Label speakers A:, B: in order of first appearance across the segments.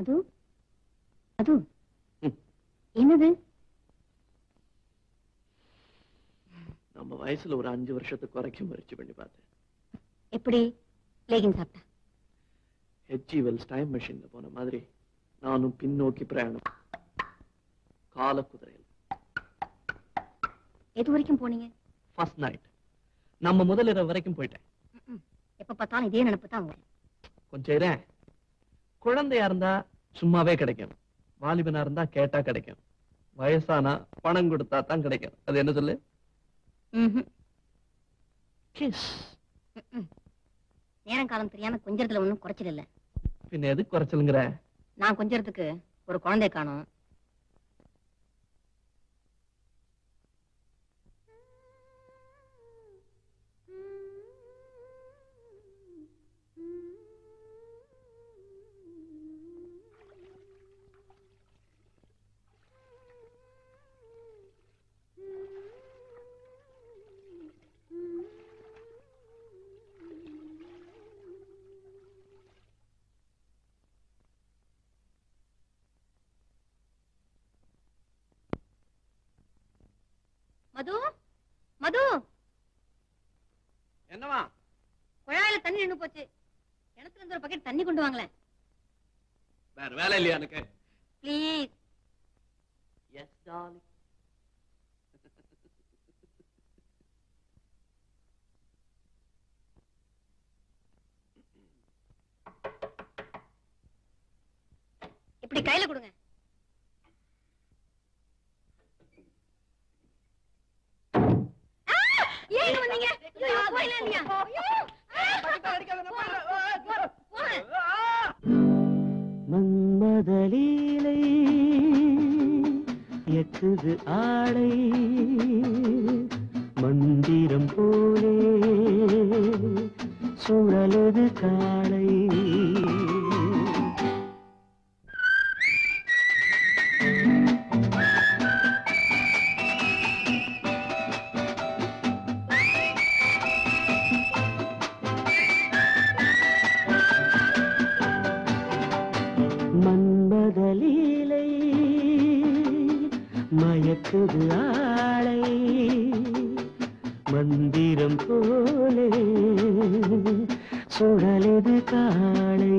A: அது அது
B: ம்.
A: என்னது
B: நம்ம வயசுல ஒரு அஞ்சு வருஷத்துக்கு குறைக்க முயற்சி பண்ணி பார்த்தேன்
A: எப்படி லேகின் சாப்பிட்டா
B: ஹெச்இ வெல்ஸ் டைம் மெஷின்ல போன மாதிரி நானும் பின்னோக்கி பிரயாணம் கால குதிரையில்
A: எது வரைக்கும் போனீங்க
B: ஃபர்ஸ்ட் நைட் நம்ம முதல் இரவு வரைக்கும் போயிட்டேன்
A: ம்ம். எப்ப பார்த்தாலும் இதே நினைப்பு தான் வரும்
B: கொஞ்சம் இரேன் குழந்தையா இருந்தா சும்மாவே கிடைக்கும் வாலிபனா இருந்தா கேட்டா கிடைக்கும் வயசானா பணம் கொடுத்தா தான் கிடைக்கும் அது என்ன சொல்லு
A: ம்ஹும்.
B: கிஸ்
A: ம்ம். நேரம் காலம் தெரியாம கொஞ்சறதுல ஒண்ணும் குறைச்சல் இல்ல
B: பின்ன எது குறைச்சலுங்கிற
A: நான் கொஞ்சறதுக்கு ஒரு குழந்தை காணும் மது மது
B: என்னவா
A: குழாயில தண்ணி நின்னு போச்சு கிணத்துல இருந்து ஒரு பக்கெட் தண்ணி கொண்டு வாங்களேன்
B: வேற வேலை இல்லையா எனக்கு
A: ப்ளீஸ்
B: எஸ் டார்லிங்
A: இப்படி கையில கொடுங்க ஆ! ஏன் இங்க வந்தீங்க ஐயோ, போயிடலாம் இல்லையா? ஐயோ! ஆ! போங்க.
B: மன்மதலீலை எட்டுது ஆடை மந்திரம் போலே சுழலுது காளை மன்மதலீலை மயக்குது ஆளை மந்திரம் போலே சுழலுது காளை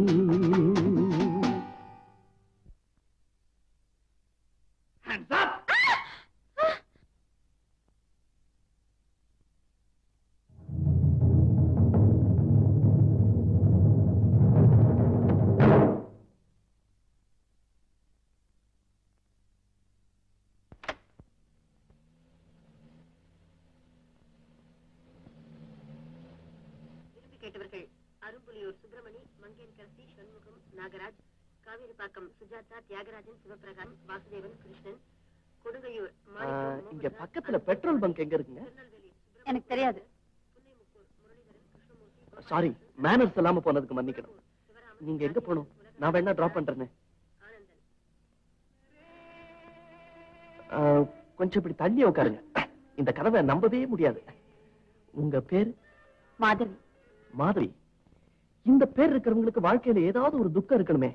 A: விரும்பி கேட்டவர்கள் அரும்புலியூர் சுப்பிரமணி மங்கேன்கரசி சண்முகம் நாகராஜ் காவேரிப்பாக்கம் சுஜாதா தியாகராஜன் சிவபிரகாஷ் வாசுதேவன் கிருஷ்ணன் கொடுங்கையூர் மாணிக்கம்,
B: இங்க
A: மோகன்ராஜ்,
B: பக்கத்துல பெட்ரோல் பங்க் எங்க இருக்குங்க
A: திருநெல்வேலி சுப்பிரமணியன், எனக்கு தெரியாது புன்னைமுக்கூர் முரளிதரன் கிருஷ்ணமூர்த்தி
B: சாரி மேனர்ஸ் இல்லாம போனதுக்கு மன்னிக்கணும்
A: சிவராமன்,
B: நீங்க எங்க போகணும் நான் வேணா டிராப் பண்றேன்னு
A: ஆனந்தன்
B: ஆ, கொஞ்சம் இப்படி தள்ளி உட்காருங்க இந்த கதவை நம்பவே முடியாது உங்க பேர்
A: மாதவி
B: மாதவி இந்த பேர் இருக்கிறவங்களுக்கு வாழ்க்கையில ஏதாவது ஒரு துக்கம் இருக்கணுமே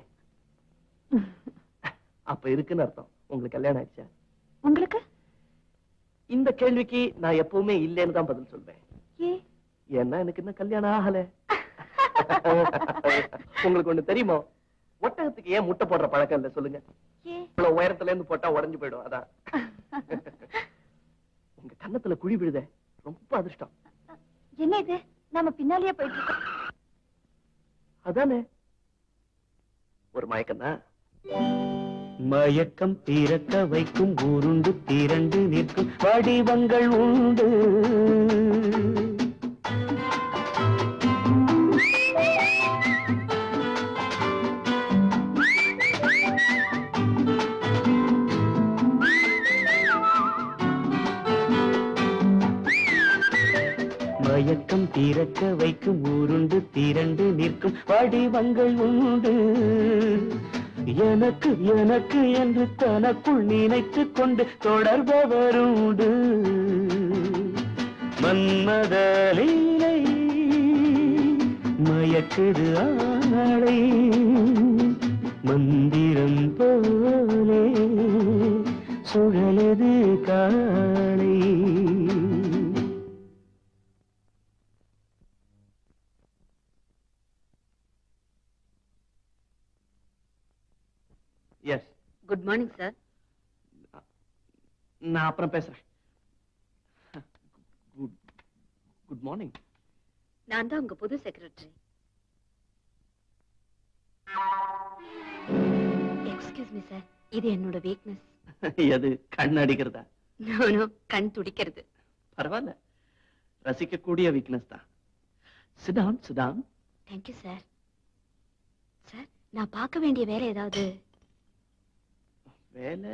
B: அப்ப இருக்குன்னு அர்த்தம் உங்களுக்கு கல்யாணம் ஆயிடுச்சா
A: உங்களுக்கு
B: இந்த கேள்விக்கு நான் எப்பவுமே இல்லைன்னு தான் பதில் சொல்வேன்
A: ஏ
B: ஏன்னா எனக்கு இன்னும் கல்யாணம் ஆகல உங்களுக்கு ஒண்ணு தெரியுமா ஒட்டகத்துக்கு ஏன் முட்டை போடுற பழக்கம் இல்ல சொல்லுங்க
A: ஏ
B: இவ்வளவு உயரத்துல இருந்து போட்டா உடைஞ்சு போயிடும் அதான் உங்க கன்னத்துல குழி விழுதே ரொம்ப அதிர்ஷ்டம்
A: என்ன இது நாம பின்னாலேயே போயிட்டு இருக்கோம்
B: அதானே ஒரு மயக்கம் தான் மயக்கம் தீரக்க வைக்கும் உருண்டு திரண்டு நிற்கும் வடிவங்கள் உண்டு மயக்கம் தீரக்க வைக்கும் உருண்டு திரண்டு நிற்கும் வடிவங்கள் உண்டு எனக்கு எனக்கு என்று தனக்குள் நினைத்துக் கொண்டு தொடர்பவருண்டு மன்மதலீலை மயக்குது ஆளை மன் எஸ்
A: குட் மார்னிங் சார்
B: நான் அப்புறம் பேசுறேன் குட் குட் மார்னிங்
A: நான் தான் உங்க புது செக்ரட்டரி எக்ஸ்கியூஸ் மீ சார் இது என்னோட வீக்னஸ்
B: எது கண் அடிக்கிறதா
A: கண் துடிக்கிறது
B: பரவாயில்ல ரசிக்கக்கூடிய வீக்னஸ் தான் சிடான் சிடான்
A: தேங்க்யூ சார் சார் நான் பார்க்க வேண்டிய வேலை ஏதாவது
B: வேலை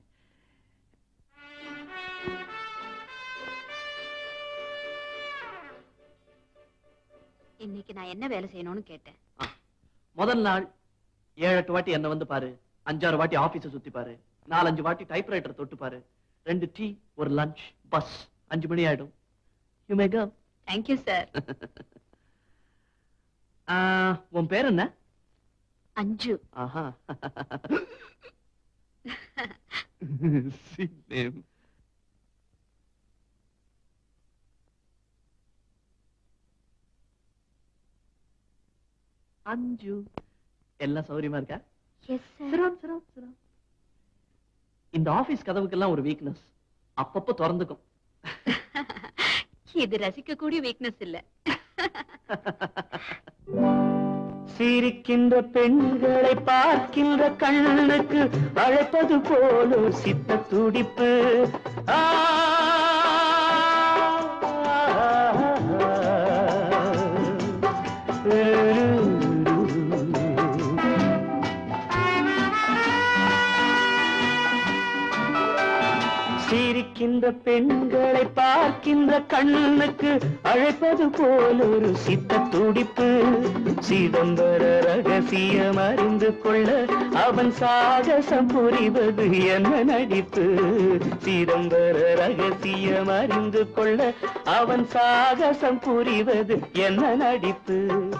A: இன்னைக்கு நான் என்ன வேலை செய்யணும்னு கேட்டேன்
B: முதல் நாள் ஏழு எட்டு வாட்டி என்ன வந்து பாரு அஞ்சாறு வாட்டி ஆபீஸ சுத்தி பாரு நாலஞ்சு வாட்டி டைப்ரைட்டர் தொட்டு பாரு ரெண்டு டீ ஒரு லஞ்ச் பஸ் அஞ்சு மணி ஆயிடும் you may come
A: thank you sir
B: உன் பேர் என்ன
A: அஞ்சு
B: ஆஹா Sweet name. அஞ்சு எல்லாம் சௌரியமா இருக்கா
A: எஸ் சார்
B: சிரம், சிரம், சிரம். இந்த ஆபீஸ் கதவுக்கெல்லாம் ஒரு வீக்னஸ் அப்பப்போ திறந்துக்கும்
A: இது ரசிக்கக்கூடிய வீக்னஸ் இல்ல
B: சிரிக்கின்ற பெண்களை பார்க்கின்ற கண்ணுக்கு அழைப்பது போல ஒரு சித்த துடிப்பு ஆ, சிரிக்கின்ற பெண்களை பார்க்கின்ற கண்ணுக்கு அழைப்பது போல ஒரு சித்த துடிப்பு சிதம்பர ரகசியம் அறிந்து கொள்ள அவன் சாகசம் புரிவது என்ன நடிப்பு சிதம்பர ரகசியம் அறிந்து கொள்ள அவன் சாகசம் புரிவது என்ன நடிப்பு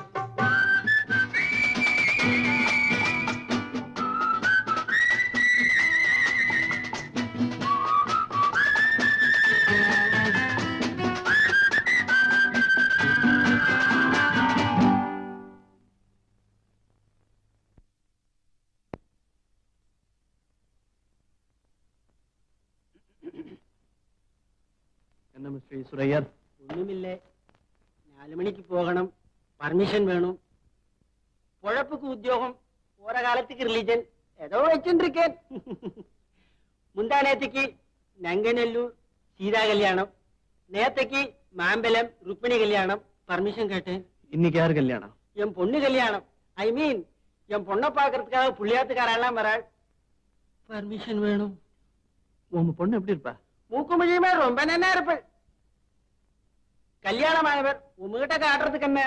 B: என்ன மிஸ்டர் சுரையர்
C: ஒண்ணுமில்லை நாலு மணிக்கு போகணும் பர்மிஷன் வேணும் பொழப்புக்கு உத்தியோகம் போற காலத்துக்கு ரிலீஜன் ஏதோ வச்சுட்டு இருக்கேன் முந்தா நேத்துக்கு நங்கநல்லூர் சீதா கல்யாணம் நேத்தைக்கு மாம்பலம் ருக்மிணி கல்யாணம் பர்மிஷன் கேட்டேன்
B: இன்னைக்கு யாரு கல்யாணம்
C: என் பொண்ணு கல்யாணம் ஐ மீன் என் பொண்ணை பாக்குறதுக்காக புள்ளியாத்துக்காரெல்லாம் வராள் பர்மிஷன் வேணும்
B: உங்க பொண்ணு எப்படி இருப்பா
C: மூக்கு மொழியுமே ரொம்ப நன்னா இருப்பள் கல்யாணமானவர் உங்ககிட்ட காட்டுறதுக்கு என்ன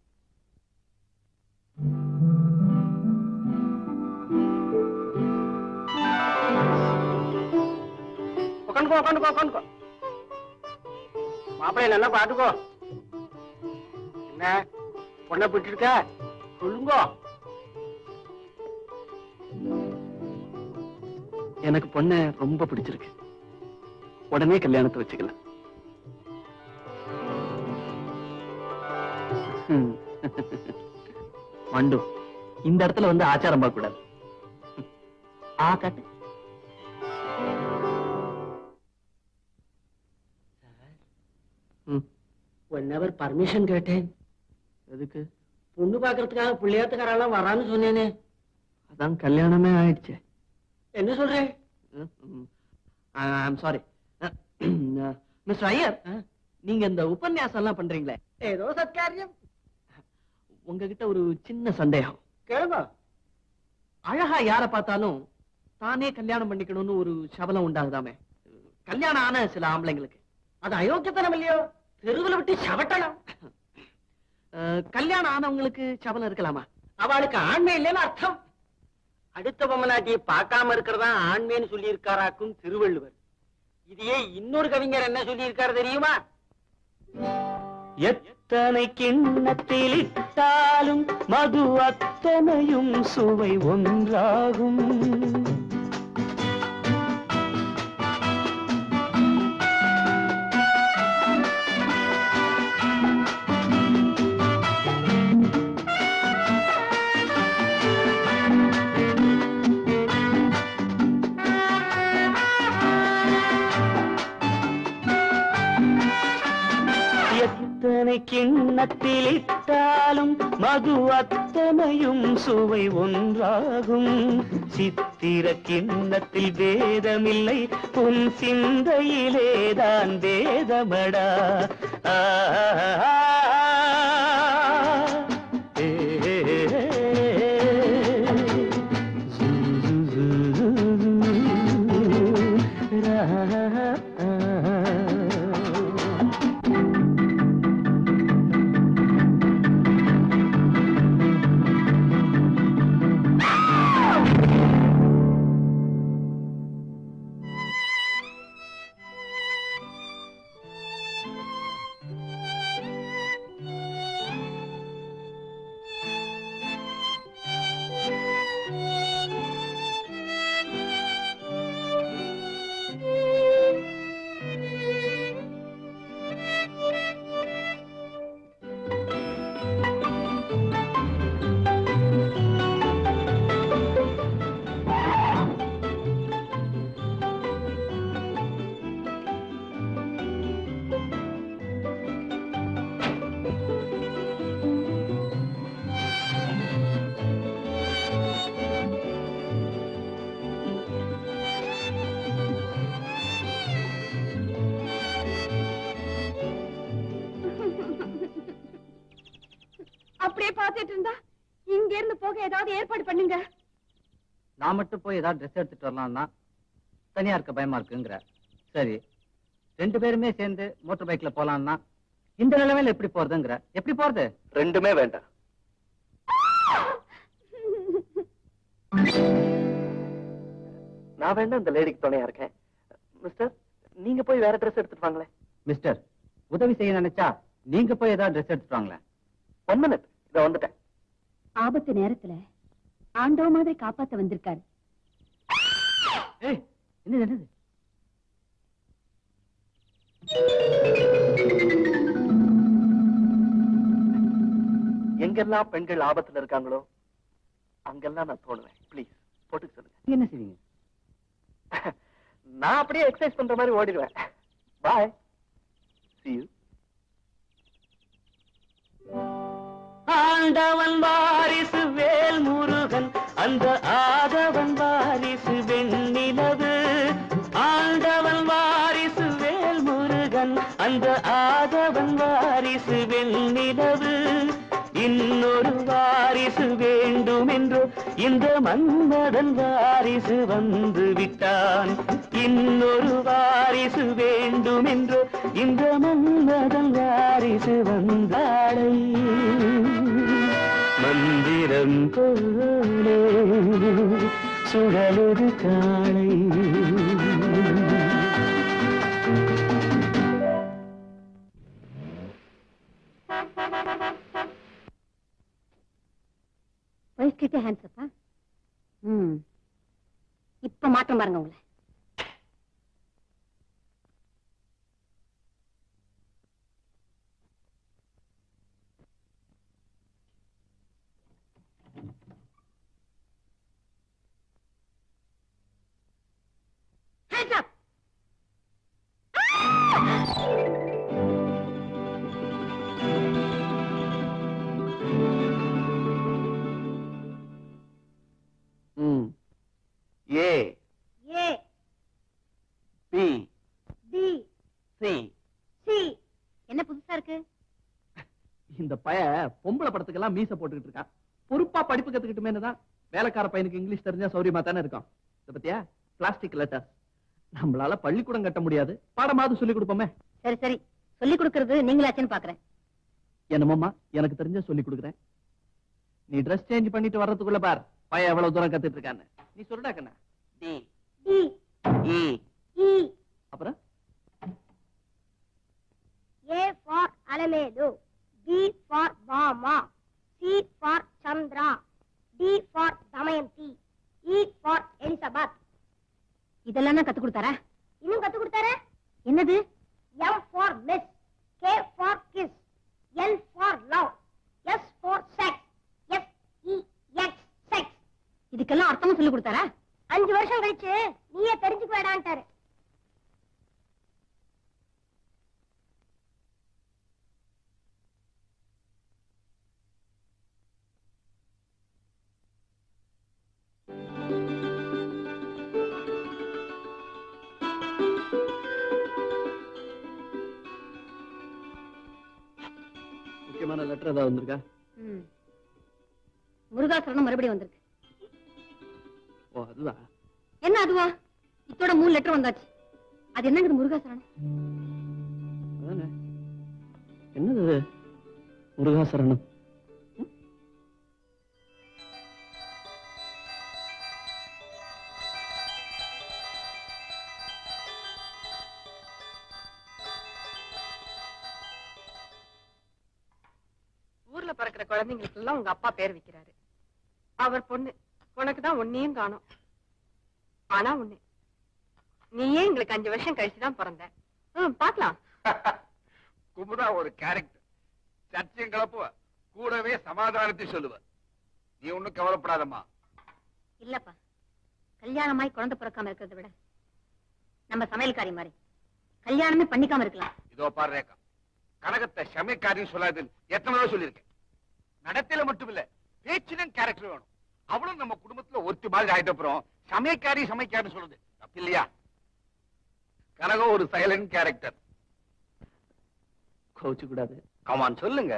C: உட்காந்துக்கோ உட்காந்துக்கோ உட்காந்துக்கோ மாப்பிள்ளை நல்லா பாத்துக்கோ என்ன பொண்ணை பிடிச்சிருக்க சொல்லுங்கோ
B: எனக்கு பொண்ணை ரொம்ப பிடிச்சிருக்கு உடனே கல்யாணத்தை வச்சுக்கலாம் ஹம். மண்டு இந்த இடத்துல வந்து ஆச்சாரம் பார்க்க கூடாது ஆ காட்டு ம்,
C: ஒன் ஹவர் பர்மிஷன் கேட்டேன்
B: எதுக்கு
C: பொண்ணு பாக்குறதுக்காக பிள்ளையாத்துக்காரெல்லாம் வரான்னு சொன்னேனே
B: அதான் கல்யாணமே ஆயிடுச்சே
C: என்ன சொல்றேன்
B: ஐம் சாரி மிஸ்டர் ஐயர் நீங்க இந்த உபன்யாசம் எல்லாம் பண்றீங்களே
C: ஏதோ சத்காரியம்
B: உங்ககிட்ட ஒரு சின்ன சந்தேகம்
C: கேளுங்க
B: அழகா யார பார்த்தாலும் தானே கல்யாணம் பண்ணிக்கணும்னு ஒரு சபலம் உண்டாகுதாமே கல்யாணம் ஆன சில ஆம்பளைங்களுக்கு
C: அது அயோக்கியத்தனம் இல்லையோ தெருவில் விட்டு சவட்டணும்
B: அஹ், கல்யாணம் ஆனவங்களுக்கு சபலம் இருக்கலாமா
C: அவளுக்கு ஆண்மை இல்லைன்னு அர்த்தம் அடுத்த பொம்மநாட்டியை பார்க்காம இருக்கிறதா ஆண்மைன்னு சொல்லி இருக்காராக்கும் திருவள்ளுவர் இதையே இன்னொரு கவிஞர் என்ன சொல்லி இருக்காரு தெரியுமா
B: எத்தனை கிண்ணத்தில் இட்டாலும் மது அத்தனையும் சுவை ஒன்றாகும்
D: கிண்ணத்தில் இட்டாலும் மது அத்தனையும் சுவை ஒன்றாகும் சித்திர கிண்ணத்தில் வேதமில்லை உன் சிந்தையிலேதான் வேதமடா ஆ, ஆ, ஆ, ஏ, ஏ, ஏ.
A: அப்படியே பார்த்துட்டு இருந்தா இங்க இருந்து போக ஏதாவது ஏற்பாடு பண்ணுங்க
E: நான் மட்டும் போய் ஏதாவது ட்ரெஸ் எடுத்துட்டு வரலாம்னா தனியா இருக்க பயமா இருக்குங்கிற சரி ரெண்டு பேருமே சேர்ந்து மோட்டார் பைக்ல போலாம்னா இந்த நிலைமையில எப்படி போறதுங்கிற எப்படி போறது
B: ரெண்டுமே வேண்டாம் நான் வேண்டாம் இந்த லேடிக்கு துணையா இருக்கேன் மிஸ்டர் நீங்க போய் வேற ட்ரெஸ் எடுத்துட்டு வாங்களேன்
E: மிஸ்டர் உதவி செய்ய நினைச்சா நீங்க போய் ஏதாவது ட்ரெஸ் எடுத்துட்டு வாங்களேன்
B: ஒன் மினிட் இதை வந்துட்டேன்
A: ஆபத்து நேரத்துல ஆண்டோ மாதிரி காப்பாத்த வந்திருக்காரு
E: ஏய் என்னது என்னது
B: எங்கெல்லாம் பெண்கள் ஆபத்துல இருக்காங்களோ அங்கெல்லாம் நான் தோணுவேன் ப்ளீஸ் போட்டுக்க சொல்லுங்க
E: நீங்க என்ன செய்வீங்க
B: நான் அப்படியே எக்ஸசைஸ் பண்ற மாதிரி ஓடிடுவேன் பாய் see you
D: ஆண்டவன் வாரிசு வேல் முருகன் அந்த ஆதவன் வாரிசு வெண்ணிலவு ஆண்டவன் வாரிசு வேல் முருகன் அந்த ஆதவன் வாரிசு வெண்ணிலவு இன்னொரு வாரிசு வேண்டும் என்று இந்த மன்மதன் வாரிசு வந்து விட்டான் இன்னொரு வாரிசு வேண்டும் என்று இந்த மன்மதன் வாரிசு வந்தாளை மந்திரம் போலே சுழலுது காளை
A: வயசுக்கிட்ட ஹேண்ட்ஸப்பா ம் இப்ப மாற்றம் பாருங்க உங்களை Hands up!
B: ம் A
A: A,
B: B
A: B,
B: C
A: C. என்ன புதுசா இருக்கு
B: இந்த பய பொம்பளை படத்துக்கெல்லாம் மீச போட்டுக்கிட்டு இருக்கான் பொறுப்பா படிப்பு கத்துக்கிட்டுமேனு தான் வேலைக்கார பையனுக்கு இங்கிலீஷ் தெரிஞ்சா சௌரியமா தானே இருக்கும் இத பத்தியா பிளாஸ்டிக் லெட்டர் நம்மளால பள்ளிக்கூடம் கட்ட முடியாது பாடமாவது சொல்லி கொடுப்போமே
A: சரி சரி சொல்லி கொடுக்கறது நீங்களாச்சுன்னு பாக்குறேன்
B: என்னமோம்மா எனக்கு தெரிஞ்ச சொல்லி கொடுக்குறேன் நீ ட்ரெஸ் சேஞ்ச் பண்ணிட்டு வர்றதுக்குள்ள பார் பையன் எவ்வளவு தூரம் கத்துட்டு இருக்கான்னு நீ சொல்லுடா கண்ணா டி
A: D,
B: இ
A: E,
B: அப்புறம்
A: A for Alamelu, B for Bama, C for Chandra, D for Damayanti, E for Elizabeth. இதெல்லாம் கத்து கொடுத்தாரா இன்னும் கத்து கொடுத்தாரா என்னது M for miss, K for kiss, L for love, S for sex, S E X sex. இதுக்கெல்லாம் அர்த்தமும் சொல்லி கொடுத்தாரா அஞ்சு வருஷம் கழிச்சு நீயே தெரிஞ்சுக்க வேடான்ட்டாரு
B: லெட்டர் ஏதாவது வந்திருக்கா
F: ம். முருகாசரணம் மறுபடியும் வந்திருக்கு
B: ஓ அதுதான்
F: என்ன அதுவா இத்தோட மூணு லெட்டர் வந்தாச்சு அது என்னங்குது முருகாசரணம்
B: அதானே என்னது இது? முருகாசரணம் ம்?
G: ஊர்ல பிறக்கிற குழந்தைங்களுக்கு எல்லாம் உங்க அப்பா பேர் வைக்கிறாரு அவர் பொண்ணு உனக்கு தான் ஒன்னையும் காணும் ஆனா ஒண்ணு நீயே எங்களுக்கு அஞ்சு வருஷம் கழிச்சு தான் பிறந்த ம் பாக்கலாம்
H: குமுதா ஒரு கேரக்டர் சர்ச்சையும் கிளப்புவ கூடவே சமாதானத்தை சொல்லுவ நீ ஒண்ணும் கவலைப்படாதம்மா
F: இல்லப்பா கல்யாணமாய் குழந்தை பிறக்காம இருக்கிறத விட நம்ம சமையல்காரி மாதிரி கல்யாணமே பண்ணிக்காம இருக்கலாம்
H: இதோ பாரு ரேகா கனகத்தை சமைக்காரின்னு சொல்லாது எத்தனை தடவை சொல்லியிருக்கேன் நடத்தையில மட்டும் இல்ல பேச்சிலும் கேரக்டர் வேணும் அவளும் நம்ம குடும்பத்துல ஒருத்தி மாதிரி ஆயிட்ட அப்புறம் சமையக்காரி சமைக்காருன்னு சொல்றது தப்பு இல்லையா கனகம் ஒரு சைலண்ட் கேரக்டர்
B: கோச்சு கூடாது
H: கமான் சொல்லுங்க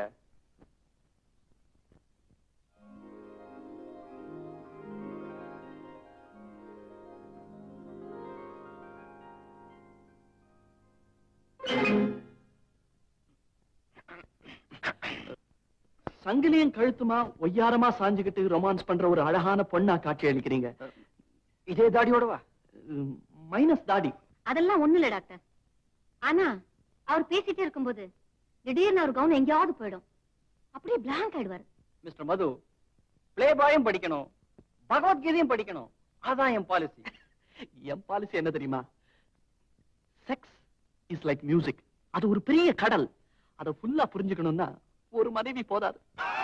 B: சங்கிலியும் கழுத்துமா ஒய்யாரமா சாஞ்சுக்கிட்டு ரொமான்ஸ் பண்ற ஒரு அழகான பொண்ணா காட்சி அளிக்கிறீங்க
C: இதே தாடியோடவா
B: மைனஸ் தாடி
F: அதெல்லாம் ஒண்ணு இல்ல டாக்டர் ஆனா அவர் பேசிட்டே இருக்கும்போது திடீர்னு அவர் கவுன் எங்கேயாவது போயிடும் அப்படியே பிளாங்க் ஆயிடுவாரு
E: மிஸ்டர் மது பிளே பாயும் படிக்கணும் பகவத்கீதையும் படிக்கணும் அதான் என் பாலிசி
B: என் பாலிசி என்ன தெரியுமா செக்ஸ் இஸ் லைக் மியூசிக் அது ஒரு பெரிய கடல் அதை ஃபுல்லா புரிஞ்சுக்கணும்னா ஒரு மனைவி போதாது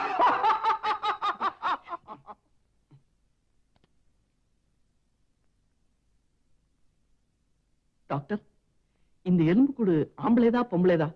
B: டாக்டர் இந்த எலும்பு கூடு ஆம்பளைதா பொம்பளைதா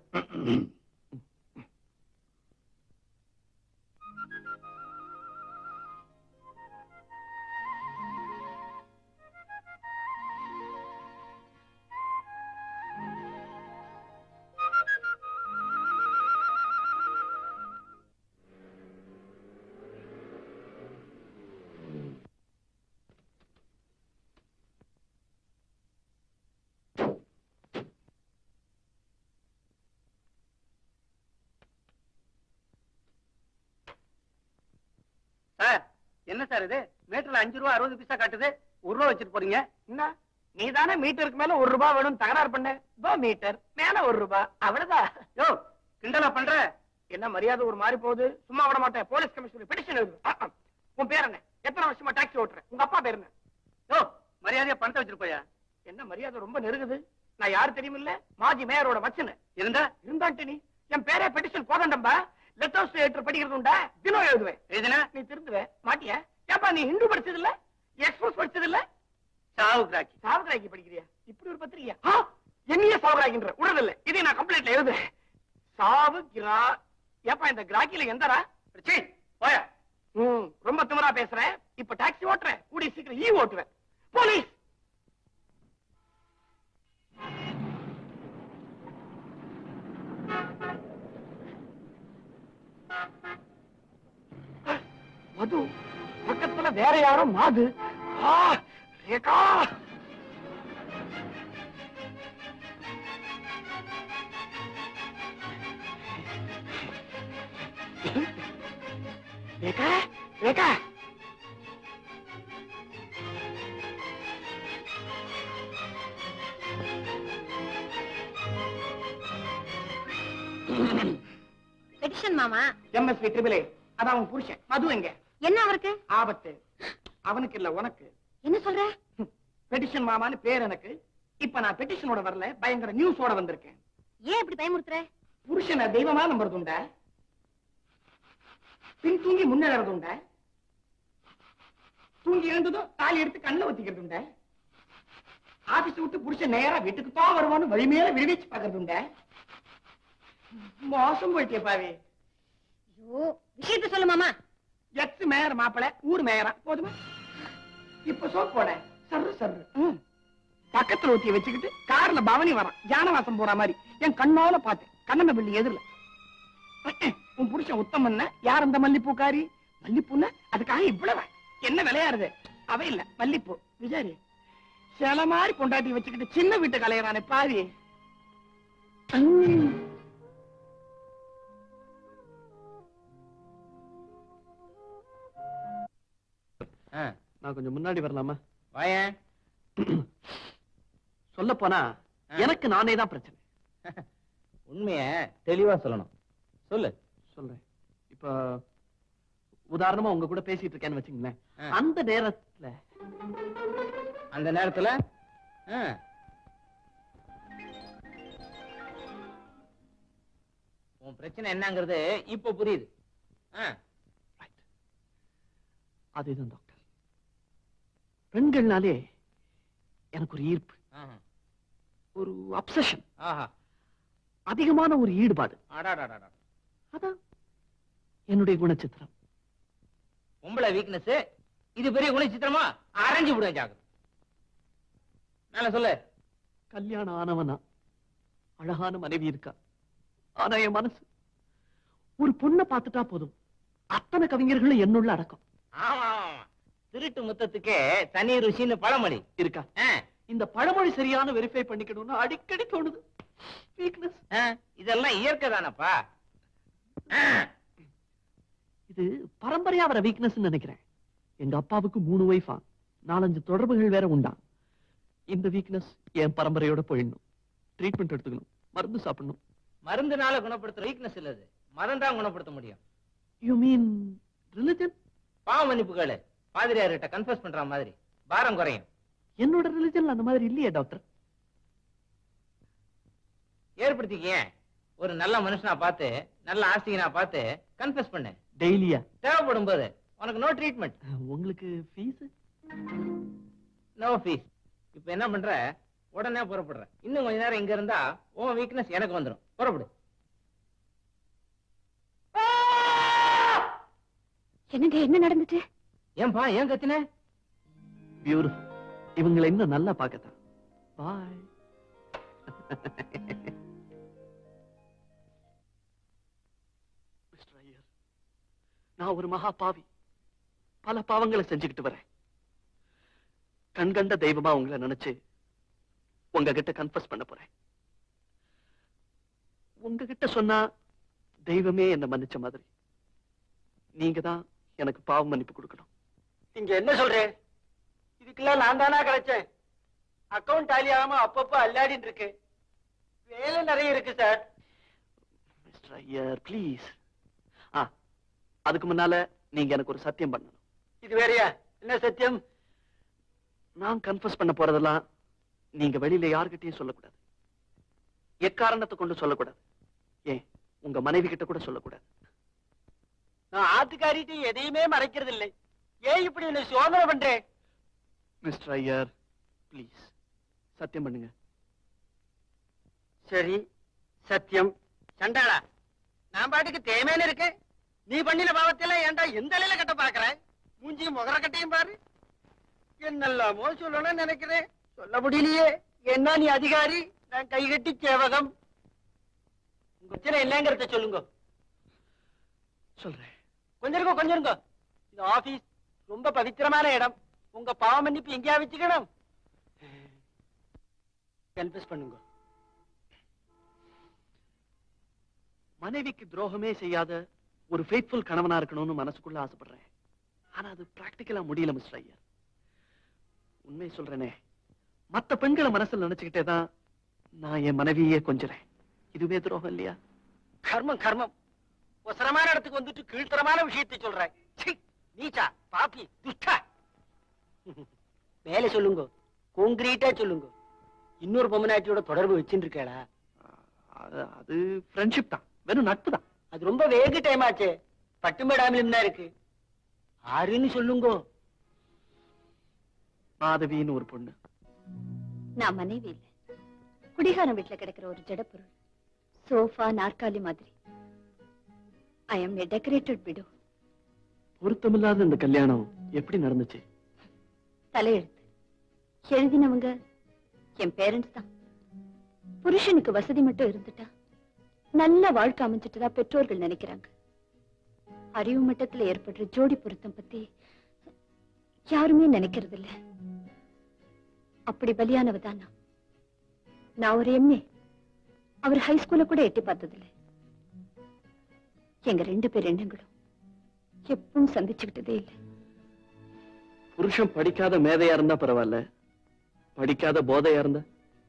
C: சார் என்ன சார் இது மீட்டர்ல அஞ்சு ரூபா அறுபது பைசா காட்டுது ஒரு ரூபா வச்சுட்டு போறீங்க என்ன நீ தானே மீட்டருக்கு மேல ஒரு ரூபாய் வேணும் தகராறு பண்ண இதோ மீட்டர் மேல ஒரு ரூபாய் அவ்வளவுதான் யோ கிண்டலா பண்ற என்ன மரியாதை ஒரு மாதிரி போகுது சும்மா விட மாட்டேன் போலீஸ் கமிஷனர் பெட்டிஷன் எழுது ஆ, ஆ. உன் பேர் என்ன எத்தனை வருஷமா டாக்ஸி ஓட்டுற உங்க அப்பா பேர் என்ன யோ மரியாதையா பணத்தை வச்சிட்டு போயா என்ன மரியாதை ரொம்ப நெருங்குது நான் யாரு தெரியுமில்ல மாஜி மேயரோட மச்சனு இருந்தா இருந்தான்ட்டு நீ என் பேரே பெட்டிஷன் கோதண்டம்பா லெட்டர்ஸ் லேட்டர் படிக்கிறது உண்டா தினம் எழுதுவேன் எழுதுனா நீ திருந்துவே மாட்டியா ஏப்பா நீ ஹிந்து படிச்சது இல்ல எக்ஸ்பிரஸ் படிச்சது இல்ல சாவுகிராக்கி சாவுகிராக்கி படிக்கிறியா இப்படி ஒரு பத்திரிகையா ஆ, என்னையே சாவுகிராக்கின்ற உடல் இல்ல இதை நான் கம்ப்ளைண்ட்ல எழுதுறேன் சாவு கிரா ஏப்பா இந்த கிராக்கில எந்தரா சீ, போயா ம், ரொம்ப திமிரா பேசுறேன் இப்ப டாக்ஸி ஓட்டுறேன் கூடிய சீக்கிரம் ஈ ஓட்டுவேன் போலீஸ் மது பக்கத்துல வேற யாரோ மாது ஆ, ரேகா ரேகா ரேகா
F: பெட்டிஷன் மாமா
C: எம்எஸ்வி ட்ரிபிள் அதான் அவன் புருஷன் மது எங்க
F: என்ன அவருக்கு
C: ஆபத்து அவனுக்கு இல்ல உனக்கு
F: என்ன சொல்ற
C: பெட்டிஷன் மாமான்னு பேர் எனக்கு இப்ப நான் பெட்டிஷனோட வரல பயங்கர நியூஸோட வந்திருக்கேன்
F: ஏன் இப்படி பயமுறுத்துற
C: புருஷனை தெய்வமா நம்புறது உண்டா பின் தூங்கி முன்னேறது உண்டா தூங்கி எழுந்ததும் தாலி எடுத்து கண்ணுல ஒத்திக்கிறது உண்டா ஆபீஸ் விட்டு புருஷன் நேரா வீட்டுக்கு தான் வருவான்னு வழி மேல விரிவிச்சு பாக்குறது உண்டா மோசம் போயிட்டே பாவி
F: ஐயோ விஷயத்த சொல்லு மாமா
C: எக்ஸ் மேயர் மாப்பிள ஊர் மேயரா போதுமா இப்ப சோப் போட சர்ரு சர்ரு ம். பக்கத்துல ஊத்தி வச்சுக்கிட்டு கார்ல பவனி வரான் ஜானவாசம் போற மாதிரி என் கண்ணால பார்த்தேன் கண்ணம்ம பிள்ளை எதிரில் உன் புருஷன் உத்தமன்னா யார் அந்த மல்லிப்பூக்காரி மல்லிப்பூன்னா அதுக்காக இவ்வளவு என்ன விளையாடுது அவ இல்ல மல்லிப்பூ விஜாரி சில மாதிரி பொண்டாட்டி வச்சுக்கிட்டு சின்ன வீட்டு கலையறானே பாவி
B: நான் கொஞ்சம் முன்னாடி வரலாமா
I: வாயேன்
B: சொல்ல போனா எனக்கு நானே தான் பிரச்சனை
I: உண்மைய தெளிவா சொல்லணும் சொல்லு
B: சொல்றேன் இப்ப உதாரணமா உங்க கூட பேசிட்டு இருக்கேன்னு வச்சுங்களேன்
I: ஆ.
B: அந்த நேரத்துல
I: அந்த நேரத்துல ஆ. உன் பிரச்சனை என்னங்கிறது இப்ப புரியுது ஆ.
B: அதேதான் டாக்டர் பெண்கள்னாலே எனக்கு ஒரு ஈர்ப்பு
I: ஆஹா.
B: ஒரு அப்சஷன்
I: ஆஹா
B: அதிகமான ஒரு ஈடுபாடு
I: அடாடாடாடா
B: அதான் என்னுடைய குணச்சித்திரம்
I: பொம்பளை வீக்னஸ் இது பெரிய குணச்சித்திரமா அரைஞ்சு விடுவேன் ஜாக்கிரதை மேல சொல்லு
B: கல்யாணம் ஆனவனா அழகான மனைவி இருக்கா ஆனா என் மனசு ஒரு பொண்ணை பார்த்துட்டா போதும் அத்தனை கவிஞர்களும் என்னுள்ள அடக்கம்
I: ஆமா ஆமா, ஆமா. திருட்டு முத்தத்துக்கே தனி ருசின்னு பழமொழி
B: இருக்கா
I: ஆ,
B: இந்த பழமொழி சரியான வெரிஃபை பண்ணிக்கணும்னு அடிக்கடி தோணுது வீக்னஸ்
I: ஆ, இதெல்லாம் இயற்கை தானப்பா
B: இது பரம்பரையா வர வீக்னஸ் நினைக்கிறேன் எங்க அப்பாவுக்கு மூணு ஒய்ஃபா நாலஞ்சு தொடர்புகள் வேற உண்டா இந்த வீக்னஸ் என் பரம்பரையோட போயிடணும் ட்ரீட்மெண்ட் எடுத்துக்கணும் மருந்து சாப்பிடணும்
I: மருந்துனால குணப்படுத்துற வீக்னஸ் இல்ல அது மதம் தான் குணப்படுத்த முடியும்
B: யூ மீன் ரிலிஜன்
I: பாவ மன்னிப்புகள் பாதிரியார்கிட்ட கன்ஃபர்ஸ் பண்ற மாதிரி பாரம் குறையும்
B: என்னோட ரிலிஜன்ல அந்த மாதிரி இல்லையே டாக்டர்
I: ஏற்படுத்திக்க ஒரு நல்ல மனுஷனா பார்த்து நல்ல ஆஸ்திகனா பார்த்து கன்ஃபர்ஸ் பண்ணு
B: டெய்லியா
I: தேவைப்படும் போது உனக்கு நோ ட்ரீட்மெண்ட்
B: உங்களுக்கு ஃபீஸ்
I: நோ ஃபீஸ் இப்ப என்ன பண்ற உடனே புறப்படுற இன்னும் கொஞ்ச நேரம் இங்க இருந்தா உன் வீக்னஸ் எனக்கு வந்துடும் புறப்படு
F: என்னங்க என்ன நடந்துச்சு
I: ஏன்பா ஏன் கத்தின
B: பியூட்டிஃபுல் இவங்களை இன்னும் நல்லா பார்க்கத்தான் பாய் மிஸ்டர் ஐயர் நான் ஒரு மகா பாவி பல பாவங்களை செஞ்சுக்கிட்டு வரேன் கண்கண்ட தெய்வமா உங்களை நினைச்சு உங்ககிட்ட கன்ஃபஸ் பண்ண போறேன் உங்ககிட்ட சொன்னா தெய்வமே என்ன மன்னிச்ச மாதிரி நீங்க தான் எனக்கு பாவ மன்னிப்பு கொடுக்கணும்
C: இங்க என்ன சொல்றேன் இதுக்கெல்லாம் நான் தானா கிடைச்சேன் அக்கவுண்ட் டாலி ஆகாம அப்பப்போ அல்லாடின்னு இருக்கு வேலை நிறைய இருக்கு சார்
B: மிஸ்டர் ஐயர் ப்ளீஸ் ஆ அதுக்கு முன்னால நீங்க எனக்கு ஒரு சத்தியம் பண்ணணும்
C: இது வேறயா என்ன சத்தியம்
B: நான் கன்ஃபஸ் பண்ண போறதெல்லாம் நீங்க வெளியில யார்கிட்டயும் சொல்லக்கூடாது எக்காரணத்தை கொண்டு சொல்லக்கூடாது ஏன் உங்க மனைவி கிட்ட கூட சொல்லக்கூடாது
C: நான் ஆத்துக்காரிட்டு எதையுமே மறைக்கிறது இல்லை ஏன் இப்படி என்ன சோதனை பண்றேன்
B: மிஸ்டர் ஐயர் ப்ளீஸ் சத்தியம் பண்ணுங்க
C: சரி சத்தியம் சண்டாளா நான் பாட்டுக்கு தேமேன்னு இருக்கேன் நீ பண்ணின பாவத்தையெல்லாம் ஏன்டா எந்த நிலையில கட்ட பாக்குற மூஞ்சியும் முகர கட்டையும் பாரு என்னெல்லாமோ சொல்லணும்னு நினைக்கிறேன் சொல்ல முடியலையே என்ன நீ அதிகாரி நான் கைகட்டி சேவகம் உங்க பிரச்சனை என்னங்கிறத சொல்லுங்க
B: சொல்றேன்
C: கொஞ்சம் இருங்கோ கொஞ்சம் இருங்கோ இது ஆபீஸ் ரொம்ப பவித்திரமான இடம் உங்க பாவ மன்னிப்பு எங்கேயா வச்சுக்கணும் கன்ஃபியூஸ் பண்ணுங்க
B: மனைவிக்கு துரோகமே செய்யாத ஒரு ஃபெய்த்ஃபுல் கணவனா இருக்கணும்னு மனசுக்குள்ள ஆசைப்படுறேன் ஆனா அது பிராக்டிக்கலா முடியல மிஸ்டர் ஐயர் உண்மை சொல்றேனே மத்த பெண்களை மனசுல நினைச்சுக்கிட்டே தான் நான் என் மனைவியே கொஞ்சறேன் இதுவே துரோகம் இல்லையா
C: கர்மம் கர்மம் ஒசரமான இடத்துக்கு வந்துட்டு கீழ்த்தரமான விஷயத்தை சொல்றாய் சீ, நீச்சா பாப்பி துஷ்டா மேல சொல்லுங்க கோங்கிரீட்டா சொல்லுங்க இன்னொரு பொம்மநாட்டியோட தொடர்பு வச்சுட்டு இருக்கேடா
B: அது அது ஃப்ரெண்ட்ஷிப் தான் வெறும் நட்பு தான்
C: அது ரொம்ப வேகு டைம் ஆச்சே பட்டுமேடாமிலும் தான் இருக்கு ஆறுன்னு சொல்லுங்க
B: மாதவின்னு ஒரு பொண்ணு
F: நான் மனைவி இல்ல குடிகாரம் வீட்டுல கிடக்கிற ஒரு ஜடப்பொருள் சோஃபா நாற்காலி மாதிரி I am a decorated widow
B: பொருத்தமில்லாத இந்த கல்யாணம் எப்படி நடந்துச்சு
F: தலையெழுத்து எழுதினவங்க என் பேரண்ட்ஸ் தான் புருஷனுக்கு வசதி மட்டும் இருந்துட்டா நல்ல வாழ்க்கை அமைஞ்சிட்டதா பெற்றோர்கள் நினைக்கிறாங்க அறிவு மட்டத்துல ஏற்படுற ஜோடி பொருத்தம் பத்தி யாருமே நினைக்கிறது இல்ல அப்படி பலியானவ தான் நான். நான் ஒரு எம்ஏ அவர் ஹை ஸ்கூல்ல கூட எட்டி பார்த்ததில்ல எங்க ரெண்டு பேர் எண்ணங்களும் எப்பவும் சந்திச்சுக்கிட்டதே இல்லை
B: புருஷன் படிக்காத மேதையா இருந்தா பரவாயில்ல படிக்காத போதையா இருந்தா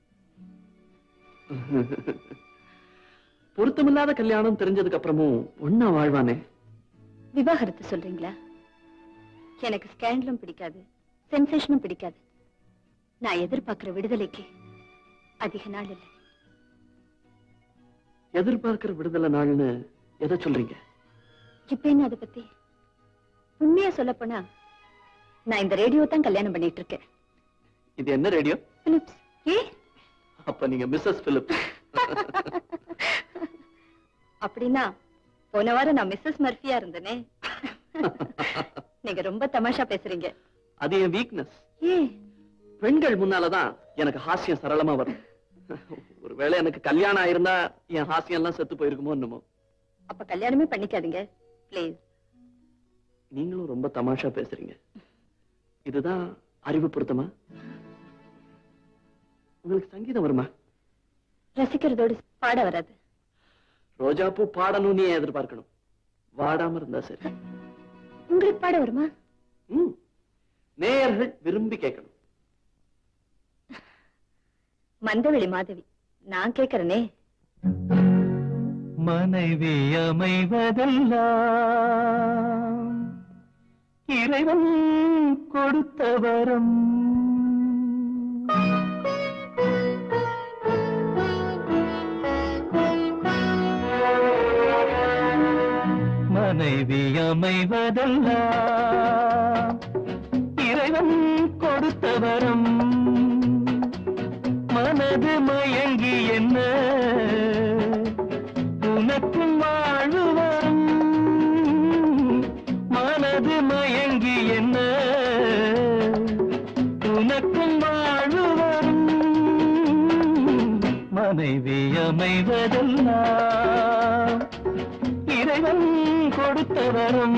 B: பொருத்தமில்லாத கல்யாணம் தெரிஞ்சதுக்கு அப்புறமும் ஒன்னா வாழ்வானே
F: விவாகரத்து சொல்றீங்களா எனக்கு ஸ்கேண்டலும் பிடிக்காது சென்சேஷனும் பிடிக்காது நான் எதிர்பார்க்கிற விடுதலைக்கு அதிக நாள் இல்லை
B: எதிர்பார்க்கிற விடுதலை நாள்னு எதை சொல்றீங்க
F: இப்ப என்ன அதை பத்தி உண்மையா சொல்லப் போனா நான் இந்த ரேடியோ தான் கல்யாணம் பண்ணிட்டு இருக்கேன்
B: இது என்ன ரேடியோ
F: பிலிப்ஸ் ஏ
B: அப்ப நீங்க மிஸ்ஸஸ் பிலிப்
F: அப்படின்னா போன வாரம் நான் மிஸ்ஸஸ் மர்ஃபியா இருந்தேனே நீங்க ரொம்ப தமாஷா பேசுறீங்க
B: அது என் வீக்னஸ்
F: ஏ
B: பெண்கள் முன்னாலதான் எனக்கு ஹாஸ்யம் சரளமா வரும் ஒருவேளை எனக்கு கல்யாணம் ஆயிருந்தா என் ஹாஸ்யம் எல்லாம் செத்து போயிருக்குமோ என்னமோ
F: அப்ப கல்யாணமே பண்ணிக்காதீங்க ப்ளீஸ்
B: நீங்களும் ரொம்ப தமாஷா பேசுறீங்க இதுதான் அறிவு பொருத்தமா உங்களுக்கு சங்கீதம் வருமா
F: ரசிக்கிறதோடு பாட வராது
B: ரோஜாப்பூ பாடணும்னு ஏன் எதிர்பார்க்கணும் வாடாம இருந்தா சரி
F: உங்களுக்கு பாட வருமா
B: ம். நேயர்கள் விரும்பி கேட்கணும்
F: மந்தவெளி மாதவி நான் கேக்குறேனே
D: மனைவி அமைவதெல்லாம் இறைவன் கொடுத்த வரம் மனைவி அமைவதெல்லாம் இறைவன் கொடுத்த வரம் மனது மயங்கி என்ன உனக்கும் வாழ்வு வரும் மனது மயங்கி என்ன உனக்கும் வாழ்வு வரும் மனைவி அமைவதெல்லாம் இறைவன் கொடுத்த வரம்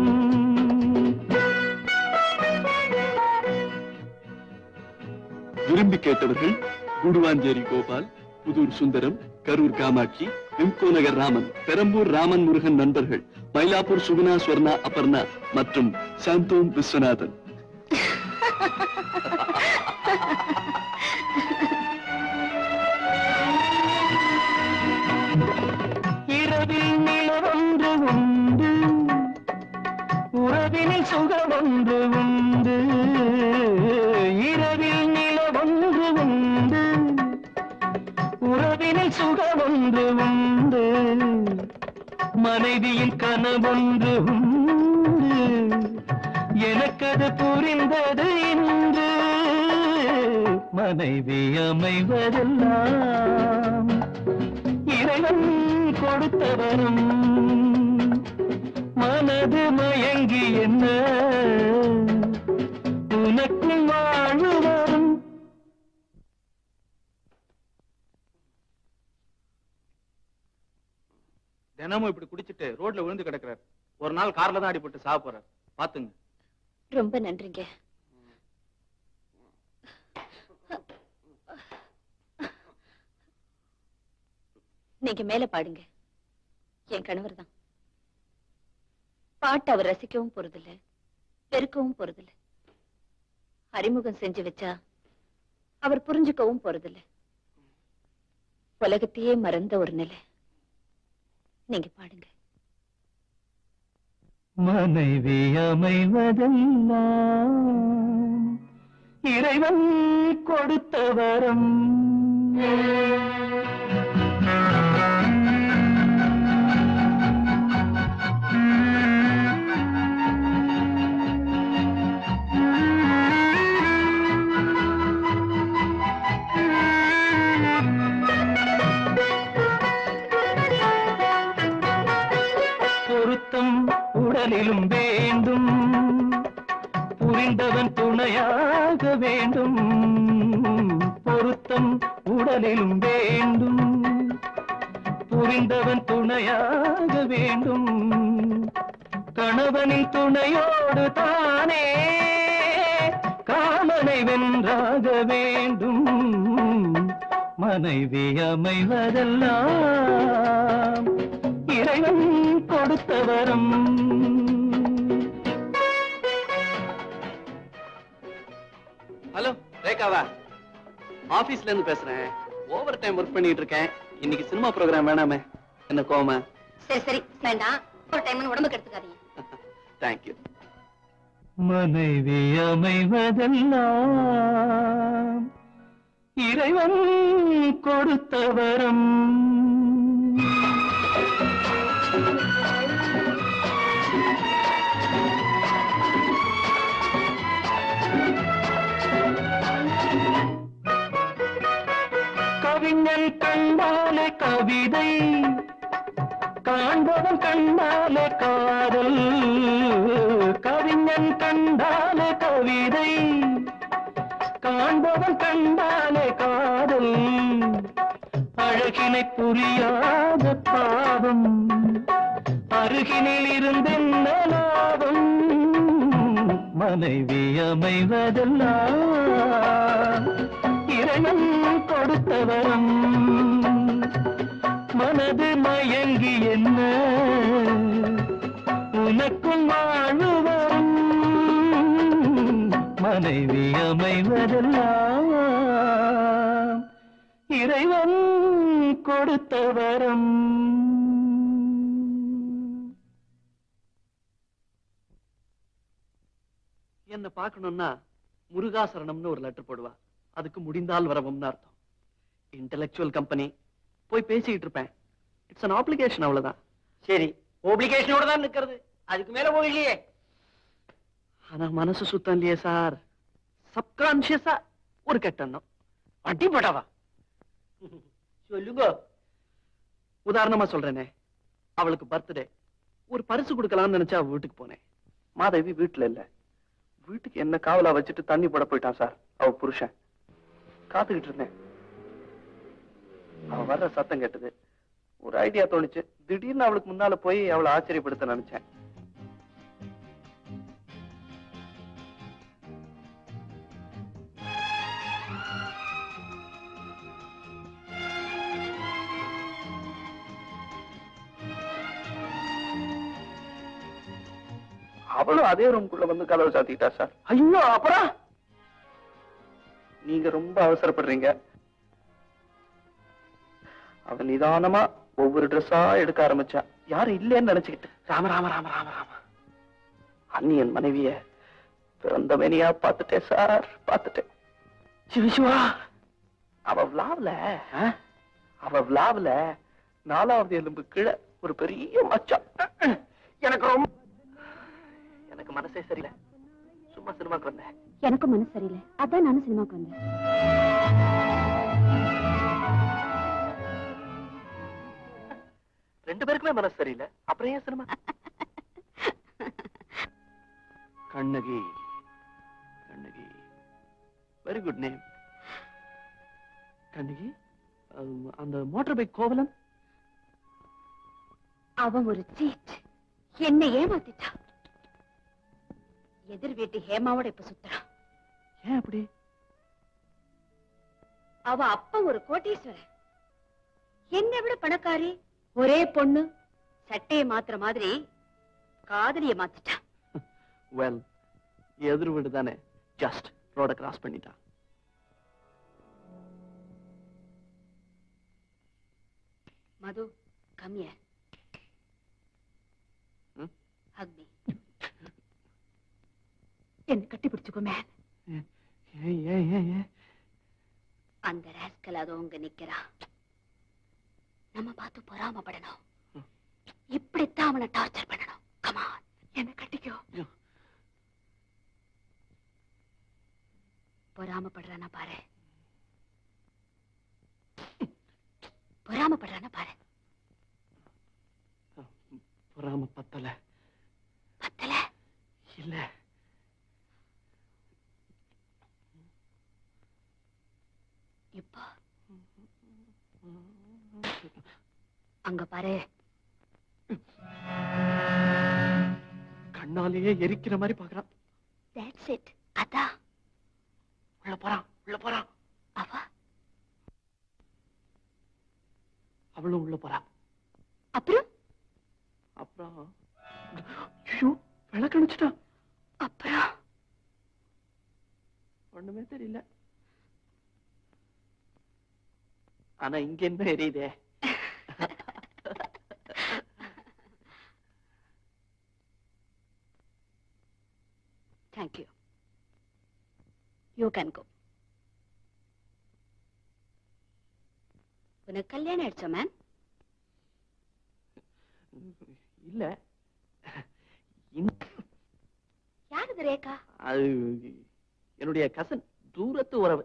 B: விரும்பி கேட்டவர்கள் குடுவாஞ்சேரி கோபால் புதூர் சுந்தரம் கரூர் காமாட்சி விம்கோ நகர் ராமன் பெரம்பூர் ராமன் முருகன் நண்பர்கள் மயிலாப்பூர் சுகுணா ஸ்வர்ணா அபர்ணா மற்றும் சாந்தோம் விஸ்வநாதன்
D: இரவில் நிலவொன்று உண்டு உறவினில் சுகமொன்று உண்டு இரவில் நிலவொன்று உண்டு உறவினில் சுகமொன்று உண்டு மனைவியின் கனவொன்று உண்டு எனக்கது புரிந்தது இன்று மனைவி அமைவதெல்லாம் இறைவன் கொடுத்தவரும் மனது மயங்கி என்ன உனக்கும் வாழ்வு வரும்
E: தினமும் இப்படி குடிச்சிட்டு ரோட்ல விழுந்து கிடக்குறாரு ஒரு நாள் கார்ல தான் அடிபட்டு சாக போறாரு பாத்துங்க
F: ரொம்ப நன்றிங்க நீங்க மேல பாடுங்க என் கணவர் தான் பாட்டு அவர் ரசிக்கவும் போறதில்ல பெருக்கவும் போறதில்ல அறிமுகம் செஞ்சு வச்சா அவர் புரிஞ்சுக்கவும் போறதில்ல உலகத்தையே மறந்த ஒரு நிலை நீங்க பாடுங்க
D: மனைவி அமைவதெல்லாம் இறைவன் கொடுத்த வரம் பொருத்தம் உடலிலும் வேண்டும் புரிந்தவன் துணையாக வேண்டும் பொருத்தம் உடலிலும் வேண்டும் புரிந்தவன் துணையாக வேண்டும் கணவனின் துணையோடு தானே காமனை வென்றாக வேண்டும் மனைவி அமைவதெல்லாம் இறைவன் கொடுத்த வரம்
B: ஹலோ ரேகாவா ஆபீஸ்ல இருந்து பேசுறேன் ஓவர் டைம் ஒர்க் பண்ணிட்டு இருக்கேன் இன்னைக்கு சினிமா ப்ரோக்ராம் வேணாமே என்ன கோம
A: சரி சரி வேண்டாம் ஒரு டைம் உடம்புக்கு எடுத்துக்காதீங்க
B: தேங்க்யூ
D: மனைவி அமைவதெல்லாம் இறைவன் கொடுத்த வரம் கவிஞன் கண்டாலே கவிதை காண்பவன் கண்டாலே காதல் கவிஞன் கண்டாலே கவிதை காண்பவன் கண்டாலே காதல் அழகினை புரியாத பாவம் அருகினில் இருந்தென்ன லாபம் மனைவி அமைவதெல்லாம் இறைவன் கொடுத்த வரம் மனது மயங்கி என்ன உனக்கும் வாழ்வு வரும் மனைவி அமைவதெல்லாம் இறைவன் கொடுத்த வரம்
B: என்ன பார்க்கணும்னா முருகாசரணம்னு ஒரு லெட்டர் போடுவா அதுக்கு முடிந்தால் வரவும்னு அர்த்தம் இன்டெலெக்சுவல் கம்பெனி போய் பேசிக்கிட்டு இருப்பேன் இட்ஸ் an obligation அவ்வளவுதான்
C: சரி ஓப்ளிகேஷனோட தான் நிக்கிறது அதுக்கு மேல போகலையே
B: ஆனா மனசு சுத்தம் இல்லையே சார் சப்கான்சியஸா ஒரு கெட்டெண்ணம்
C: வட்டி போட்டவா சொல்லுங்க
B: உதாரணமா சொல்றேனே அவளுக்கு பர்த்டே ஒரு பரிசு கொடுக்கலாம்னு நினைச்சா அவ வீட்டுக்கு போனேன் மாதவி வீட்டுல இல்ல வீட்டுக்கு என்ன காவலா வச்சுட்டு தண்ணி போட போயிட்டான் சார் அவ புருஷன் காத்துக்கிட்டு இருந்தேன் அவ வர்ற சத்தம் கேட்டது ஒரு ஐடியா தோணுச்சு திடீர்னு அவளுக்கு முன்னால போய் அவளை ஆச்சரியப்படுத்த நினைச்சேன் அவளும் அதே ரூம்குள்ள வந்து கதவை சாத்திக்கிட்டா சார் ஐயோ அப்புறம் நீங்க ரொம்ப அவசரப்படுறீங்க அவன் நிதானமா ஒவ்வொரு ட்ரெஸ்ஸா எடுக்க ஆரம்பிச்சா யாரும் இல்லைன்னு நினைச்சுக்கிட்டு ராம ராம ராம ராம ராம அந்நியன் மனைவிய பிறந்த மேனியா பார்த்துட்டேன் சார் பார்த்துட்டேன் சிவசிவா அவ விழாவுல அவ விழாவுல நாலாவது எலும்பு கீழே ஒரு பெரிய மச்சம் எனக்கு ரொம்ப எனக்கு மனசே சரியில்லை சும்மா சினிமாக்கு வந்தேன்
F: எனக்கும் மனசு சரியில்லை அதான் நானும் சினிமாக்கு வந்தேன்
B: ரெண்டு பேருக்குமே மனசு சரியில்லை அப்புறம் ஏன் cinema Kannagi Kannagi very good name Kannagi um, அந்த மோட்டார் பைக் கோவலன்
F: அவன் ஒரு சீட் என்னை ஏமாத்திட்டா எதிர் வீட்டு ஹேமாவோட இப்ப சுத்துறான்
B: ஏன் அப்படி
F: அவ அப்பா ஒரு கோட்டீஸ்வரன் என்னை விட பணக்காரி ஒரே பொண்ணு சட்டையை மாத்துற மாதிரி காதலிய மாத்திட்டான்
B: வெல் எதிர் வீடு தானே ஜஸ்ட் ரோட கிராஸ் பண்ணிட்டான்
F: மது கம்மிய
B: ம்?
F: அக்னி என்ன கட்டி பிடிச்சுக்கோ மேன்
B: ஏன் ஏன் ஏன் ஏன்
F: அந்த ராஸ்கல் அதோ அங்க நிக்கிறா நம்ம பார்த்து பொறாமப்படணும் இப்படித்தான் அவனை டார்ச்சர் பண்ணணும் கமான் என்ன கட்டிக்கோ
B: ஐயோ.
F: பொறாமப்படுறானா பாரு பொறாமப்படுறானா பாரு
B: பொறாம பத்தல
F: பத்தல
B: இல்ல
F: இப்போ அங்க பாரு
B: கண்ணாலேயே எரிக்கிற மாதிரி பாக்குறான்
F: தட்ஸ் இட் அதான்
B: உள்ள போறான் உள்ள போறான்
F: அவ
B: அவளும் உள்ள போறா
F: அப்புறம்
B: அப்புறம் ஐயோ விளக்கணிச்சிட்டான்
F: அப்புறம்
B: ஒண்ணுமே தெரியல ஆனா இங்க என்ன எரியுதே
F: தேங்க்யூ யூ கேன் கோ உனக்கு கல்யாணம் ஆயிடுச்சா மேம்
B: இல்ல இந்த-
F: யார் இது ரேகா
B: அது என்னுடைய கசன் தூரத்து உறவு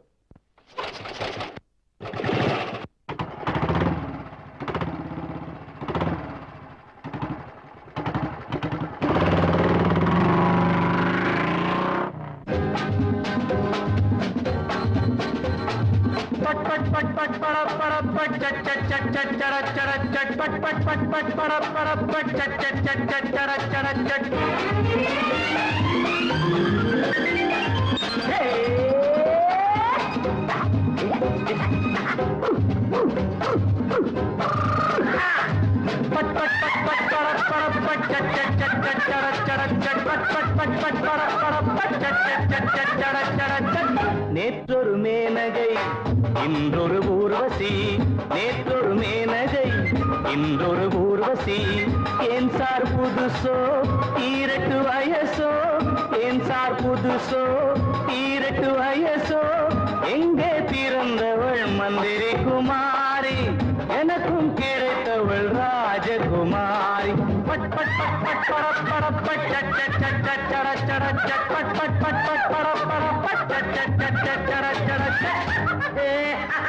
D: நேற்றொரு மேனகை இன்றொரு ஊர்வசி நேற்றொரு மேனகை இன்றொரு ஊர்வசி ஏன் சார் புதுசோ ஈரட்டு வயசோ ஏன் சார் புதுசோ ஈரட்டு வயசோ எங்கே பிறந்தவள் மந்திரி குமாரி எனக்கும் கிடைத்தவள் ராஜகுமாரி பட் பட் பட் பட் பட பட பட் சட் சட் சட் சட் சட சட சட் பட் பட் பட் பட் பட பட பட் சட் சட் சட் சட் சட சட சட் ஏ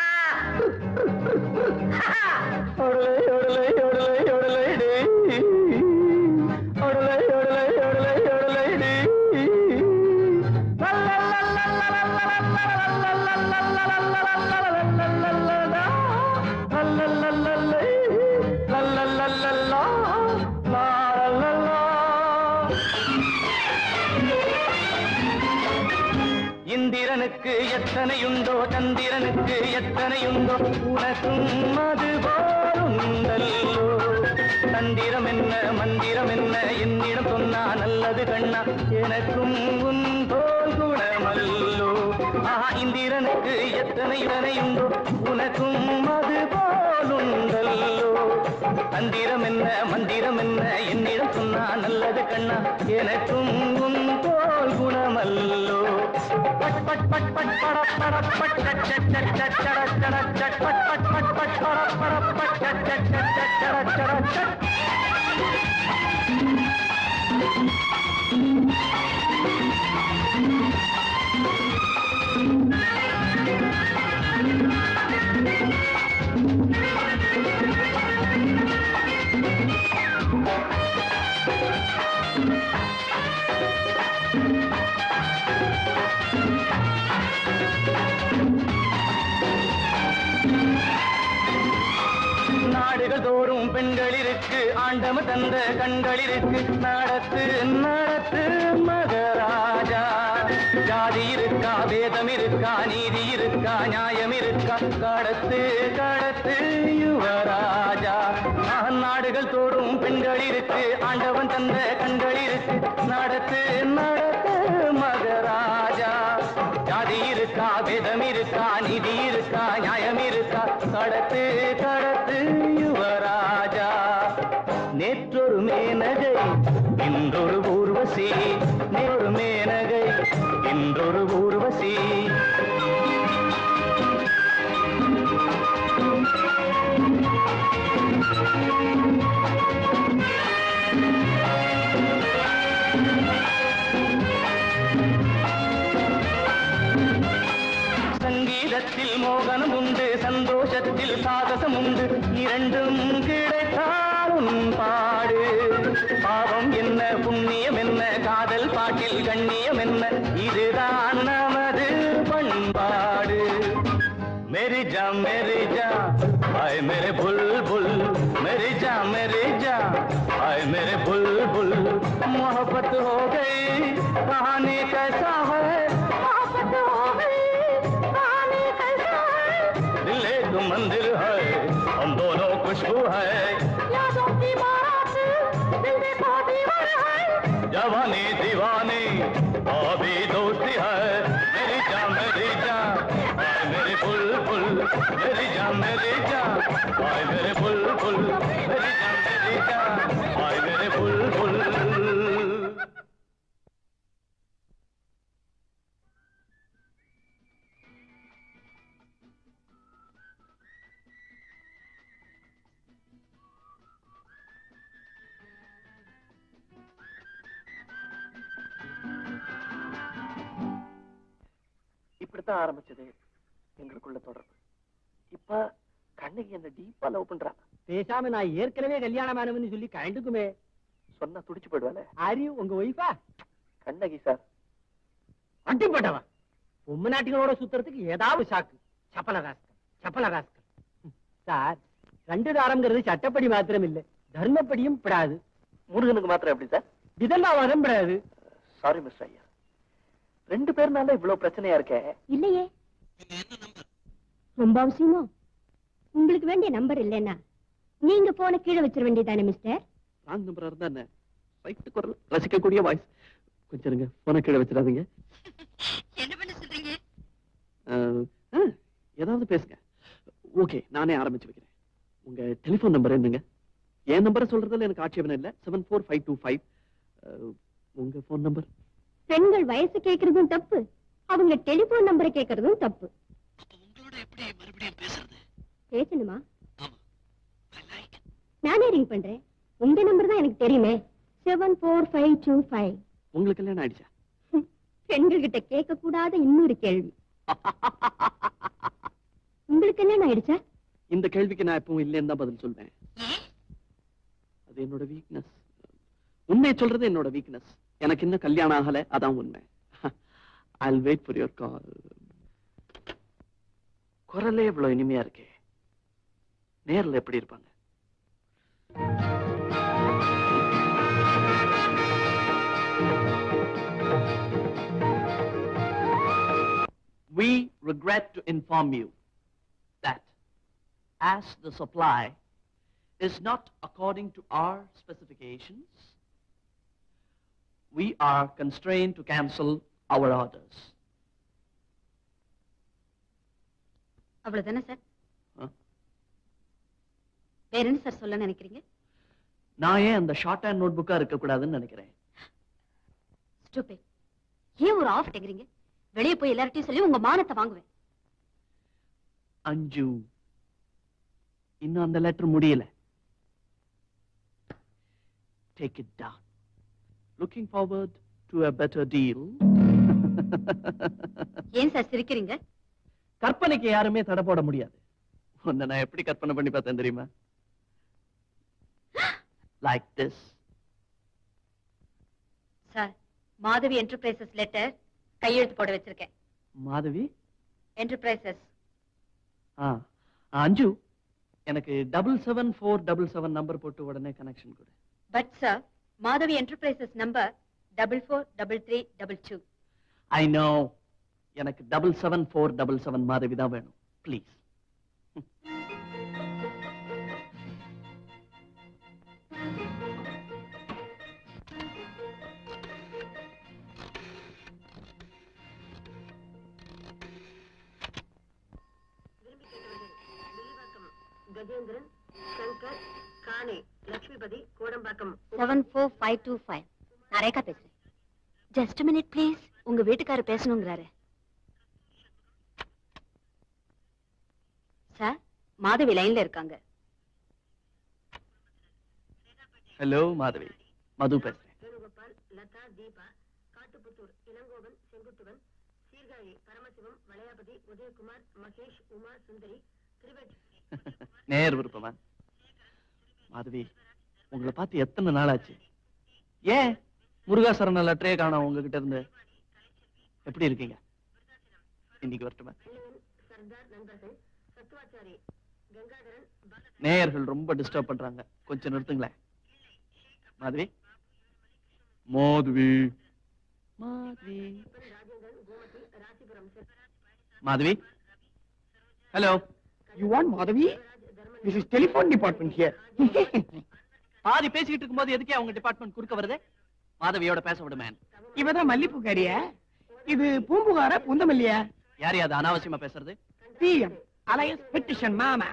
D: ஒடலை ஒடலை ஒடலை ஒடலை டே ஒடலை ஒடலை ஒடலை ஒடலை டே இந்திரனுக்கு எத்தனையுண்டோ சந்திரனுக்கு எத்தனையுண்டோ உனக்கும் அது போலுண்டல்லோ தந்திரம் என்ன மந்திரம் என்ன என்னிடம் சொன்னா நல்லது கண்ணா எனக்கும் உன் போல் குணமல்லோ ஆஹா இந்திரனுக்கு எத்தனை இதனையுண்டோ உனக்கும் அது போலுண்டல்லோ தந்திரம் என்ன மந்திரம் என்ன என்னிடம் சொன்னா நல்லது கண்ணா எனக்கும் உன் போல் குணமல்லோ பட் பட் பட் பட் பட பட பட் சட் சட் சட் சட் சட சட சட் பட் பட் பட் பட் பட பட பட் சட் சட் சட் சட் சட சட சட் நாடுகள் தோறும் பெண்கள் இருக்கு ஆண்டவ தந்த கண்கள் இருக்கு நடத்து நடத்து மகராஜா ஜாதி இருக்கா வேதம் இருக்கா நீதி இருக்கா நியாயம் இருக்கா கடத்து கடத்து யுவராஜா ஆஹ், நாடுகள் தோறும் பெண்கள் இருக்கு ஆண்டவன் தந்த கண்கள் இருக்கு நடத்து நடத்து மகராஜா ஜாதி இருக்கா வேதம் இருக்கா நிதி இருக்கா நியாயம் இருக்கா கடத்து கடத்து யுவராஜா நேற்றொரு மேனகை இன்றொரு ஊர்வசி நேற்றொரு மேனகை இன்றொரு ஊர்வசி சங்கீதத்தில் மோகனம் உண்டு சந்தோஷத்தில் சாகசம் உண்டு இரண்டும் கிடைத்தாலும் பாடு பாவம் என்ன புண்ணியம் என்ன காதல் பாட்டில் கண்ணியம் என்ன இதுதான் நமது பண்பாடு मेरी जा मेरी जा आए मेरे बुलबुल मेरी मेरे बुलबुल मोहब्बत हो गई कहानी कैसा है मोहब्बत हो गई कहानी कैसा है दिल एक मंदिर है हम दोनों खुशबू है यादों की बारात दिल में तो दीवार है जवानी दीवानी अभी दोस्ती है मेरी जान मेरी जान आए मेरे बुलबुल मेरी जान मेरी जान आए मेरे बुलबुल मेरी जान मेरी जान आए मेरे बुलबुल
B: இப்படித்தான் ஆரம்பிச்சது எங்களுக்குள்ள தொடர்பு இப்ப கண்ணகி என்ன டீப்பா லவ் பண்றா
C: பேசாம நான் ஏற்கனவே கல்யாணமானவன்னு சொல்லி கண்டுக்குமே
B: சொன்னா துடிச்சு போயிடுவாளே
C: ஆரியு உங்க ஒய்ஃபா
B: கண்ணகி சார்
C: அட்டிப்பட்டவன் பொம்மை நாட்டிகளோட சுத்துறதுக்கு ஏதாவது சாக்கு சப்பல ராஸ்கல் சப்பல ராஸ்கல் ம், சார் ரெண்டு தாரம்ங்கிறது சட்டப்படி மாத்திரம் இல்ல தர்மப்படியும் படாது
B: முருகனுக்கு மாத்திரம் எப்படி சார்
C: இதெல்லாம் வரம்படாது
B: சாரி மிஸ்டர் ஐயா ரெண்டு பேர்னால இவ்வளவு பிரச்சனையா இருக்கே
A: இல்லையே ரொம்ப அவசியமோ உங்களுக்கு வேண்டிய நம்பர் இல்லைன்னா நீங்க போன கீழே வச்சிட வேண்டியதானே மிஸ்டர்
B: ராங் நம்பரா இருந்தா என்ன ரைட்டு குரல் ரசிக்கக்கூடிய வாய்ஸ் கொஞ்சம் இருங்க போன கீழே வச்சிடாதீங்க
F: என்ன பண்ண சொல்றீங்க
B: அஹ், ஆ, ஏதாவது பேசுங்க ஓகே நானே ஆரம்பிச்சு வைக்கிறேன் உங்க டெலிபோன் நம்பர் என்னங்க என் நம்பரை சொல்றதுல எனக்கு ஆட்சேபனை இல்ல seven four five two five உங்க போன் நம்பர்
A: பெண்கள் வயசு கேக்குறதும் தப்பு அவங்க டெலிபோன் நம்பரை கேக்குறதும் தப்பு
B: உங்களோட எப்படி மறுபடியும் பேசுறது
A: பேசணுமா
B: ஆமா ஐ லைக்
A: நானே ரிங் பண்றேன் உங்க நம்பர் தான் எனக்கு தெரியுமே seven four five two five
B: உங்களுக்கு கல்யாணம் ஆயிடுச்சா
A: பெண்கள் கிட்ட கேட்க கூடாத இன்னொரு கேள்வி உங்களுக்கு என்ன ஆயிடுச்சா
B: இந்த கேள்விக்கு நான் எப்பவும் இல்லைன்னு தான் பதில் சொல்வேன் அது என்னோட வீக்னஸ் உண்மையை சொல்றது என்னோட வீக்னஸ் எனக்கு இன்னும் கல்யாணம் ஆகல அதான் உண்மை I wait for your call குரலே இவ்வளவு இனிமையா இருக்கே நேர்ல எப்படி இருப்பாங்க We regret to inform you that as the supply is not according to our specifications, we are constrained to cancel our orders.
F: அவ்வளவுதானே சார்
B: ஆ.
F: வேற என்ன சார் சொல்ல நினைக்கிறீங்க
B: நான் ஏன் அந்த ஷார்ட் ஹேண்ட் நோட் புக்கா இருக்கக்கூடாதுன்னு நினைக்கிறேன்
F: ஸ்டூபிட் ஏன் ஒரு ஆஃப் டெக்கிறீங்க வெளியே போய் எல்லார்ட்டையும் சொல்லி உங்க மானத்தை வாங்குவேன்
B: அஞ்சு இன்னும் அந்த லெட்டர் முடியல take it down looking forward to a better deal
F: ஏன் சார் சிரிக்கிறீங்க
B: கற்பனைக்கு யாருமே தடை போட முடியாது உன்னை நான் எப்படி கற்பனை பண்ணி பார்த்தேன் தெரியுமா like this
F: sir Madhavi Enterprises letter கையெழுத்து போட வச்சிருக்கேன்
B: மாதவி
F: என்டர்பிரைசஸ்
B: ஆ அஞ்சு எனக்கு double seven four double seven number போட்டு உடனே கனெக்ஷன் கொடு
F: but sir Madhavi Enterprises number double four double three double two
B: I know எனக்கு double seven four double seven Madhavi தான் வேணும் ப்ளீஸ்
A: கஜேந்திரன் சங்கர் காணே Lakshmipathi Kodambakkam
F: seven four five two five நான் ரேகா பேசுறேன் ஜஸ்ட் மினிட் ப்ளீஸ் உங்க வீட்டுக்காரர் பேசணுங்கிறாரு சார் மாதவி லைன்ல இருக்காங்க
B: ஹலோ மாதவி மது பேசுறேன்
A: வேணுகோபால் லதா தீபா காட்டுப்புத்தூர் இளங்கோவன் செங்குட்டுவன் சீர்காழி பரமசிவம் வளையாபதி உதயகுமார் மகேஷ் உமா சுந்தரி திரிவேட்
B: நேர் விருப்பமா மாதவி உங்களை பார்த்து எத்தனை நாள் ஆச்சு ஏன் முருகாசரண லெட்டரே காணோம் உங்ககிட்ட இருந்து எப்படி இருக்கீங்க இன்னைக்கு வரட்டுமா
A: சர்தார் நண்பர்கள் சத்துவாச்சாரி கங்காதரன்
B: நேயர்கள் ரொம்ப டிஸ்டர்ப் பண்றாங்க கொஞ்சம் நிறுத்துங்களேன் Madhavi Madhavi Madhavi Madhavi hello
C: you want Madhavi this is telephone department here
B: பாதி பேசிக்கிட்டு இருக்கும்போது எதுக்கே அவங்க டிபார்ட்மெண்ட் குறுக்க வருது மாதவியோட பேச விடு மேன்
C: இவதான் மல்லிப்பூக்காரியா இது பூம்புகார புந்தமல்லியா
B: யார் அது அனாவசியமா பேசுறது
C: பிஎம் அலையஸ் பெட்டிஷன் மாமா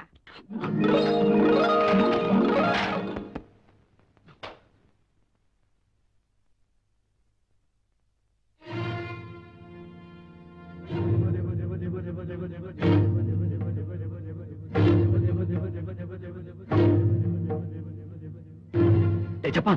B: டேய் ஜப்பான்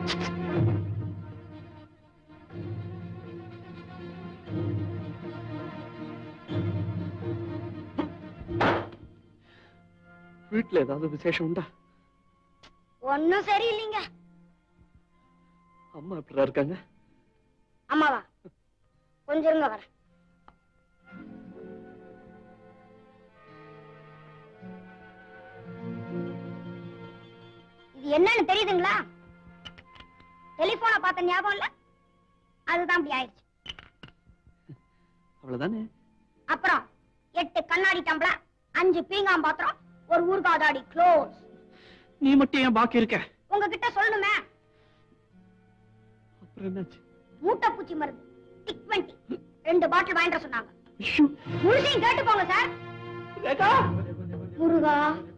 B: வீட்டுல ஏதாவது விசேஷம் உண்டா
A: ஒன்னும் சரியில்லைங்க
B: அம்மா எப்படிடா இருக்காங்க
A: அம்மாவா கொஞ்சம் இருங்க வரேன் இது என்னன்னு தெரியுதுங்களா டெலிபோனை பார்த்த ஞாபகம் இல்ல அதுதான் இப்படி ஆயிடுச்சு
B: அவ்வளவுதானே
A: அப்புறம் எட்டு கண்ணாடி டம்ளர் அஞ்சு பீங்காம் பாத்திரம் ஒரு ஊர்காதாடி க்ளோஸ்
B: நீ மட்டும் ஏன் பாக்கி இருக்க
A: உங்ககிட்ட சொல்லணுமே
B: அப்புறம் என்னாச்சு
A: மூட்டை பூச்சி மருந்து டிக் டுவெண்ட்டி ரெண்டு பாட்டில் வாங்கிட்டு வர சொன்னாங்க
B: ஐயோ,
A: முழுசையும் கேட்டு போங்க சார்
B: ரேகா!
A: முருகா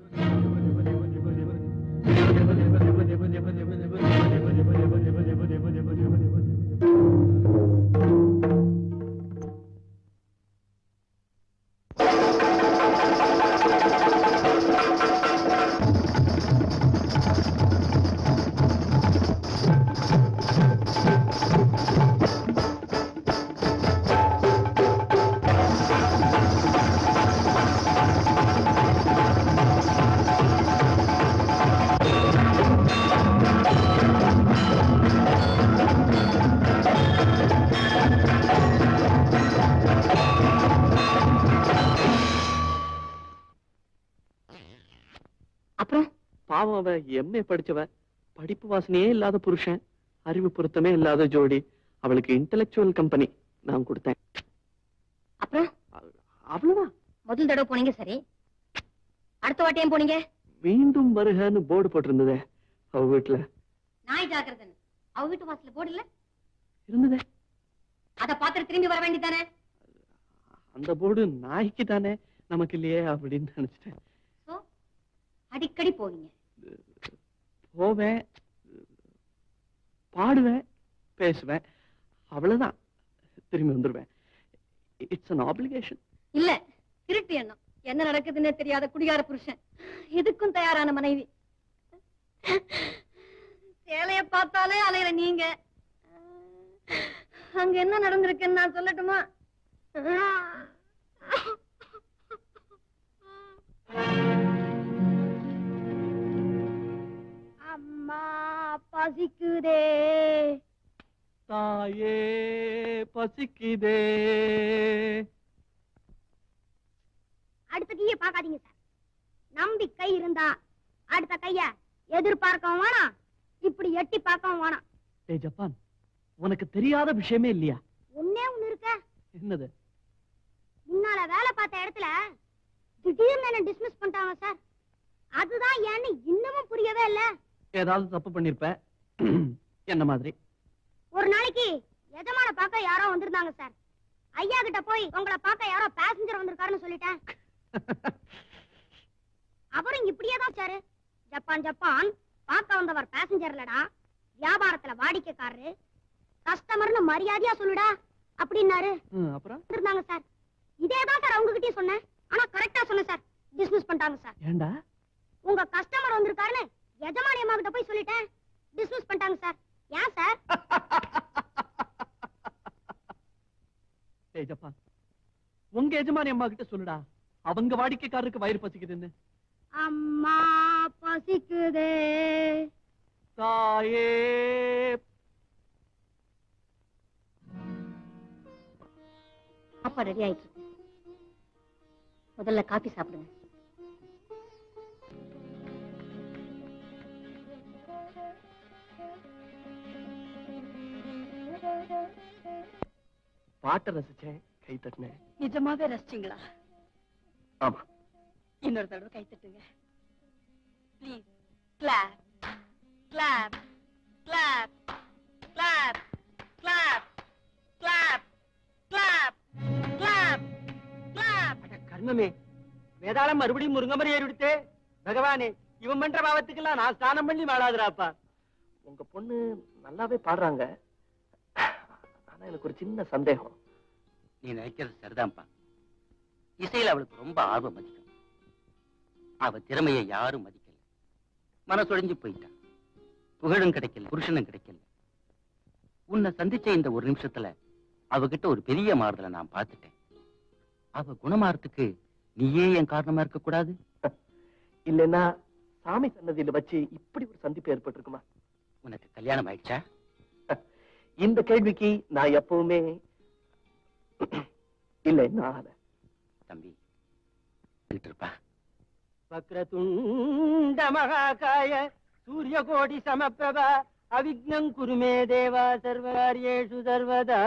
F: அப்புறம்
B: பாவம் அவ எம்ஏ படிச்சவ படிப்பு வாசனையே இல்லாத புருஷன் அறிவு பொருத்தமே இல்லாத ஜோடி அவளுக்கு இன்டெலெக்சுவல் கம்பெனி நான் கொடுத்தேன்
F: அப்புறம்
B: அவ- அவ்வளவுதான்
A: முதல் தடவை போனீங்க சரி அடுத்த வாட்டி ஏன் போனீங்க
B: மீண்டும் வருகன்னு போர்டு போட்டிருந்ததே அவ வீட்டுல
A: நாய் ஜாக்கிரதன்னு அவ வீட்டு வாசல்ல போர்டு இல்ல
B: இருந்ததே
A: அத பாத்துட்டு திரும்பி வர வேண்டியதானே
B: அந்த போர்டு நாய்க்கு தானே நமக்கு இல்லையே அப்படின்னு நினைச்சிட்டேன்
A: சோ அடிக்கடி போவீங்க
B: போவேன் பாடுவேன் பேசுவேன் அவ்வளவுதான் திரும்பி வந்துருவேன் இட்ஸ் an obligation
A: இல்ல திருட்டு எண்ணம் என்ன நடக்குதுன்னே தெரியாத குடிகார புருஷன் எதுக்கும் தயாரான மனைவி சேலைய பார்த்தாலே அலையிற நீங்க அங்க என்ன நடந்திருக்குன்னு நான் சொல்லட்டுமா அம்மா பசிக்குதே
B: தாயே பசிக்குதே
A: அடுத்த கைய பார்க்காதீங்க சார் நம்பிக்கை இருந்தா அடுத்த கைய எதிர்பார்க்கவும் வேணாம் இப்படி எட்டி பார்க்கவும் வேணாம்
B: டேய் ஜப்பான் உனக்கு தெரியாத விஷயமே இல்லையா
A: ஒன்னே ஒண்ணு இருக்க
B: என்னது
A: முன்னால வேலை பார்த்த இடத்துல திடீர்னு என்ன டிஸ்மிஸ் பண்ணிட்டாங்க சார் அதுதான் ஏன்னு இன்னமும் புரியவே இல்ல
B: ஏதாவது தப்பு பண்ணிருப்ப என்ன மாதிரி
A: ஒரு நாளைக்கு எஜமான பார்க்க யாரோ வந்திருந்தாங்க சார் ஐயா கிட்ட போய் உங்களை பார்க்க யாரோ பேசஞ்சர் வந்திருக்காருன்னு சொல்லிட்டேன் அவரும் இப்படியே தான் சாரு ஜப்பான் ஜப்பான் பார்க்க வந்தவர் பேசஞ்சர் இல்லடா வியாபாரத்துல வாடிக்கைக்காரரு கஸ்டமர்னு மரியாதையா சொல்லுடா அப்படின்னாரு
B: ம், அப்புறம்
A: வந்திருந்தாங்க சார் இதே தான் சார் அவங்க கிட்டயும் சொன்னேன் ஆனா கரெக்டா சொன்னேன் சார் டிஸ்மிஸ் பண்ணிட்டாங்க சார்
B: ஏண்டா
A: உங்க கஸ்டமர் வந்திருக்காருன்னு எஜமானி அம்மா கிட்ட போய் சொல்லிட்டேன் டிஸ்மிஸ் பண்ணிட்டாங்க சார் ஏன் சார்
B: டேய் ஜப்பான் உங்க எஜமானி அம்மா கிட்ட சொல்லுடா அவங்க வாடிக்கைக்காரருக்கு வயிறு பசிக்குதுன்னு
A: அம்மா பசிக்குதே
B: தாயே
A: அப்பா ரெடி ஆயிட்டு இருக்கு. முதல்ல காபி சாப்பிடுங்க
B: பாட்டை ரசிச்சேன் கை தட்டினேன்
F: நிஜமாவே ரசிச்சிங்களா
B: ஆமா
F: இன்னொரு தடவை கை தட்டுங்க please clap clap clap clap clap clap clap clap clap
C: கர்மமே வேதாளம் மறுபடியும் முருங்க மாதிரி ஏறிவிடுத்தே பகவானே இவன் பண்ற பாவத்துக்கெல்லாம் நான் ஸ்நானம் பண்ணி வாழாதுராப்பா
B: உங்க பொண்ணு நல்லாவே பாடுறாங்க ஆனா எனக்கு ஒரு சின்ன சந்தேகம்
J: நீ நினைக்கிறது சரிதான்ப்பா இசையில அவளுக்கு ரொம்ப ஆர்வம் அதிகம் அவ திறமையை யாரும் மதிக்கல மனசொடைஞ்சு போயிட்டான் புகழும் கிடைக்கல புருஷனும் கிடைக்கல உன்னை சந்திச்ச இந்த ஒரு நிமிஷத்துல அவகிட்ட ஒரு பெரிய மாறுதலை நான் பார்த்துட்டேன் அவ குணமாறதுக்கு நீயே என் காரணமா இருக்க கூடாது
B: இல்லைன்னா சாமி சன்னதியில வச்சு இப்படி ஒரு சந்திப்பு ஏற்பட்டிருக்குமா
J: உனக்கு கல்யாணம் ஆயிடுச்சா
B: இந்த கேள்விக்கு நான் எப்பவுமே இல்லை நான் ஆகல.
J: தம்பி கேட்டு இருப்பா
C: வக்ரதுண்ட மகாகாய சூரியகோடி சமப்பிரபா அவிக்னம் குருமே தேவா சர்வகாரியேஷு சர்வதா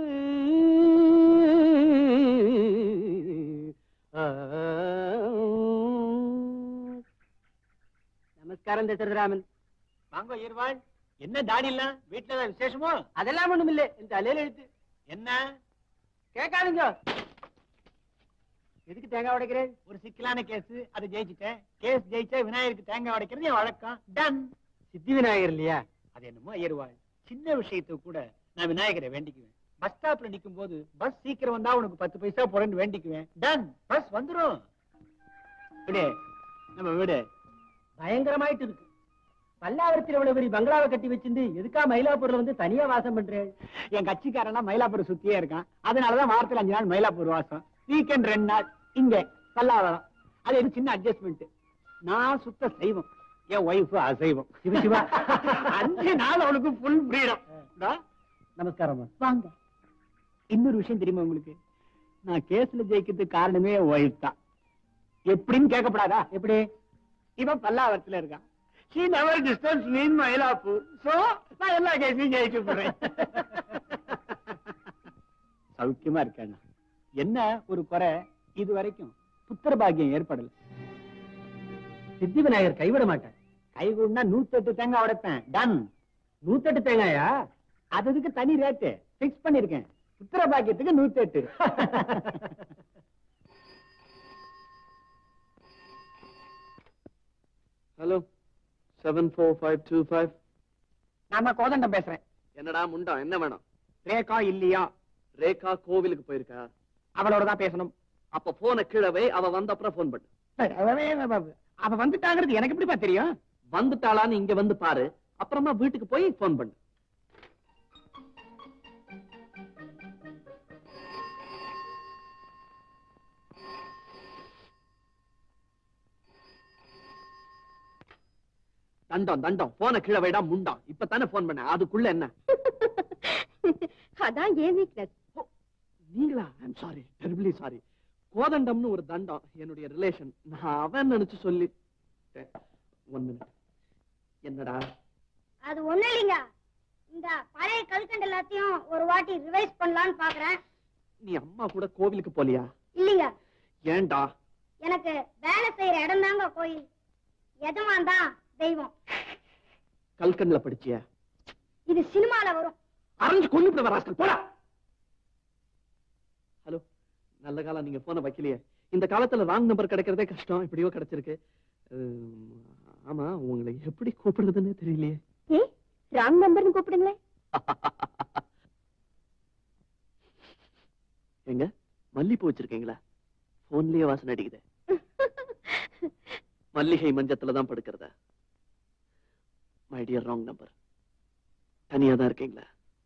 C: நமஸ்காரம் தசரதராமன் வாங்க இருவாள் என்ன தாடி இல்ல வீட்டுல ஏதாவது விசேஷமோ அதெல்லாம் ஒண்ணும் இல்ல இந்த அலையில எழுத்து என்ன கேட்காதுங்க எதுக்கு தேங்காய் உடைக்கிறேன் ஒரு சிக்கலான கேஸ் அதை ஜெயிச்சிட்டேன் கேஸ் ஜெயிச்சா விநாயகருக்கு தேங்காய் உடைக்கிறது என் வழக்கம் டன் சித்தி விநாயகர் இல்லையா அது என்னமோ ஐயர்வாள் சின்ன விஷயத்துக்கு கூட நான் விநாயகரை வேண்டிக்குவேன் பஸ் ஸ்டாப்ல நிக்கும் போது பஸ் சீக்கிரம் வந்தா உனக்கு பத்து பைசா போறேன்னு வேண்டிக்குவேன் டன் பஸ் வந்துரும் வீடு நம்ம வீடு பயங்கரமாயிட்டு இருக்கு பல்லாவரத்தில் இவ்வளவு பெரிய பங்களாவை கட்டி வச்சிருந்து எதுக்கா மயிலாப்பூர்ல வந்து தனியா வாசம் பண்றேன் என் கட்சிக்காரனா மயிலாப்பூர் சுத்தியே இருக்கான் அதனாலதான் வாரத்துல அஞ்சு நாள் மயிலாப்பூர் வாசம் வீக்கெண்ட் ரெண்டு நாள் இங்க பல்லாவரம் அது ஒரு சின்ன அட்ஜஸ்ட்மெண்ட் நான் சுத்த செய்வோம் என் ஒய்ஃப் அசைவம் சிவ சிவா அஞ்சு நாள் அவளுக்கு ஃபுல் ஃப்ரீடம் நமஸ்காரம்
F: வாங்க
C: இன்னொரு விஷயம் தெரியுமா உங்களுக்கு நான் கேஸ்ல ஜெயிக்கிறதுக்கு காரணமே என் ஒய்ஃப் தான் எப்படின்னு கேட்கப்படாதா எப்படி இவன் பல்லாவரத்துல இருக்கான் she never disturbs me in Mylapore so நான் எல்லா கேஸையும் ஜெயிக்க போறேன் சௌக்கியமா இருக்கேன் என்ன ஒரு குறை இது வரைக்கும் புத்திர பாக்கியம் ஏற்படல சித்தி விநாயகர் கைவிட மாட்டேன் கைவிடனா நூத்தெட்டு தேங்காய் உடைப்பேன் டன் நூத்தெட்டு தேங்காயா அதுக்கு தனி ரேட்டு பிக்ஸ் பண்ணிருக்கேன் புத்திர பாக்கியத்துக்கு நூத்தெட்டு
B: hello seven four five two five
C: நாம கோதண்டம் பேசுறேன்
B: என்னடா முண்டம் என்ன வேணும்
C: ரேகா இல்லையா
B: ரேகா கோவிலுக்கு போயிருக்கா
C: அவளோட தான் பேசணும்
B: அப்ப போன கீழவே அவ வந்த அப்புறம் போன் பண்ணு
C: அவ வந்துட்டாங்கிறது எனக்கு எப்படிப்பா தெரியும்
B: வந்துட்டாளான்னு இங்க வந்து பாரு அப்புறமா வீட்டுக்கு போய் போன் பண்ணு தண்டம் தண்டம் போன கீழே வைடா முண்டம் இப்பதானே போன் பண்ண அதுக்குள்ள என்ன
F: அதான் ஏன் வீக்னஸ்
B: நீங்களா ஐம் சாரி டெரிபிளி சாரி கோதண்டம்னு ஒரு தண்டம் என்னுடைய ரிலேஷன் நான் அவன் நினைச்சு சொல்லி ஒன் மினிட் என்னடா
A: அது ஒண்ணு இல்லைங்க இந்த பழைய கல்கண்டு எல்லாத்தையும் ஒரு வாட்டி ரிவைஸ் பண்ணலாம்னு பாக்குறேன்
B: நீ அம்மா கூட கோவிலுக்கு போலியா
A: இல்லைங்க
B: ஏன்டா
A: எனக்கு வேலை செய்யற இடம் தாங்க கோயில் எஜமான் தான் தெய்வம்
B: கல்கண்ல படிச்சிய
A: இது சினிமால வரும்
B: அரைஞ்சு கொண்டு வராஸ்கள் போடா ஹலோ நல்ல காலம் நீங்க போன வைக்கலையே இந்த காலத்துல ராங் நம்பர் கிடைக்கிறதே கஷ்டம் எப்படியோ கிடைச்சிருக்கு உம், ஆமா உங்களை எப்படி கூப்பிடுறதுன்னு தெரியலையே
F: ஏ ராங் நம்பர்னு கூப்பிடுங்களேன்
B: எங்க மல்லிப்பூ வச்சிருக்கீங்களா போன்லயே வாசனை அடிக்குது மல்லிகை மஞ்சத்துல தான் படுக்கிறதா மை டியர் ராங் நம்பர் தனியா தான் இருக்கீங்களா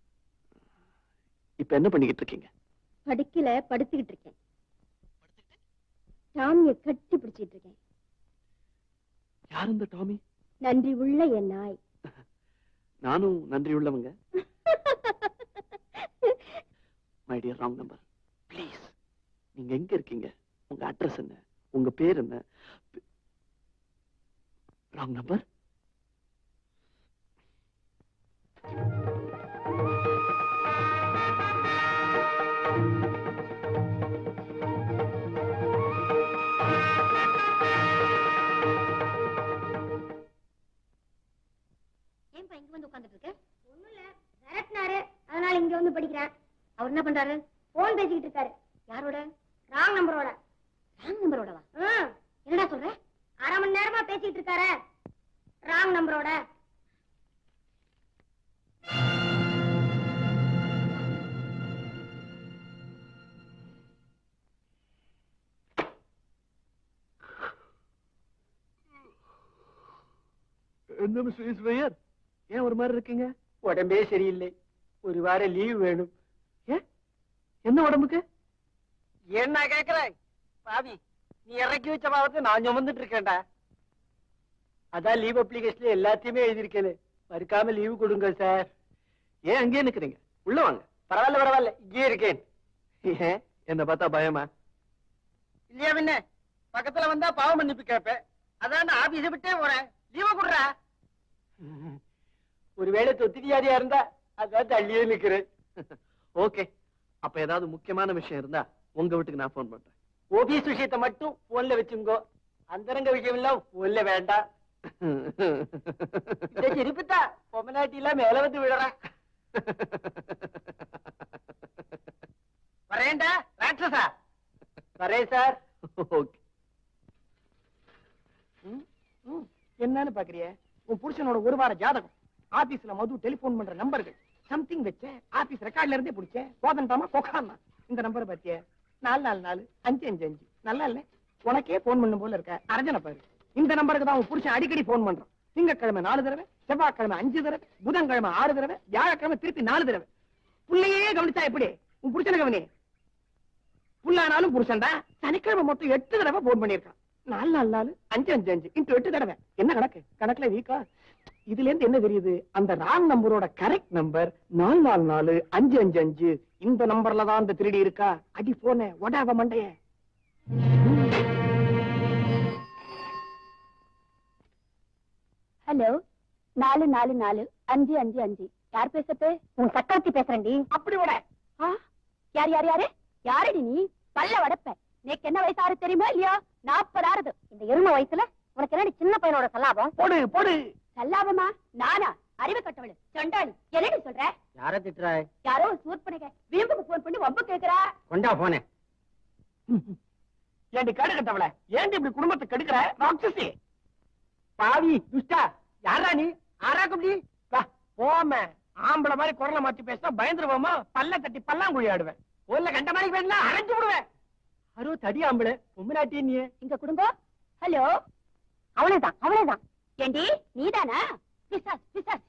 B: இப்ப என்ன பண்ணிக்கிட்டு இருக்கீங்க
F: படுக்கல படுத்துக்கிட்டு இருக்கேன் டாமிய கட்டி பிடிச்சிட்டு இருக்கேன்
B: யார் இந்த டாமி
F: நன்றி உள்ள என் நாய்
B: நானும் நன்றி உள்ளவங்க my dear wrong number please நீங்க எங்க இருக்கீங்க உங்க அட்ரஸ் என்ன உங்க பேர் என்ன ராங் நம்பர்
A: அவர் என்ன பண்றாரு போன் பேசிக்கிட்டு இருக்காரு யாரோட ராங் நம்பரோட ராங் நம்பரோடவா என்னடா சொல்ற அரை மணி நேரமா பேசிட்டு இருக்காரு ராங் நம்பரோட
B: என்ன மிஸ்டர் இஸ்மையர் ஏன் ஒரு மாதிரி இருக்கீங்க
C: உடம்பே சரியில்லை ஒரு வாரம் லீவ் வேணும்
B: என்ன உடம்புக்கு
C: என்ன கேக்குறேன் பாவி நீ இறக்கி வச்ச பாவத்தை நான் சுமந்துட்டு இருக்கேன்டா அதான் லீவ் அப்ளிகேஷன்ல எல்லாத்தையுமே எழுதியிருக்கேன் மறுக்காம லீவு கொடுங்க சார்
B: ஏன் அங்கேயே நிக்கிறீங்க உள்ள வாங்க
C: பரவாயில்ல பரவாயில்ல இங்கே இருக்கேன்
B: ஏன் என்ன பார்த்தா பயமா
C: இல்லையா பின்ன பக்கத்துல வந்தா பாவ மன்னிப்பு கேட்பேன் அதான் நான் ஆபீஸ விட்டே போறேன் லீவ குடுறா ஒருவேளை தொத்திரியாதியா இருந்தா அதான் தள்ளியே நிக்கிறேன்
B: ஓகே அப்ப ஏதாவது முக்கியமான விஷயம் இருந்தா உங்க வீட்டுக்கு நான் ஃபோன் பண்றேன்
C: ஆபீஸ் விஷயத்தை மட்டும் போன்ல வச்சுங்கோ அந்தரங்க விஷயம் எல்லாம் போன்ல வேண்டாம் இந்த சிரிப்புத்தா பொம்மநாட்டி எல்லாம் மேல வந்து விடுறேன் வரேன்டா ராட்சசா வரேன் சார்
B: ஓகே
C: என்னன்னு பாக்குறிய உன் புருஷனோட ஒரு வார ஜாதகம் ஆபீஸ்ல மது டெலிபோன் பண்ற நம்பர்கள் சம்திங் வச்ச ஆபீஸ் ரெக்கார்ட்ல இருந்தே பிடிச்ச கோதண்டாமா கொக்கானா இந்த நம்பரை பாத்திய நாலு நாலு நாலு அஞ்சு அஞ்சு அஞ்சு நல்லா இல்ல உனக்கே போன் பண்ணும் போல இருக்க அரஞ்சன பாரு இந்த நம்பருக்கு தான் உன் புருஷன் அடிக்கடி போன் பண்றான் திங்கட்கிழமை நாலு தடவை செவ்வாய்க்கிழமை அஞ்சு தடவை புதன்கிழமை ஆறு தடவை வியாழக்கிழமை திருப்பி நாலு தடவை புள்ளையே கவனிச்சா எப்படி உன் புருஷனை கவனி புல்லானாலும் புருஷன்டா சனிக்கிழமை மொத்தம் எட்டு தடவை போன் பண்ணிருக்கான் நாலு நாலு நாலு அஞ்சு அஞ்சு அஞ்சு இன்ட்டு எட்டு தடவை என்ன கணக்கு கணக்குல வீக்கா இதுல இருந்து என்ன தெரியுது அந்த ராங் நம்பரோட கரெக்ட் நம்பர் நாலு நாலு நாலு அஞ்சு அஞ்சு அஞ்சு இந்த நம்பர்ல தான் அந்த திருடி இருக்கா அடி போன ஒடாவ மண்டைய
F: ஹலோ நாலு நாலு நாலு அஞ்சு அஞ்சு அஞ்சு யார் பேசுறது
A: உன் சக்கரத்தி பேசுறேன்டி
C: அப்படி விட
F: ஆ? யார் யார் யாரு யாரடி நீ பல்ல வடப்ப நேக்கு என்ன வயசு ஆறு தெரியுமா இல்லையா நாற்பது ஆறுது
A: இந்த எரும வயசுல உனக்கு என்னடி சின்ன பையனோட சலாபம்
C: போடு போடு
F: சல்லாபமா நானா அறிவு கட்டவளு சொண்டாளி என்னடி சொல்ற
C: யார திட்டுறாய்
F: யாரோ ஒரு சூட் பண்ணுங்க வீம்புக்கு போன் பண்ணி வம்பு கேக்குறா
C: கொண்டா போனே ஏண்டி கடு கட்டவள ஏண்டி இப்படி குடும்பத்தை கெடுக்கிற ராட்சசி பாவி துஷ்டா யாரா நீ ஆரா குடி வா போம ஆம்பளை மாதிரி குரலை மாத்தி பேசினா பயந்துருவோமா பல்ல தட்டி பல்லாங்குழி ஆடுவேன் ஊர்ல கண்ட மாதிரி பேசினா அரைஞ்சு விடுவேன் அரோ தடி ஆம்பளை பொம்மநாட்டி நீ
F: இங்க குடும்பம் ஹலோ
A: அவளேதான் அவளேதான்
F: ஏண்டி நீதானா பிசாஸ் பிசாஸ்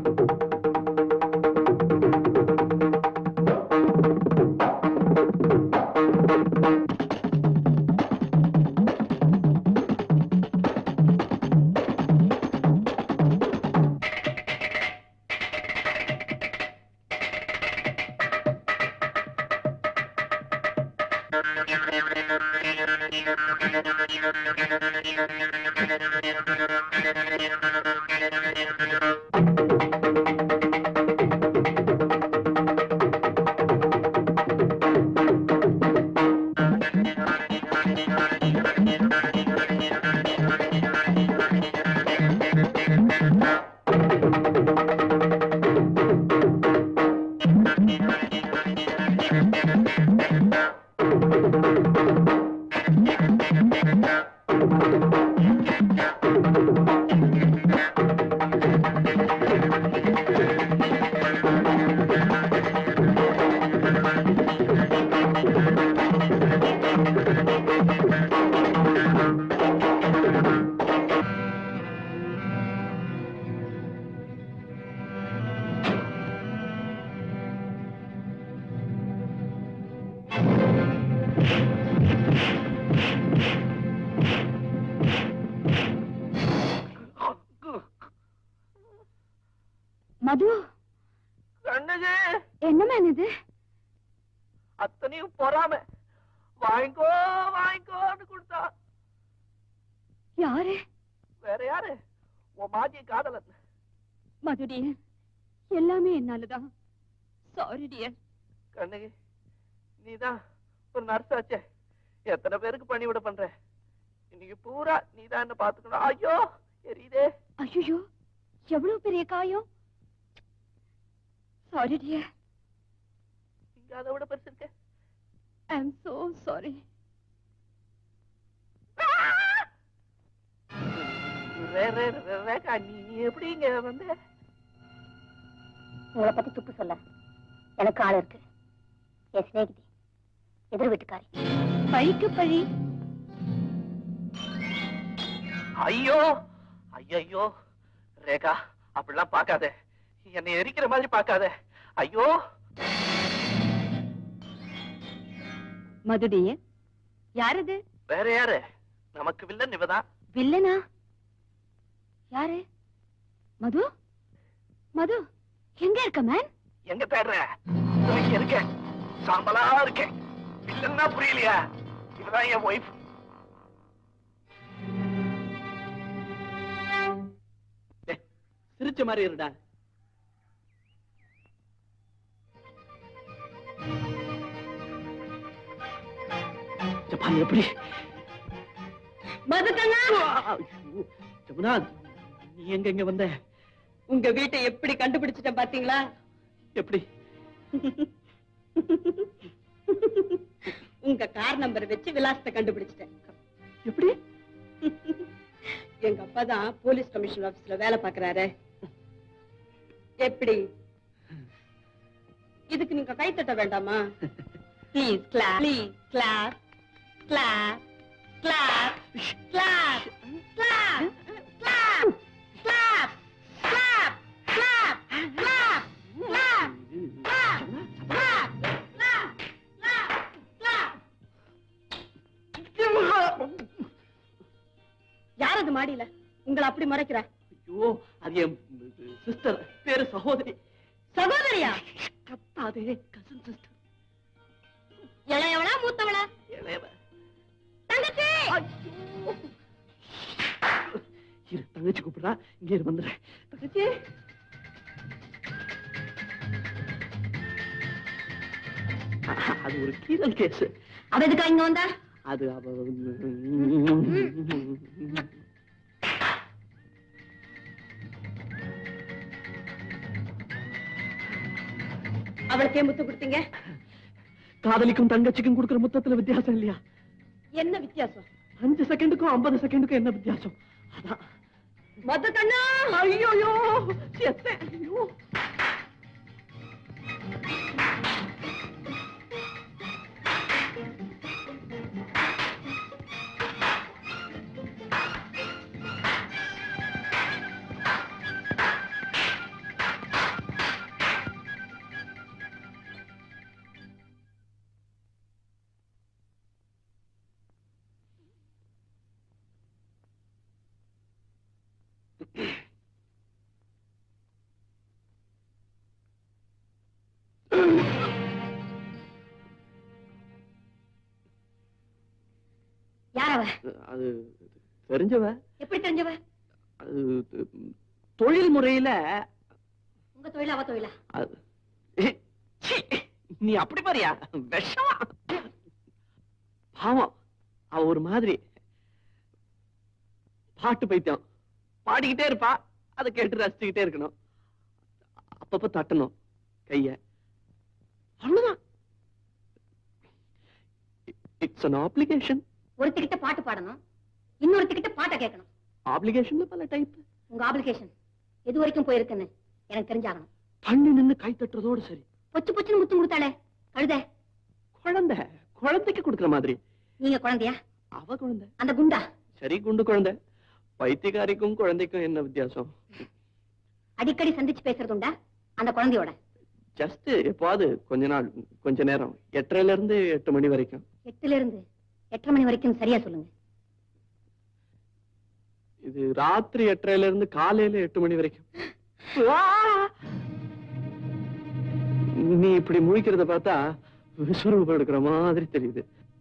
F: மது
B: கண்ணகி
F: என்ன மேன் இது
B: அத்தனையும் பொறாம வாங்கிக்கோ வாங்கிக்கோன்னு கொடுத்தா
F: யாரு
B: வேற யாரு உன் மாஜி காதலன்
F: மது டியர் எல்லாமே என்னாலதான் சாரி டியர்
B: கண்ணகி நீதான் ஒரு நர்ஸ் ஆச்சே எத்தனை பேருக்கு பணி விட பண்ற இன்னைக்கு பூரா நீதான் என்ன பாத்துக்கணும் ஐயோ எரியுதே
F: ஐயோ எவ்வளவு பெரிய காயம் சாரி டியர்
B: இங்க இங்க அதை விட பெருசு இருக்கு
F: ஐ அம் சோ சாரி
B: ரே- ரே- ரே- ரேகா நீ நீ எப்படி இங்க வந்து
A: உங்களை பத்தி துப்பு சொல்ல எனக்கு ஆள் இருக்கு என் சிநேகிதி எதிர் வீட்டுக்காரி
F: பழிக்கு பழி
B: ஐயோ ஐயோ ரேகா அப்படிலாம் பார்க்காத என்னை எரிக்கிற மாதிரி பார்க்காத ஐயோ
F: மதுடிய யாரது
B: வேற யாரு நமக்கு வில்லன் இவதான்
F: வில்லனா யாரு மது மது எங்க இருக்க மேன்
B: எங்க தேடுற இதோ இங்க இருக்கேன் சாம்பலா இருக்கேன் வில்லன்னா புரியலையா இவதான் என் ஒய்ஃப் சிரிச்ச மாதிரி இருடா ஜப்பான் எப்படி
F: மதுக்கண்ணா
B: ஐயோ, ஜமுனா நீ எங்க இங்க வந்த
F: உங்க வீட்டை எப்படி கண்டுபிடிச்சிட்டேன் பாத்தீங்களா
B: எப்படி
F: உங்க கார் நம்பர் வச்சு விலாசத்தை கண்டுபிடிச்சிட்டேன்
B: எப்படி
F: எங்க அப்பா தான் போலீஸ் கமிஷனர் ஆபீஸ்ல வேலை பாக்குறாரு எப்படி இதுக்கு நீங்க கை தட்ட வேண்டாமா please claps please claps claps claps claps claps claps claps claps claps claps யார் அது மாடியில உங்களை அப்படி மறைக்கிற
B: ஐயோ அது என் சிஸ்டர் பேரு சகோதரி
F: சகோதரியா
B: கத்தாதே கசன் சிஸ்டர்
F: இளையவளா மூத்தவளா
B: இளையவ
F: தங்கச்சி
B: இரு தங்கச்சி கூப்பிடுறா இங்க இரு வந்துடுறேன் தங்கச்சி அது ஒரு கீரல் கேஸ்
F: அவ எதுக்கா இங்க வந்தா
B: அது அவ
F: அவளுக்கே முத்து கொடுத்தீங்க
B: காதலிக்கும் தங்கச்சிக்கும் கொடுக்கிற முத்தத்துல வித்தியாசம் இல்லையா
F: என்ன வித்தியாசம்
B: அஞ்சு செகண்டுக்கும் ஐம்பது செகண்டுக்கும் என்ன வித்தியாசம் அதான்
F: மது கண்ணா
B: ஐயோ செத்தேன் ஐயோ
F: யார் அவ
B: அது தெரிஞ்சவ
F: எப்படி தெரிஞ்சவ
B: அது தொழில் முறையில
F: உங்க தொழிலா அவ தொழிலா
B: அது சீ, நீ அப்படி பாரியா விஷமா பாவம் அவ ஒரு மாதிரி பாட்டு பைத்தியம் பாடிக்கிட்டே இருப்பா அதை கேட்டு ரசிச்சுக்கிட்டே இருக்கணும் அப்பப்ப தட்டணும் கைய அவ்வளவுதான் இட்ஸ் an obligation
F: ஒருத்திக்கிட்ட பாட்டு பாடணும் இன்னொருத்திக்கிட்ட பாட்டை கேட்கணும்
B: ஆப்ளிகேஷன்ல பல டைப்
F: உங்க ஆப்ளிகேஷன் எது வரைக்கும் போயிருக்குன்னு எனக்கு தெரிஞ்சாகணும்
B: தள்ளி நின்னு கை தட்டுறதோடு சரி
F: பொச்சு பொச்சுன்னு முத்தம் கொடுத்தாளே கழுத
B: குழந்தை குழந்தைக்கு கொடுக்குற மாதிரி
F: நீங்க குழந்தையா
B: அவ குழந்தை
F: அந்த குண்டா
B: சரி குண்டு குழந்தை பைத்தியக்காரிக்கும் குழந்தைக்கும் என்ன வித்தியாசம்
F: அடிக்கடி சந்திச்சு பேசுறது உண்டா அந்த குழந்தையோட
B: ஜஸ்ட் எப்பாவது கொஞ்ச நாள் கொஞ்ச நேரம் எட்டரைல இருந்து எட்டு மணி வரைக்கும்
F: எட்டுல இருந்து எட்டரை மணி வரைக்கும் சரியா சொல்லுங்க
B: இது ராத்திரி எட்டரைல இருந்து காலையில எட்டு மணி வரைக்கும் ஆ! நீ இப்படி முழிக்கிறத பார்த்தா விஸ்வரூபம் எடுக்கிற மாதிரி தெரியுது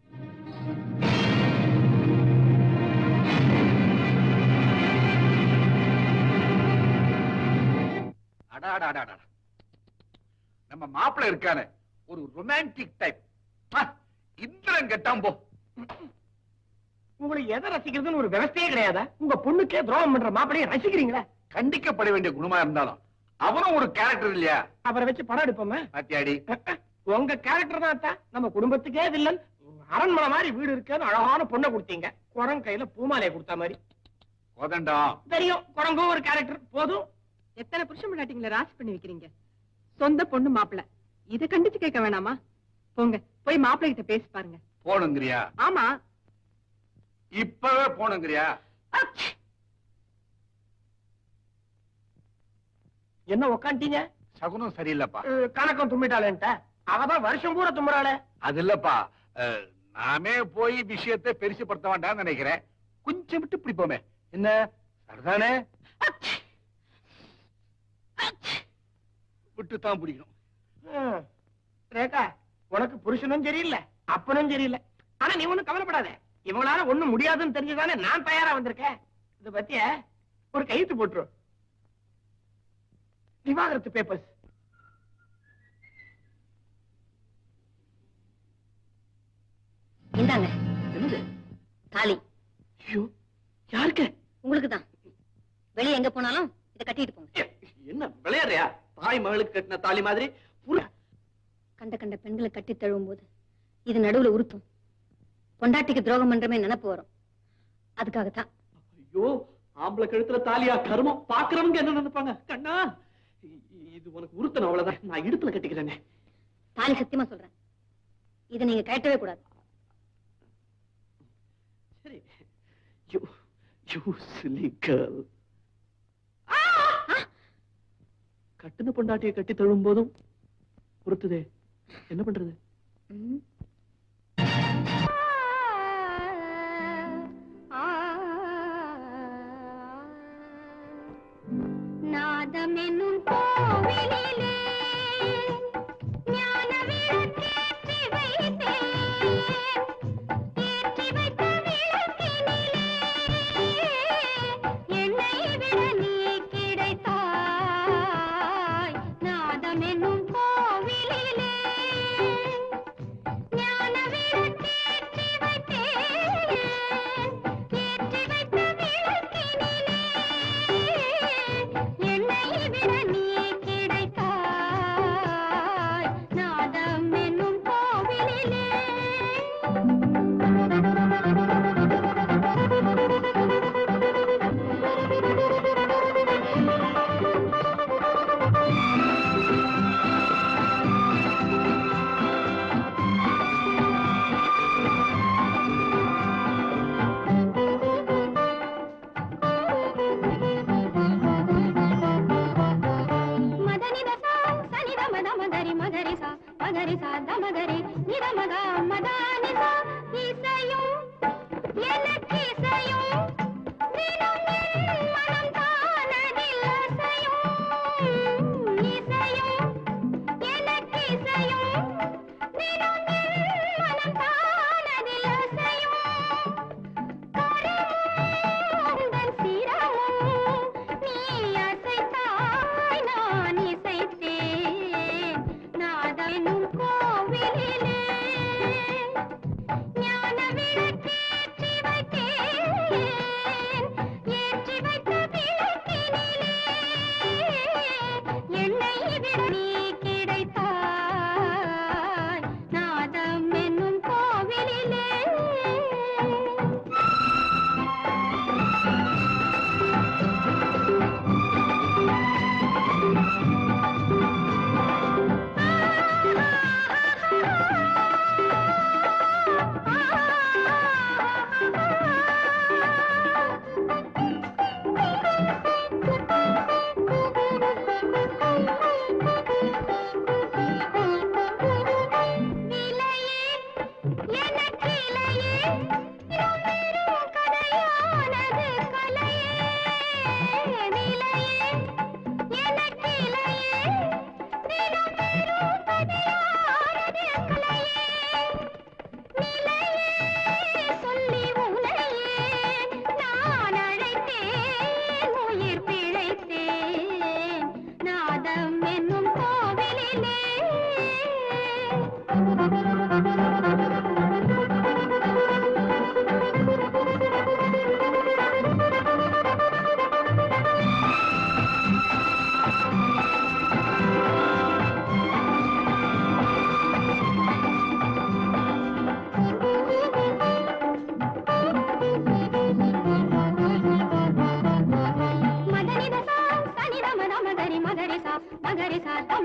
H: அடாடாடாடா நம்ம மாப்பிள்ளை இருக்கானே ஒரு ரொமான்டிக் டைப் இந்திரன் கெட்டாம் போ
C: உங்களுக்கு எதை ரசிக்கிறதுன்னு ஒரு விவசாயே கிடையாதா உங்க பொண்ணுக்கே துரோகம் பண்ற மாப்பிளைய ரசிக்கிறீங்களா
H: கண்டிக்கப்பட வேண்டிய குணமா இருந்தாலும் அவனும் ஒரு கேரக்டர் இல்லையா
C: அவரை வச்சு படம் எடுப்போமே
H: பாத்தியாடி
C: உங்க கேரக்டர் தான் அத்தா. நம்ம குடும்பத்துக்கே வில்லன் அரண்மனை மாதிரி வீடு இருக்குன்னு அழகான பொண்ணை கொடுத்தீங்க குரங்கு கையில பூமாலையை கொடுத்த மாதிரி
H: கோதண்டம்
C: தெரியும் குரங்கும் ஒரு கேரக்டர் போதும்
G: எத்தனை புருஷன் முன்னாட்டிங்களை ராசி பண்ணி வைக்கிறீங்க சொந்த பொண்ணு மாப்பிள்ளை இத கண்டிச்சு கேட்க வேணாமா போங்க போய் மாப்பிள்ளை கிட்ட பேசி பாருங்க
H: போனுங்கிறியா
G: ஆமா
H: இப்பவே போனுங்கிறியா
C: என்ன உக்காண்டீங்க
H: சகுனம் சரியில்லைப்பா
C: கணக்கம் தும்பிட்டாளேன்ட்ட அவதான் வருஷம் பூரா தும்புறாளே
H: அது இல்லப்பா அஹ், நாமே போய் விஷயத்தை பெருசுப்படுத்த வேண்டாம்னு நினைக்கிறேன் கொஞ்சம் விட்டு பிடிப்போமே என்ன சரிதானே விட்டு தான் பிடிக்கணும்
C: ம். ரேகா உனக்கு புருஷனும் சரியில்லை அப்பனும் சரியில்லை ஆனா நீ ஒண்ணும் கவலைப்படாத இவங்களால ஒண்ணும் முடியாதுன்னு தெரிஞ்சுதானே நான் தயாரா வந்திருக்கேன் இத பத்திய ஒரு கையெழுத்து போட்டுரு விவாகரத்து பேப்பர்ஸ்
F: இந்தாங்க
B: என்னது
F: தாலி
B: ஐயோ யாருக்கு
F: உங்களுக்கு தான் வெளியே எங்க போனாலும் இதை கட்டிட்டு போங்க
B: ஏ, என்ன விளையாடுறியா தாய் மகளுக்கு கட்டின தாலி மாதிரி புரு-
F: கண்ட கண்ட பெண்களை கட்டி தழுவும் போது இது நடுவுல உறுத்தும் பொண்டாட்டிக்கு துரோகம் பண்றமே நினைப்பு வரும் அதுக்காகத்தான்
B: ஐயோ ஆம்பளை கழுத்துல தாலியா கருமம் பாக்குறவங்க என்ன நினைப்பாங்க கண்ணா இ- இது உனக்கு உறுத்தணும் அவ்வளவுதான் நான் இடுப்புல கட்டிக்கிறேனே
F: தாலி சத்தியமா சொல்றேன் இதை நீங்க கட்டவே கூடாது
B: சரி யூ யூ சிலி கேர்ள் கட்டுன பொண்டாட்டியை கட்டி தழும் போதும் உறுத்துதே என்ன பண்றது
F: ம்.
A: நாதமென்னும் கோவிலிலே ஞான விளக்கேற்றி வைத்தேன் ஏற்றி வைத்த விளக்கினிலே என்னை விட நீ கிடைத்தாய் நாதமென்னும் கோவிலிலே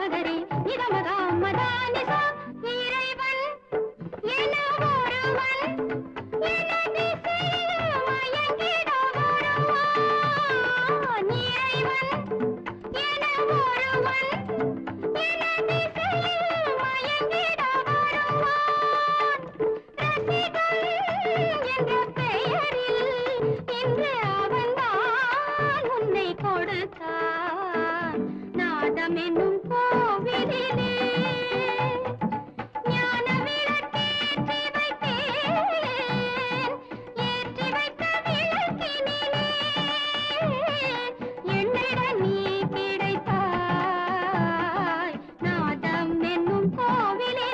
A: மகரி நிதமகா மதானிசா இறைவன் என ஒருவன் எனதிசையில் மயங்கிட வருவான் இறைவன் என ஒருவன் எனதிசையில் மயங்கிட வருவான் ரசிகன் என்ற பெயரில் இன்று அவன்தான் உன்னை கொடுத்தான் நாதம் என்னும் கோவிலிலே ஞான விளக்கேற்றி வைத்தேன் ஏற்றி வைத்த விளக்கினிலே என்னிட நீ கிடைத்தாய் நாதம் என்னும் கோவிலிலே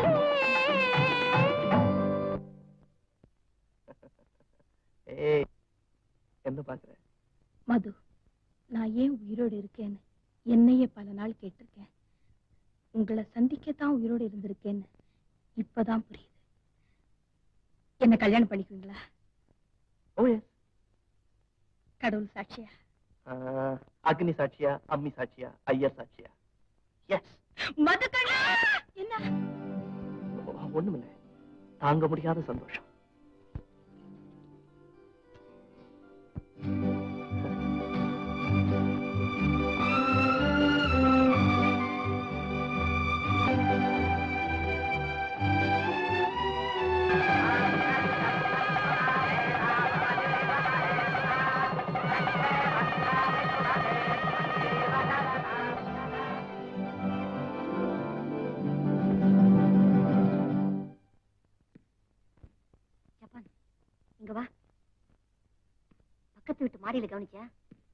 B: ஏய் என்ன பாக்குற
F: மது நான் ஏன் உயிரோடு இருக்கேன்னு என்னையே பல நாள் கேட்டிருக்கேன் உங்களை சந்திக்கத்தான் உயிரோடு இருந்திருக்கேன்னு இப்பதான் புரியுது என்ன கல்யாணம் பண்ணிக்குவீங்களா
B: ஓ எஸ்
F: கடவுள் சாட்சியா
B: அக்னி சாட்சியா அம்மி சாட்சியா ஐயர் சாட்சியா எஸ்
F: மது கண்ணா என்ன
B: ஒண்ணுமில்ல தாங்க முடியாத சந்தோஷம்
A: ஜப்பான் இங்க வா பக்கத்து வீட்டு மாடியில கவனிச்சியா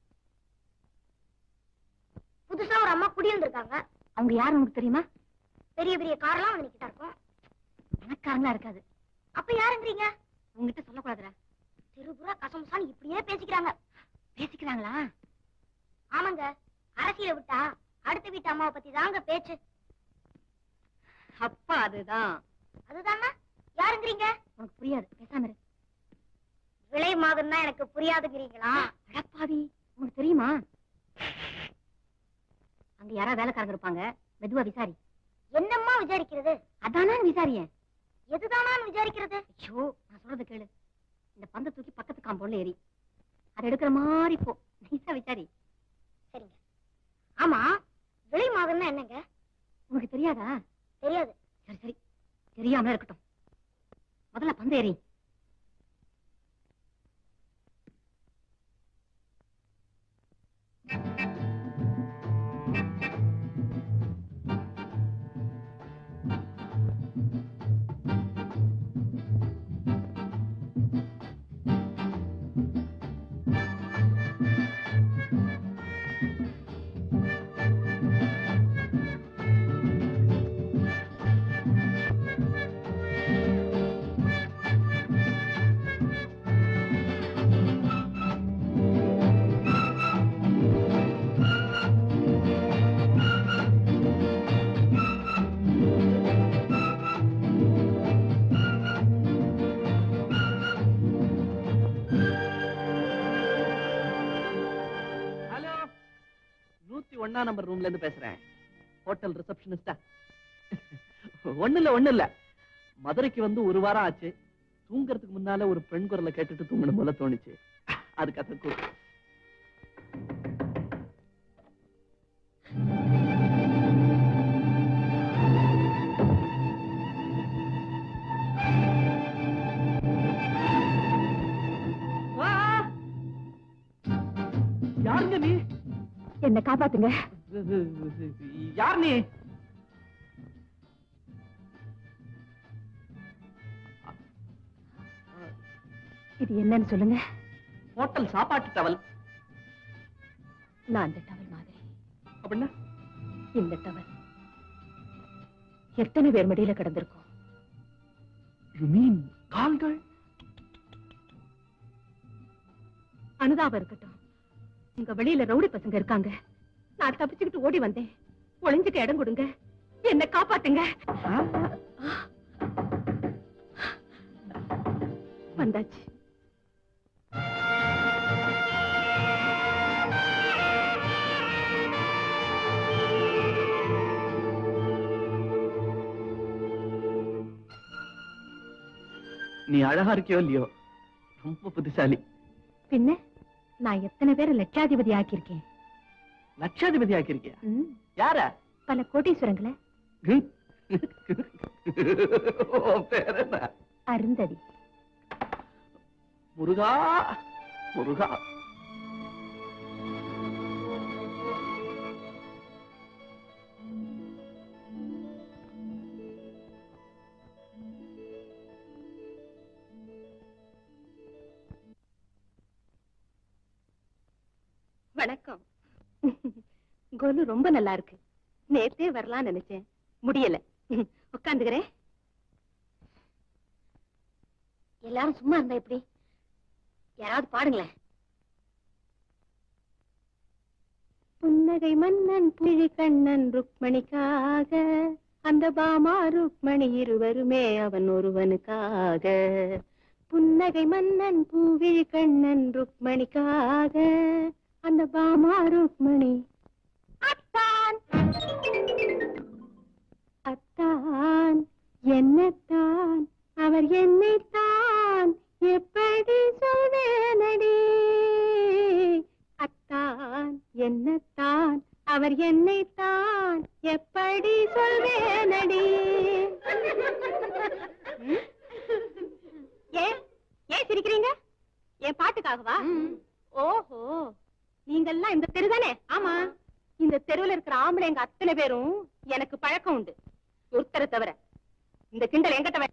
A: புதுசா ஒரு அம்மா குடியிருந்திருக்காங்க அவங்க யாரு உனக்கு தெரியுமா பெரிய பெரிய கார்லாம் வந்து நிக்கிட்டா இருக்கும் பணக்காரங்களா இருக்காது அப்ப யாருங்கிறீங்க உங்ககிட்ட சொல்லக்கூடாதுடா திருபுரா கசமுசான்னு இப்படியே பேசிக்கிறாங்க பேசிக்கிறாங்களா ஆமாங்க அரசியல விட்டா அடுத்த வீட்டு அம்மாவை பத்தி தாங்க பேச்சு அப்பா அதுதான் அதுதானா யாருங்கிறீங்க உனக்கு புரியாது பேசாம இரு விலை மகன் தான் எனக்கு புரியாதுங்கிறீங்களா அடப்பாவி உனக்கு தெரியுமா அங்க யாராவது வேலைக்காரங்க இருப்பாங்க மெதுவா விசாரி என்னம்மா விசாரிக்கிறது அதானா விசாரியேன் எதுதானான்னு விசாரிக்கிறது ஐயோ நான் சொல்றத கேளு இந்த பந்தை தூக்கி பக்கத்து காம்பவுண்ட்ல ஏறி அதை எடுக்கிற மாதிரி போ நீசா விசாரி சரிங்க ஆமா விலை மகன்னா என்னங்க உனக்கு தெரியாதா தெரியாது சரி சரி தெரியாம இருக்கட்டும் முதல்ல பந்து ஏறி
B: ஹலோ நூத்தி ஒண்ணா நம்பர் ரூம்ல இருந்து பேசுறேன் ஹோட்டல் ரிசப்ஷனிஸ்டா ஒண்ணு இல்ல ஒண்ணு இல்ல மதுரைக்கு வந்து ஒரு வாரம் ஆச்சு தூங்கறதுக்கு முன்னால ஒரு பெண் குரலை கேட்டுட்டு தூங்கணும் போல தோணுச்சு அதுக்கு அதை கூப்பிட்டு யாருங்க நீ
F: என்ன காப்பாத்துங்க
B: யார் நீ
F: இது என்னன்னு சொல்லுங்க
B: ஹோட்டல் சாப்பாட்டு டவல்
F: நான் அந்த டவல் மாதிரி
B: அப்படின்னா
F: இந்த டவல் எத்தனை பேர் மடியில கிடந்திருக்கும்
B: யூ மீன் கால்கள்
F: அனுதாபம் இருக்கட்டும் உங்க வெளியில ரவுடி பசங்க இருக்காங்க நான் தப்பிச்சுக்கிட்டு ஓடி வந்தேன் ஒளிஞ்சுக்க இடம் கொடுங்க என்ன காப்பாத்துங்க வந்தாச்சு
B: நீ அழகா இருக்கியோ இல்லையோ ரொம்ப புத்திசாலி
K: பின்ன நான் எத்தனை பேரை லட்சாதிபதி ஆக்கியிருக்கேன்
B: லட்சாதிபதி ஆக்கியிருக்கியா
K: ம்,
B: யார
K: பல கோட்டீஸ்வரங்களை
B: உன் பேர் என்ன
K: அருந்ததி
B: முருகா முருகா
K: வணக்கம் கோலு ரொம்ப நல்லா இருக்கு நேத்தே வரலாம்னு நினைச்சேன் முடியல உட்காந்துக்கிறேன்
A: எல்லாரும் சும்மா இருந்தா எப்படி யாராவது பாடுங்களேன்
K: புன்னகை மன்னன் புழி கண்ணன் ருக்மணிக்காக அந்த பாமா ருக்மணி இருவருமே அவன் ஒருவனுக்காக புன்னகை மன்னன் பூவிழி கண்ணன் ருக்மணிக்காக அந்த பாமா ருக்மணி அத்தான் அத்தான் என்னத்தான் அவர் என்னைத்தான் எப்படி சொல்வேனடி அத்தான் என்னத்தான் அவர் என்னைத்தான் எப்படி சொல்வேனடி ம்? ஏன் ஏன் சிரிக்கிறீங்க என் பாட்டுக்காகவா ஓஹோ நீங்கெல்லாம் இந்த தெரு தானே ஆமா இந்த தெருவுல இருக்கிற ஆம்பளைங்க அத்தனை பேரும் எனக்கு பழக்கம் உண்டு ஒருத்தரை தவிர இந்த கிண்டல் எங்கிட்ட வே-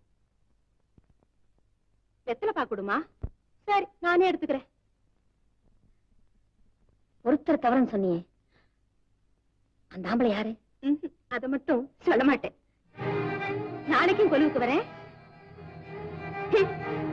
K: வெத்தலை பாக்குடுமா சரி நானே எடுத்துக்கிறேன்
A: ஒருத்தர் தவறுன்னு சொன்னியே அந்த ஆம்பளை யாரு
K: ம்ஹும், அத மட்டும் சொல்ல மாட்டேன் நாளைக்கும் கொலுவுக்கு வரேன் ஹம்.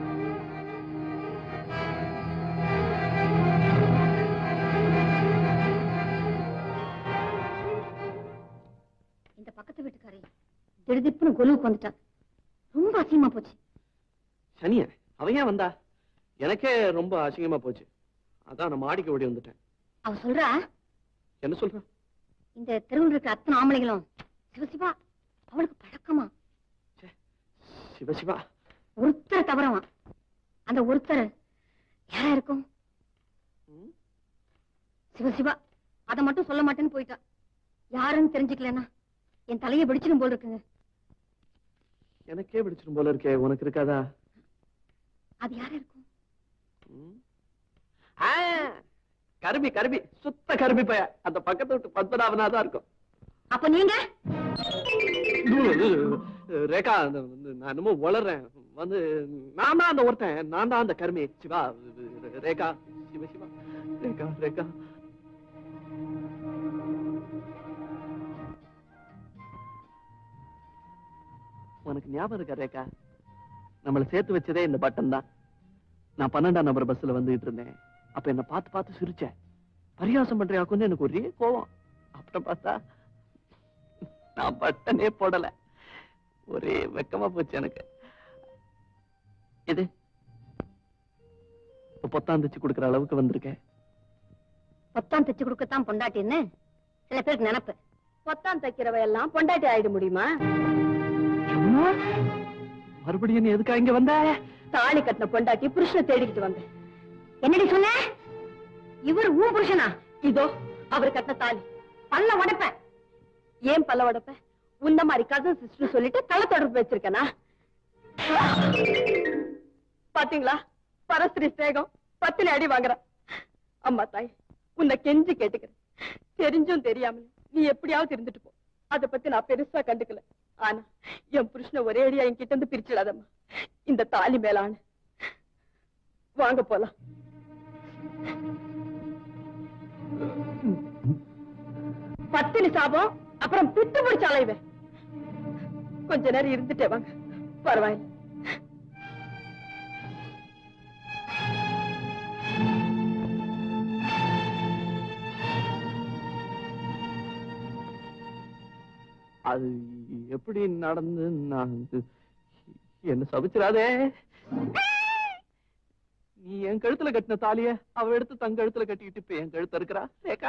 A: இந்த பக்கத்து வீட்டுக்காரி திடுதிப்புன்னு கொலுவுக்கு வந்துட்டா ரொம்ப அசிங்கமா போச்சு
B: சனிய அவன் ஏன் வந்தா எனக்கே ரொம்ப அசிங்கமா போச்சு அதான் நான் மாடிக்கு ஓடி வந்துட்டேன்
A: அவ சொல்றா
B: என்ன சொல்ற
A: இந்த தெருவில் இருக்கிற அத்தனை ஆம்பளைகளும் சிவசிவா அவளுக்கு பழக்கமா
B: சிவ சிவா
A: ஒருத்தர் தவறவா அந்த ஒருத்தர் யாரா இருக்கும்
B: ம்?
A: சிவசிவா அத மட்டும் சொல்ல மாட்டேன்னு போயிட்டா யாருன்னு தெரிஞ்சுக்கலன்னா என் தலையை பிடிச்சிடும் போல் இருக்குங்க
B: எனக்கே பிடிச்சிரும் போல இருக்கே உனக்கு இருக்காதா
A: அது யாரா இருக்கும்
B: ம்? ஆ, கருமி கருமி சுத்த கருமி பைய அந்த பக்கத்து விட்டு பத்மநாபனா தான் இருக்கும்
A: அப்ப நீங்க
B: ரேகா அந்த வந்து நான் என்னமோ வளர்றேன் வந்து நான் தான் அந்த ஒருத்தன் நான் தான் அந்த கருமி சிவா ரேகா சிவ சிவா ரேகா ரேகா உனக்கு ஞாபகம் இருக்கா ரேகா நம்மளை சேர்த்து வச்சதே இந்த பட்டன் தான் நான் பன்னெண்டாம் நம்பர் பஸ்ல வந்துகிட்டு இருந்தேன் அப்ப என்ன பார்த்து பார்த்து சிரிச்சேன் பரிகாசம் பண்றியாக்குன்னு எனக்கு ஒரே கோவம் அப்புறம் பார்த்தா நான் பட்டனே போடல ஒரே வெக்கமா போச்சு எனக்கு இது இப்ப பொத்தாந்துச்சு கொடுக்குற அளவுக்கு வந்திருக்கேன்
A: பொத்தான் தைச்சு கொடுக்கத்தான் பொண்டாட்டின்னு சில பேருக்கு நினப்பு
K: பொத்தான் தைக்கிறவ எல்லாம் பொண்டாட்டி ஆயிட முடியுமா
B: அம்மா, மறுபடியும் நீ எதுக்கா இங்க வந்த
K: தாலி கட்டின பொண்டாட்டி புருஷனை தேடிக்கிட்டு வந்தேன்
A: என்னடி சொன்ன இவர் ஊன் புருஷனா
K: இதோ அவர் கட்டின தாலி பல்ல உடைப்பேன் ஏன் பல்ல உடைப்பேன் உன்ன மாதிரி கசன் சிஸ்டர் சொல்லிட்டு கள்ள தொடர்பு வச்சிருக்கனா பாத்தீங்களா பரஸ்திரி ஸ்நேகம் பத்தினி அடி வாங்குற அம்மா தாய் உன்னை கெஞ்சி கேட்டுக்கிறேன் தெரிஞ்சும் தெரியாமல் நீ எப்படியாவது இருந்துட்டு போ அத பத்தி நான் பெருசா கண்டுக்கல ஆனா என் புருஷனை ஒரே அடியா என்கிட்ட இருந்து பிரிச்சிடாதம்மா இந்த தாலி மேலான வாங்க போலாம் பத்தினி சாபம் அப்புறம் பித்து பிடிச்ச அலைவேன் கொஞ்ச நேரம் இருந்துட்டே வாங்க பரவாயில்ல
B: அது எப்படி நடந்து நான் இது- என்ன சபிச்சிடாதே நீ என் கழுத்துல கட்டின தாலிய அவ எடுத்து தங்க கழுத்துல கட்டிக்கிட்டு இப்ப என் கழுத்து இருக்கிறா ரேகா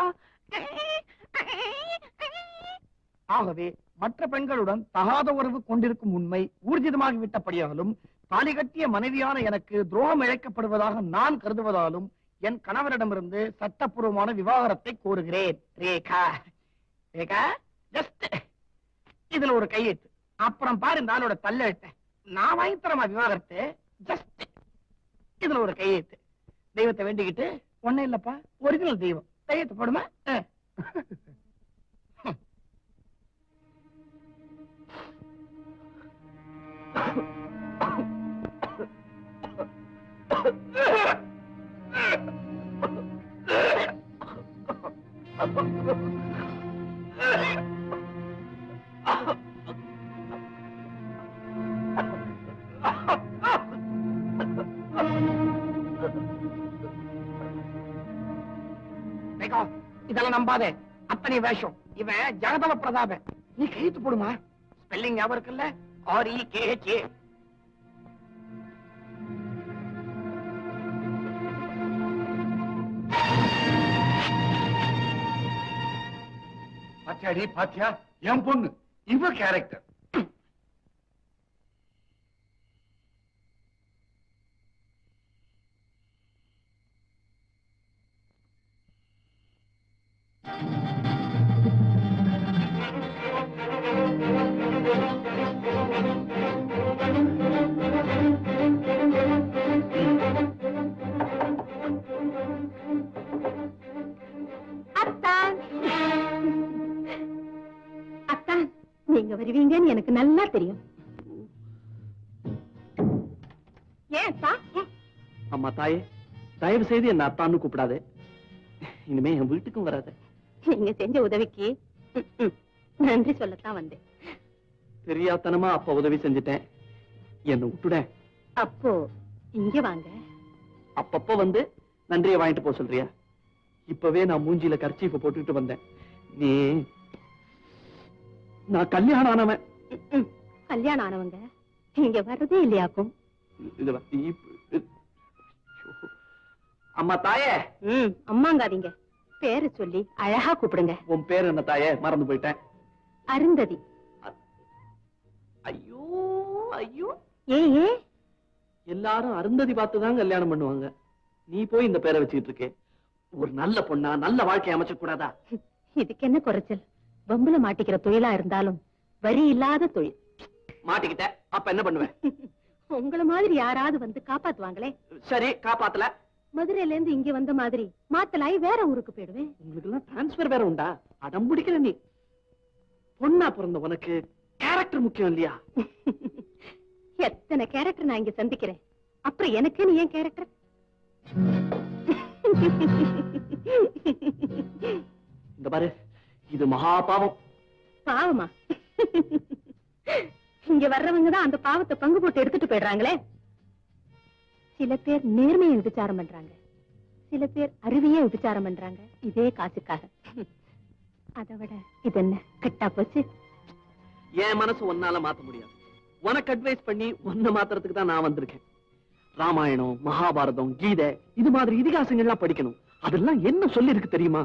C: ஆகவே மற்ற பெண்களுடன் தகாத உறவு கொண்டிருக்கும் உண்மை ஊர்ஜிதமாகிவிட்டபடியாலும் தாலி கட்டிய மனைவியான எனக்கு துரோகம் இழைக்கப்படுவதாக நான் கருதுவதாலும் என் கணவரிடமிருந்து சட்டப்பூர்வமான விவாகரத்தை கோருகிறேன் ரேகா ரேகா ஜஸ்ட் இதுல ஒரு கையெழுத்து அப்புறம் பாரு இந்த ஆளோட தள்ளெழுத்த நான் வாங்கி தரமா விவாகரத்து ஜஸ்ட் இதுல ஒரு கையெழுத்து தெய்வத்தை வேண்டிக்கிட்டு ஒண்ணும் இல்லப்பா ஒரிஜினல் தெய்வம் கையெழுத்து போடுமா ஆ. ரேகா, இதெல்லாம் நம்பாதே அத்தனை வேஷம் இவன் ஜெகதவ பிரதாபன் நீ கையெழுத்து போடுமா ஸ்பெல்லிங் ஞாபகம் இருக்குல்ல R E K H A
H: பாத்தியாடி பாத்தியா என் பொண்ணு இவ கேரக்டர்
K: அத்தான் அத்தான் நீங்க வருவீங்கன்னு எனக்கு நல்லா தெரியும் ஏன் அத்தா
B: அம்மா தாயே தயவு செய்து என்ன அத்தான்னு கூப்பிடாதே இனிமே என் வீட்டுக்கும் வராத
K: நீங்க செஞ்ச உதவிக்கு ம், ம், நன்றி சொல்லத்தான் வந்தேன்
B: தெரியாத்தனமா அப்ப உதவி செஞ்சுட்டேன் என்ன விட்டுட
K: அப்போ இங்க வாங்க
B: அப்பப்ப வந்து நன்றியை வாங்கிட்டு போக சொல்றியா இப்பவே நான் மூஞ்சில கர்ச்சீஃப போட்டுக்கிட்டு வந்தேன் நீ நான் கல்யாணம் ஆனவன்
K: ம், ம், கல்யாணம் ஆனவங்க இங்க வர்றதே இல்லையாக்கும்
B: இது வ- இப்- இ- ஐயோ. அம்மா தாயே
K: ம் அம்மாங்காதீங்க பேரு சொல்லி அழகா கூப்பிடுங்க
B: உன் பேர் என்ன தாயே மறந்து போயிட்டேன்
K: அருந்ததி
B: ஐயோ ஐயோ
K: ஏ ஏ
B: எல்லாரும் அருந்ததி பார்த்து தான் கல்யாணம் பண்ணுவாங்க நீ போய் இந்த பேரை வச்சுக்கிட்டு இருக்கே ஒரு நல்ல பொண்ணா நல்ல வாழ்க்கை அமைச்ச கூடாதா
K: இதுக்கு என்ன குறைச்சல் பம்புல மாட்டிக்கிற தொழிலா இருந்தாலும் வரி இல்லாத தொழில்
B: மாட்டிக்கிட்ட அப்ப என்ன பண்ணுவேன்
K: உங்கள மாதிரி யாராவது வந்து காப்பாத்துவாங்களே
B: சரி காப்பாத்தல
K: மதுரையில இருந்து இங்க வந்த மாதிரி மாத்தலாய் வேற ஊருக்கு போயிடுவேன்
B: உங்களுக்கு எல்லாம் டிரான்ஸ்பர் வேற உண்டா அடம் பிடிக்கிற நீ பொண்ணா பிறந்த உனக்கு கேரக்டர் முக்கியம் இல்லையா
K: எத்தனை கேரக்டர் நான் இங்க சந்திக்கிறேன் அப்புறம் எனக்கு நீ ஏன் கேரக்டர்
B: இந்த பாரு இது மகா பாவம்
K: பாவமா இங்க வர்றவங்க தான் அந்த பாவத்தை பங்கு போட்டு எடுத்துட்டு போயிடுறாங்களே சில பேர் நேர்மையை விபச்சாரம் பண்றாங்க சில பேர் அறிவையே விபச்சாரம் பண்றாங்க இதே காசுக்காக அதை விட இது என்ன கெட்டா போச்சு
B: என் மனசு ஒன்னால மாத்த முடியாது உனக்கு அட்வைஸ் பண்ணி உன்னை மாத்துறதுக்கு தான் நான் வந்திருக்கேன் ராமாயணம் மகாபாரதம் கீதை இது மாதிரி இதிகாசங்கள்லாம் படிக்கணும் அதெல்லாம் என்ன சொல்லி இருக்கு தெரியுமா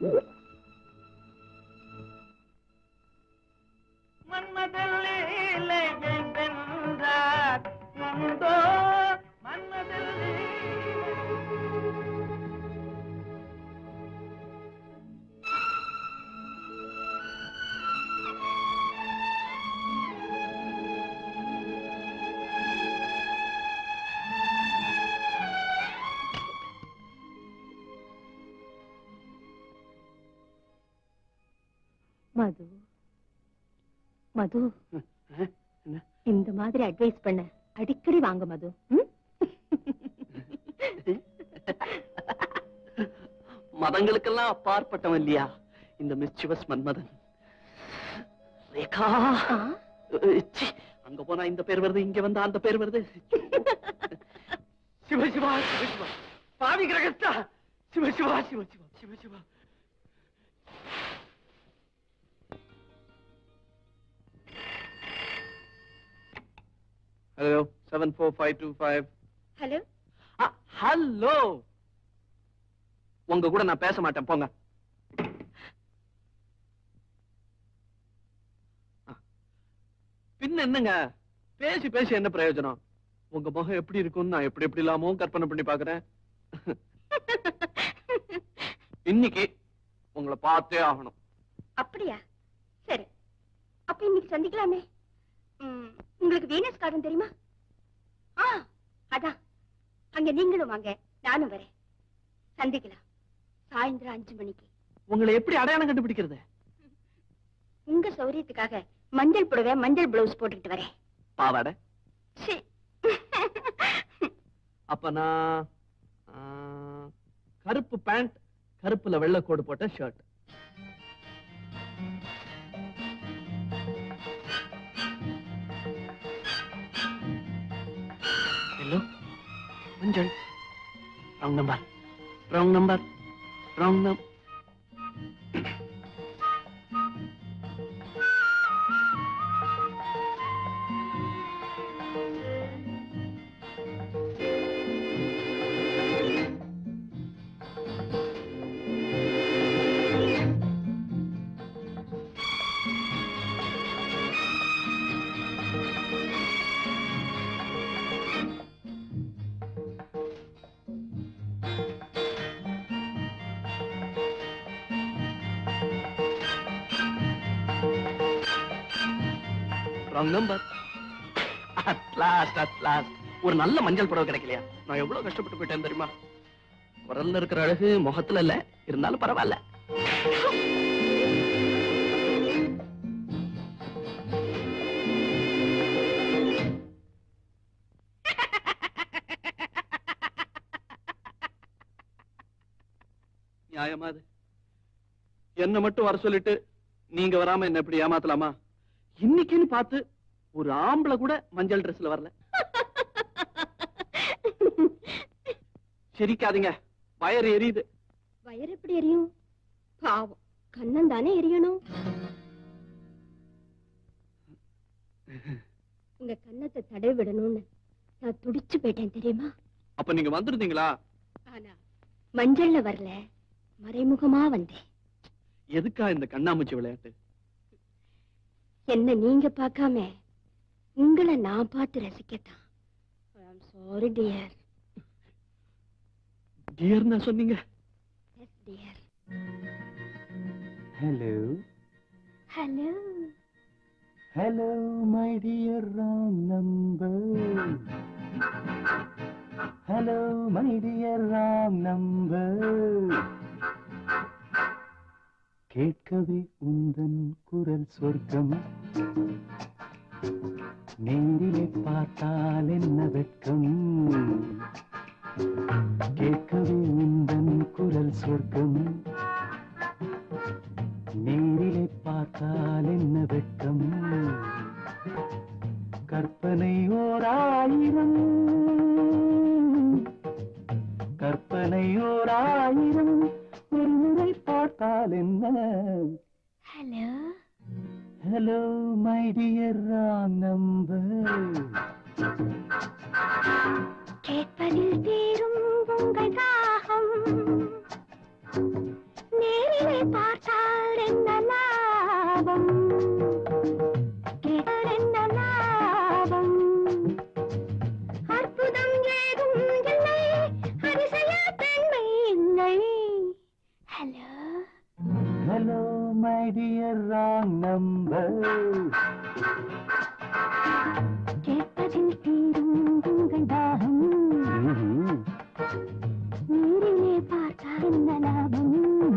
K: மது மது
B: அஹ், என்ன?
K: இந்த மாதிரி அட்வைஸ் பண்ண அடிக்கடி வாங்க மது ம்?
B: மதங்களுக்கெல்லாம் அப்பாற்பட்டவன் இல்லையா இந்த மிஸ்சிவஸ் மன்மதன் ரேகா
K: ஆ?
B: அஹ், ச்சீ, அங்க போனா இந்த பேர் வருது இங்க வந்தா அந்த பேர் வருது சிவ சிவா சிவ சிவா பாவி கிரகஸ்தா Shiva Shiva Shiva Shiva Shiva Shiva hello seven four five two five
K: hello
B: hello உங்க கூட நான் பேச மாட்டேன் போங்க ஆ. பின்ன என்னங்க பேசி பேசி என்ன பிரயோஜனம் உங்க முகம் எப்படி இருக்கும்னு நான் எப்படி எப்படி இல்லாமோ கற்பனை பண்ணி பாக்குறேன் இன்னைக்கு உங்களை பார்த்தே ஆகணும்
A: அப்படியா சரி அப்ப இன்னைக்கு சந்திக்கலாமே ம், உங்களுக்கு வீனஸ் கார்டன் தெரியுமா ஆ அதான் அங்க நீங்களும் வாங்க நானும் வரேன் சந்திக்கலாம் சாயந்தரம் அஞ்சு மணிக்கு
B: உங்களை எப்படி அடையாளம் கண்டுபிடிக்கிறது
A: உங்க சௌரியத்துக்காக மஞ்சள் புடவை மஞ்சள் பிளவுஸ் போட்டுக்கிட்டு வரேன்
B: பாவாடை
A: சீ.
B: அப்ப நான் ஆ, கருப்பு பேண்ட் கருப்புல வெள்ளை கோடு போட்ட ஷர்ட் ஹலோ மஞ்சள் wrong number wrong number wrong number wrong number at last at last ஒரு நல்ல மஞ்சள் புடவை கிடைக்கலையா நான் எவ்வளவு கஷ்டப்பட்டு போயிட்டேன் தெரியுமா குரல்ல இருக்கிற அழகு முகத்துல இல்ல இருந்தாலும் பரவாயில்ல நியாயமா அது என்ன மட்டும் வர சொல்லிட்டு நீங்க வராம என்ன எப்படி ஏமாத்தலாமா இன்னைக்குன்னு பார்த்து ஒரு ஆம்பளை கூட மஞ்சள் ட்ரெஸ்ல வரல சிரிக்காதீங்க வயறு எரியுது
A: வயிறு எப்படி எரியும் பாவம் கண்ணன் தானே எரியணும் உங்க கண்ணத்தை தடை விடணும்னு நான் துடிச்சு போயிட்டேன் தெரியுமா
B: அப்ப நீங்க வந்திருந்தீங்களா
A: ஆனா மஞ்சள்ல வரல மறைமுகமா வந்தேன்
B: எதுக்கா இந்த கண்ணாமூச்சி விளையாட்டு
A: என்ன நீங்க பார்க்காம உங்களை நான் பார்த்து ரசிக்கத்தான் சாரி டியர்
B: டியர்னா சொன்னீங்க
A: yes dear
D: hello
A: hello
D: hello my dear wrong number hello my dear wrong number கேட்கவே உந்தன் குரல் சொர்க்கம் நேரிலே பார்த்தால் என்ன வெட்கம் கேட்கவே உந்தன் குரல் சொர்க்கம் நேரிலே பார்த்தால் என்ன வெட்கம் கற்பனை ஓர் ஆயிரம் கற்பனை ஓர் ஆயிரம் ஒரு முறை பார்த்தால் என்ன
A: hello
D: hello my dear wrong number
A: கேட்பதில் தீரும் உங்கள் தாகம் நேரிலே பார்த்தால் என்ன லாபம் கேட்டால் என்ன லாபம் அற்புதம் ஏதும் இல்லை அதிசய தன்மை இல்லை hello
D: hello my dear wrong number
A: கேட்பதில் தீரும் உங்கள் தாகம் நேரிலே பார்த்தால் என்ன லாபம்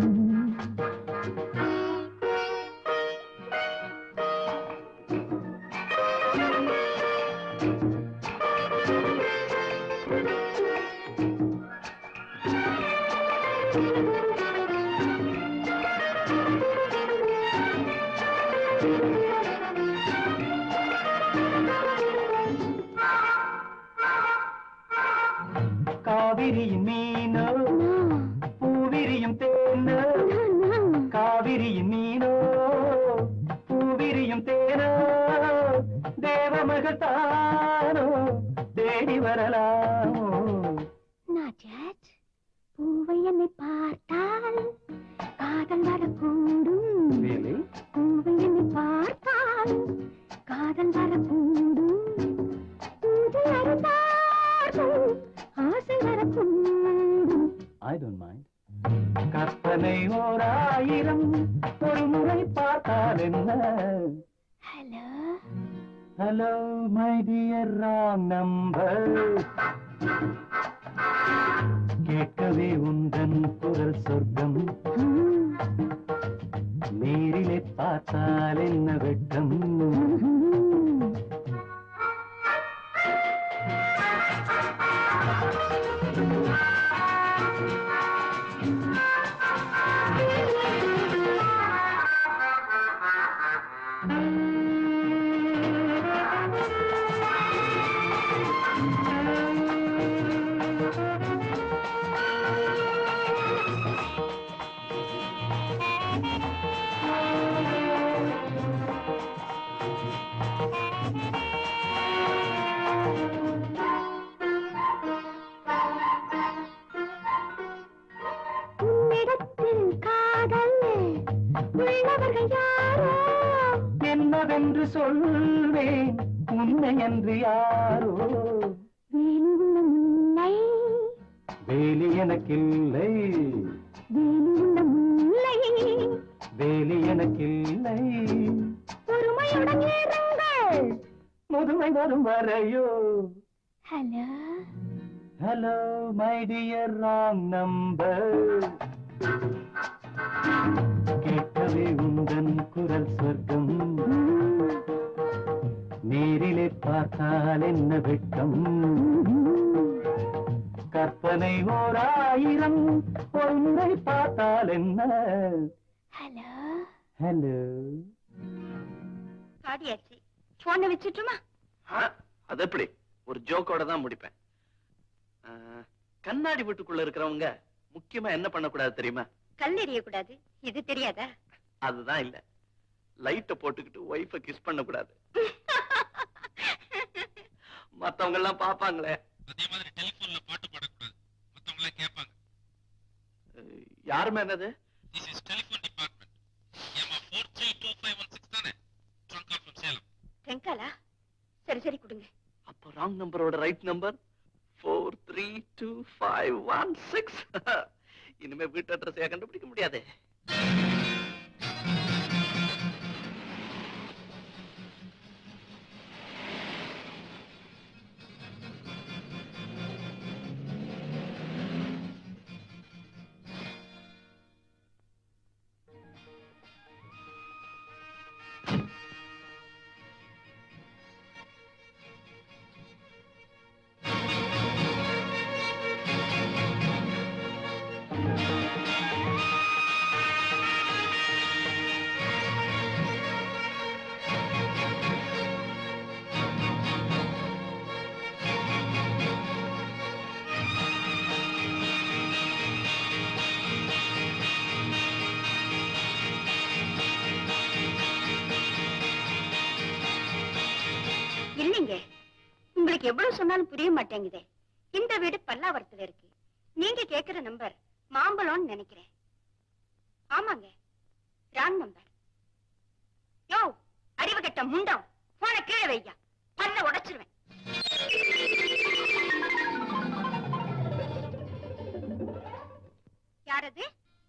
D: காவிரியின் மீனோ பூவிரியும் தேனோ காவிரியின் மீனோ பூவிரியும் தேனோ தேவமகள் தானோ தேடி வரலாமோ
A: நாஜாஜ் பூவை என்னை பார்த்தால் காதல் வரக்கூடும் பூவை என்னை பார்த்தால் காதல் வரக்கூடும் பூஜை அருந்தால் வரக்கூடும்
D: ஐ டோன்ட் மைண்ட் கற்பனை ஓர் ஆயிரம் ஒரு முறை பார்த்தால் என்ன
A: hello
D: hello my dear wrong number கேட்கவே உந்தன் குரல் சொர்க்கம் நேரிலே பார்த்தால் என்ன வெட்கம்
A: உன்னிடத்தில் காதல் உள்ளவர்கள் யாரோ
D: என்னவென்று சொல்வேன் உன்னை என்று யாரோ
A: வேணுள்ள முல்லை
D: வேலி எனக்கில்லை
A: வேணுள்ள முல்லை
D: வேலி எனக்கில்லை
A: பொறுமையுடன் இருங்கள்
D: முதுமை வரும் வரையோ
A: hello
D: hello my dear wrong number கேட்கவே உந்தன் குரல் சொர்க்கம் நேரிலே பார்த்தால் என்ன வெட்கம் கற்பனை ஓர் ஆயிரம் ஒன்றை பார்த்தால் என்ன
A: ஹலோ
D: ஹலோ
F: பாடியாச்சு போனை வச்சுட்டுமா
B: ஆ, அது எப்படி ஒரு ஜோக்கோட தான் முடிப்பேன் ஆ, கண்ணாடி வீட்டுக்குள்ள இருக்கிறவங்க முக்கியமா என்ன பண்ணக்கூடாது தெரியுமா
F: கல் எறியக்கூடாது இது தெரியாதா
B: அதுதான் இல்ல லைட்ட போட்டுக்கிட்டு ஒய்ஃப கிஸ் பண்ண கூடாது மத்தவங்க எல்லாம் பாப்பாங்களே
H: அதே மாதிரி டெலிபோன்ல பாட்டு பாடக்கூடாது மத்தவங்க எல்லாம் கேட்பாங்க
B: அஹ், யாருமே என்னது
H: திஸ் இஸ் டெலிபோன் டிபார்ட்மெண்ட் ஏமா four three two five one six தானே ட்ரங்க் ஆஃப் சேலம்
F: டெங்காலா சரி சரி கொடுங்க
B: அப்போ ராங் நம்பரோட right number four three two five one six இனிமே வீட்டு அட்ரஸையா கண்டுபிடிக்க முடியாது
F: இல்லைங்க உங்களுக்கு எவ்வளவு சொன்னாலும் புரிய மாட்டேங்குதே இந்த வீடு பல்லாவரத்துல இருக்கு நீங்க கேக்குற நம்பர் மாம்பழம்னு நினைக்கிறேன் ஆமாங்க ராங் நம்பர் யோ அறிவு கெட்ட முண்டம் போன கீழே வையா பல்ல உடைச்சிருவேன் யாரது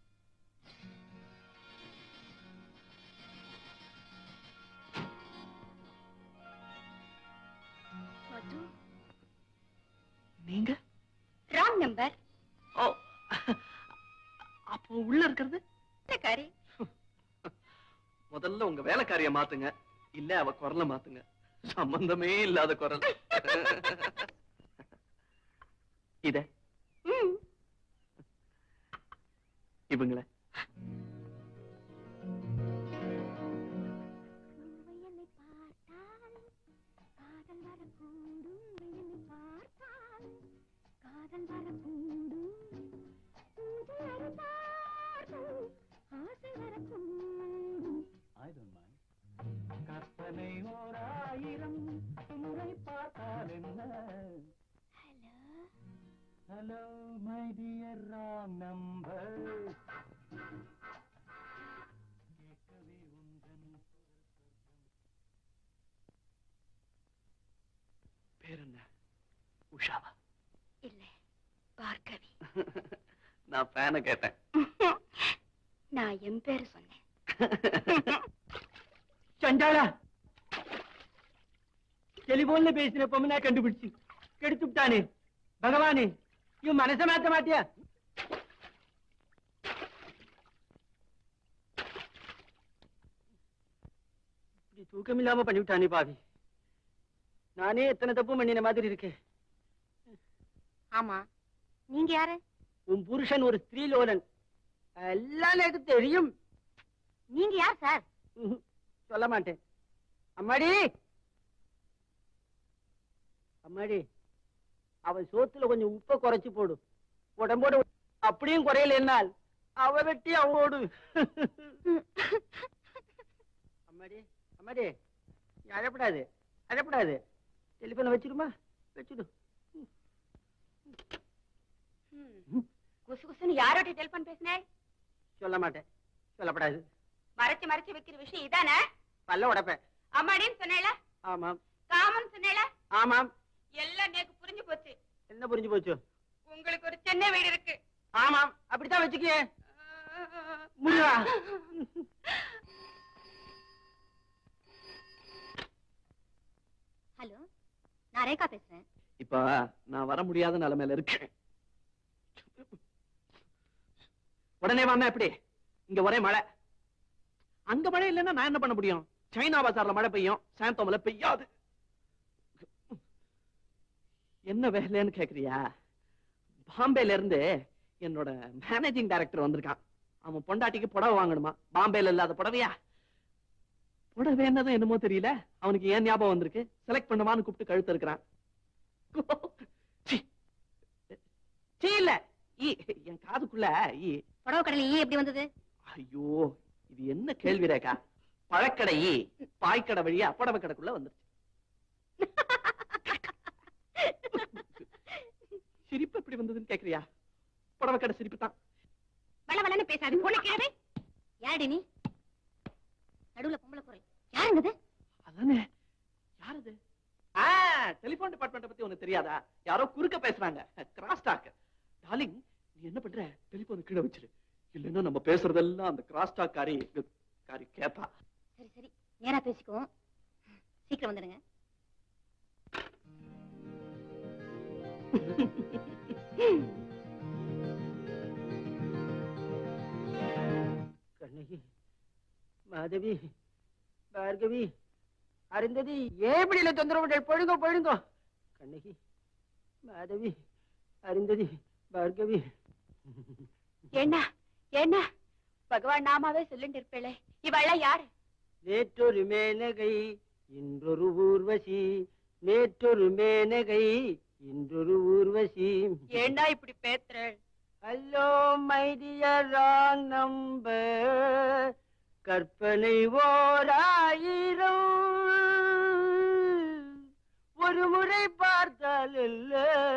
F: மது
B: நீங்க
F: ராங் நம்பர்
B: ஓ அப்போ உள்ள இருக்கிறது
F: காரி
B: முதல்ல உங்க வேலைக்காரிய மாத்துங்க இல்ல அவ குரலை மாத்துங்க சம்பந்தமே இல்லாத குரல் இத
F: ம்
B: இவங்கள
A: வயலை பார்த்தால் காதல் வரக்கூடும் வயலை பார்த்தால் காதல் வரக்கூடும் பூஜை அறுத்தார்கள் ஆசை வரக்கூடும்
D: I don't mind. கற்பனை ஓர் ஆயிரம் முறை பார்த்தால் என்ன
A: hello
D: hello my dear wrong number கேட்கவே உந்தன்
B: பேர் என்ன உஷாவா
F: இல்ல பார்கவி
B: நான் ஃபேனை கேட்டேன்
F: நான் என் பேரு சொன்னேன்
C: சண்டாளா டெலிபோன்ல பேசின பொம்மனா கண்டுபிடிச்சு கெடுத்து விட்டானே பகவானே இவன் மனச மாத்த மாட்டியா இப்படி தூக்கம் இல்லாம பண்ணிவிட்டானே பாவி நானே எத்தனை தப்பு பண்ணின மாதிரி இருக்கேன்
A: ஆமா நீங்க யாரு
C: உன் புருஷன் ஒரு ஸ்திரீலோலன் எல்லாம் எனக்கு தெரியும்
A: நீங்க யார் சார்
C: ம்ஹும். சொல்ல மாட்டேன் அம்மாடி அம்மாடி அவன் சோத்துல கொஞ்சம் உப்பை குறைச்சு போடு உடம்போட அப்படியும் குறையல என்னால் அவ வெட்டி அவனோடு அம்மாடி அம்மாடி நீ அழப்படாது அழப்படாது டெலிபோனை வச்சிருமா வச்சிடு
A: குசு குசுன்னு யாரோட டெலிபோன் பேசினேன்
C: சொல்ல மாட்டேன் சொல்லப்படாது
A: மறைச்சு மறைச்சு வைக்கிற விஷயம் இதானே
C: பல்ல உடைப்பேன்
A: அம்மாடின்னு சொன்னேல
C: ஆமாம்
A: காமன் சொன்னேல
C: ஆமாம்
A: எல்லாம் நேக்கு புரிஞ்சு போச்சு
C: என்ன புரிஞ்சு போச்சு
A: உங்களுக்கு ஒரு சென்னை வீடு இருக்கு
C: ஆமாம் அப்படித்தான் வச்சுக்கியே முடிவா
F: ஹலோ நான் ரேகா பேசுறேன்
B: இப்ப நான் வர முடியாத நிலைமையில இருக்கேன் உடனே வாங்க எப்படி இங்க ஒரே மழை அங்க மழை இல்லைன்னா நான் என்ன பண்ண முடியும் சைனா பசார்ல மழை பெய்யும் சாந்தோமல பெய்யாது என்ன வேலைன்னு கேக்குறியா பாம்பேல இருந்து என்னோட மேனேஜிங் டைரக்டர் வந்திருக்கான் அவன் பொண்டாட்டிக்கு புடவை வாங்கணுமா பாம்பேல இல்லாத புடவையா புடவை என்னதும் என்னமோ தெரியல அவனுக்கு ஏன் ஞாபகம் வந்திருக்கு செலக்ட் பண்ணுவான்னு கூப்பிட்டு கழுத்து இருக்கிறான் சீ. சீ இல்ல ஈ என் காதுக்குள்ள ஈ
A: புடவை கடலை ஈ எப்படி வந்தது
B: ஐயோ இது என்ன கேள்வி ரேகா பழக்கடை ஈ பாய்க்கடை வழியா புடவை கடைக்குள்ள வந்துருச்சு சிரிப்பு எப்படி வந்ததுன்னு கேக்குறியா புடவை கடை சிரிப்பு தான்
A: வள வளன்னு பேசாது போன கிழமை யாரடி நீ நடுவுல பொம்பளை குரல் யாருங்க இது
B: அதானே யார் அது ஆ டெலிபோன் டிபார்ட்மெண்ட் பத்தி உனக்கு தெரியாதா யாரோ குறுக்க பேசுறாங்க கிராஸ் டாக் டார்லிங் நீ என்ன பண்ற டெலிபோன் கீழே வச்சிரு இல்லைன்னா நம்ம பேசுறதெல்லாம் அந்த கிராஸ் டாக் காரி காரி கேப்பா
A: சரி சரி நேரா பேசிக்குவோம் சீக்கிரம் வந்துடுங்க
C: கண்ணகி மாதவி பார்கவி அருந்ததி ஏன் இப்படி இல்லை தொந்தரவு பண்ண? போயிடுங்க போயிடுங்க கண்ணகி மாதவி அருந்ததி பார்கவி
F: என்ன என்ன பகவான் நாமாவே சொல்லிட்டு இருப்பேளே இவெல்லாம் யாரு
C: நேற்றொரு மேனகை இன்றொரு ஊர்வசி நேற்றொரு மேனகை இன்றொரு ஊர்வசி
F: ஏண்டா இப்படி பேத்துறேள்
C: hello my dear wrong number கற்பனை ஓராயிரம் ஒரு முறை பார்த்தால் இல்ல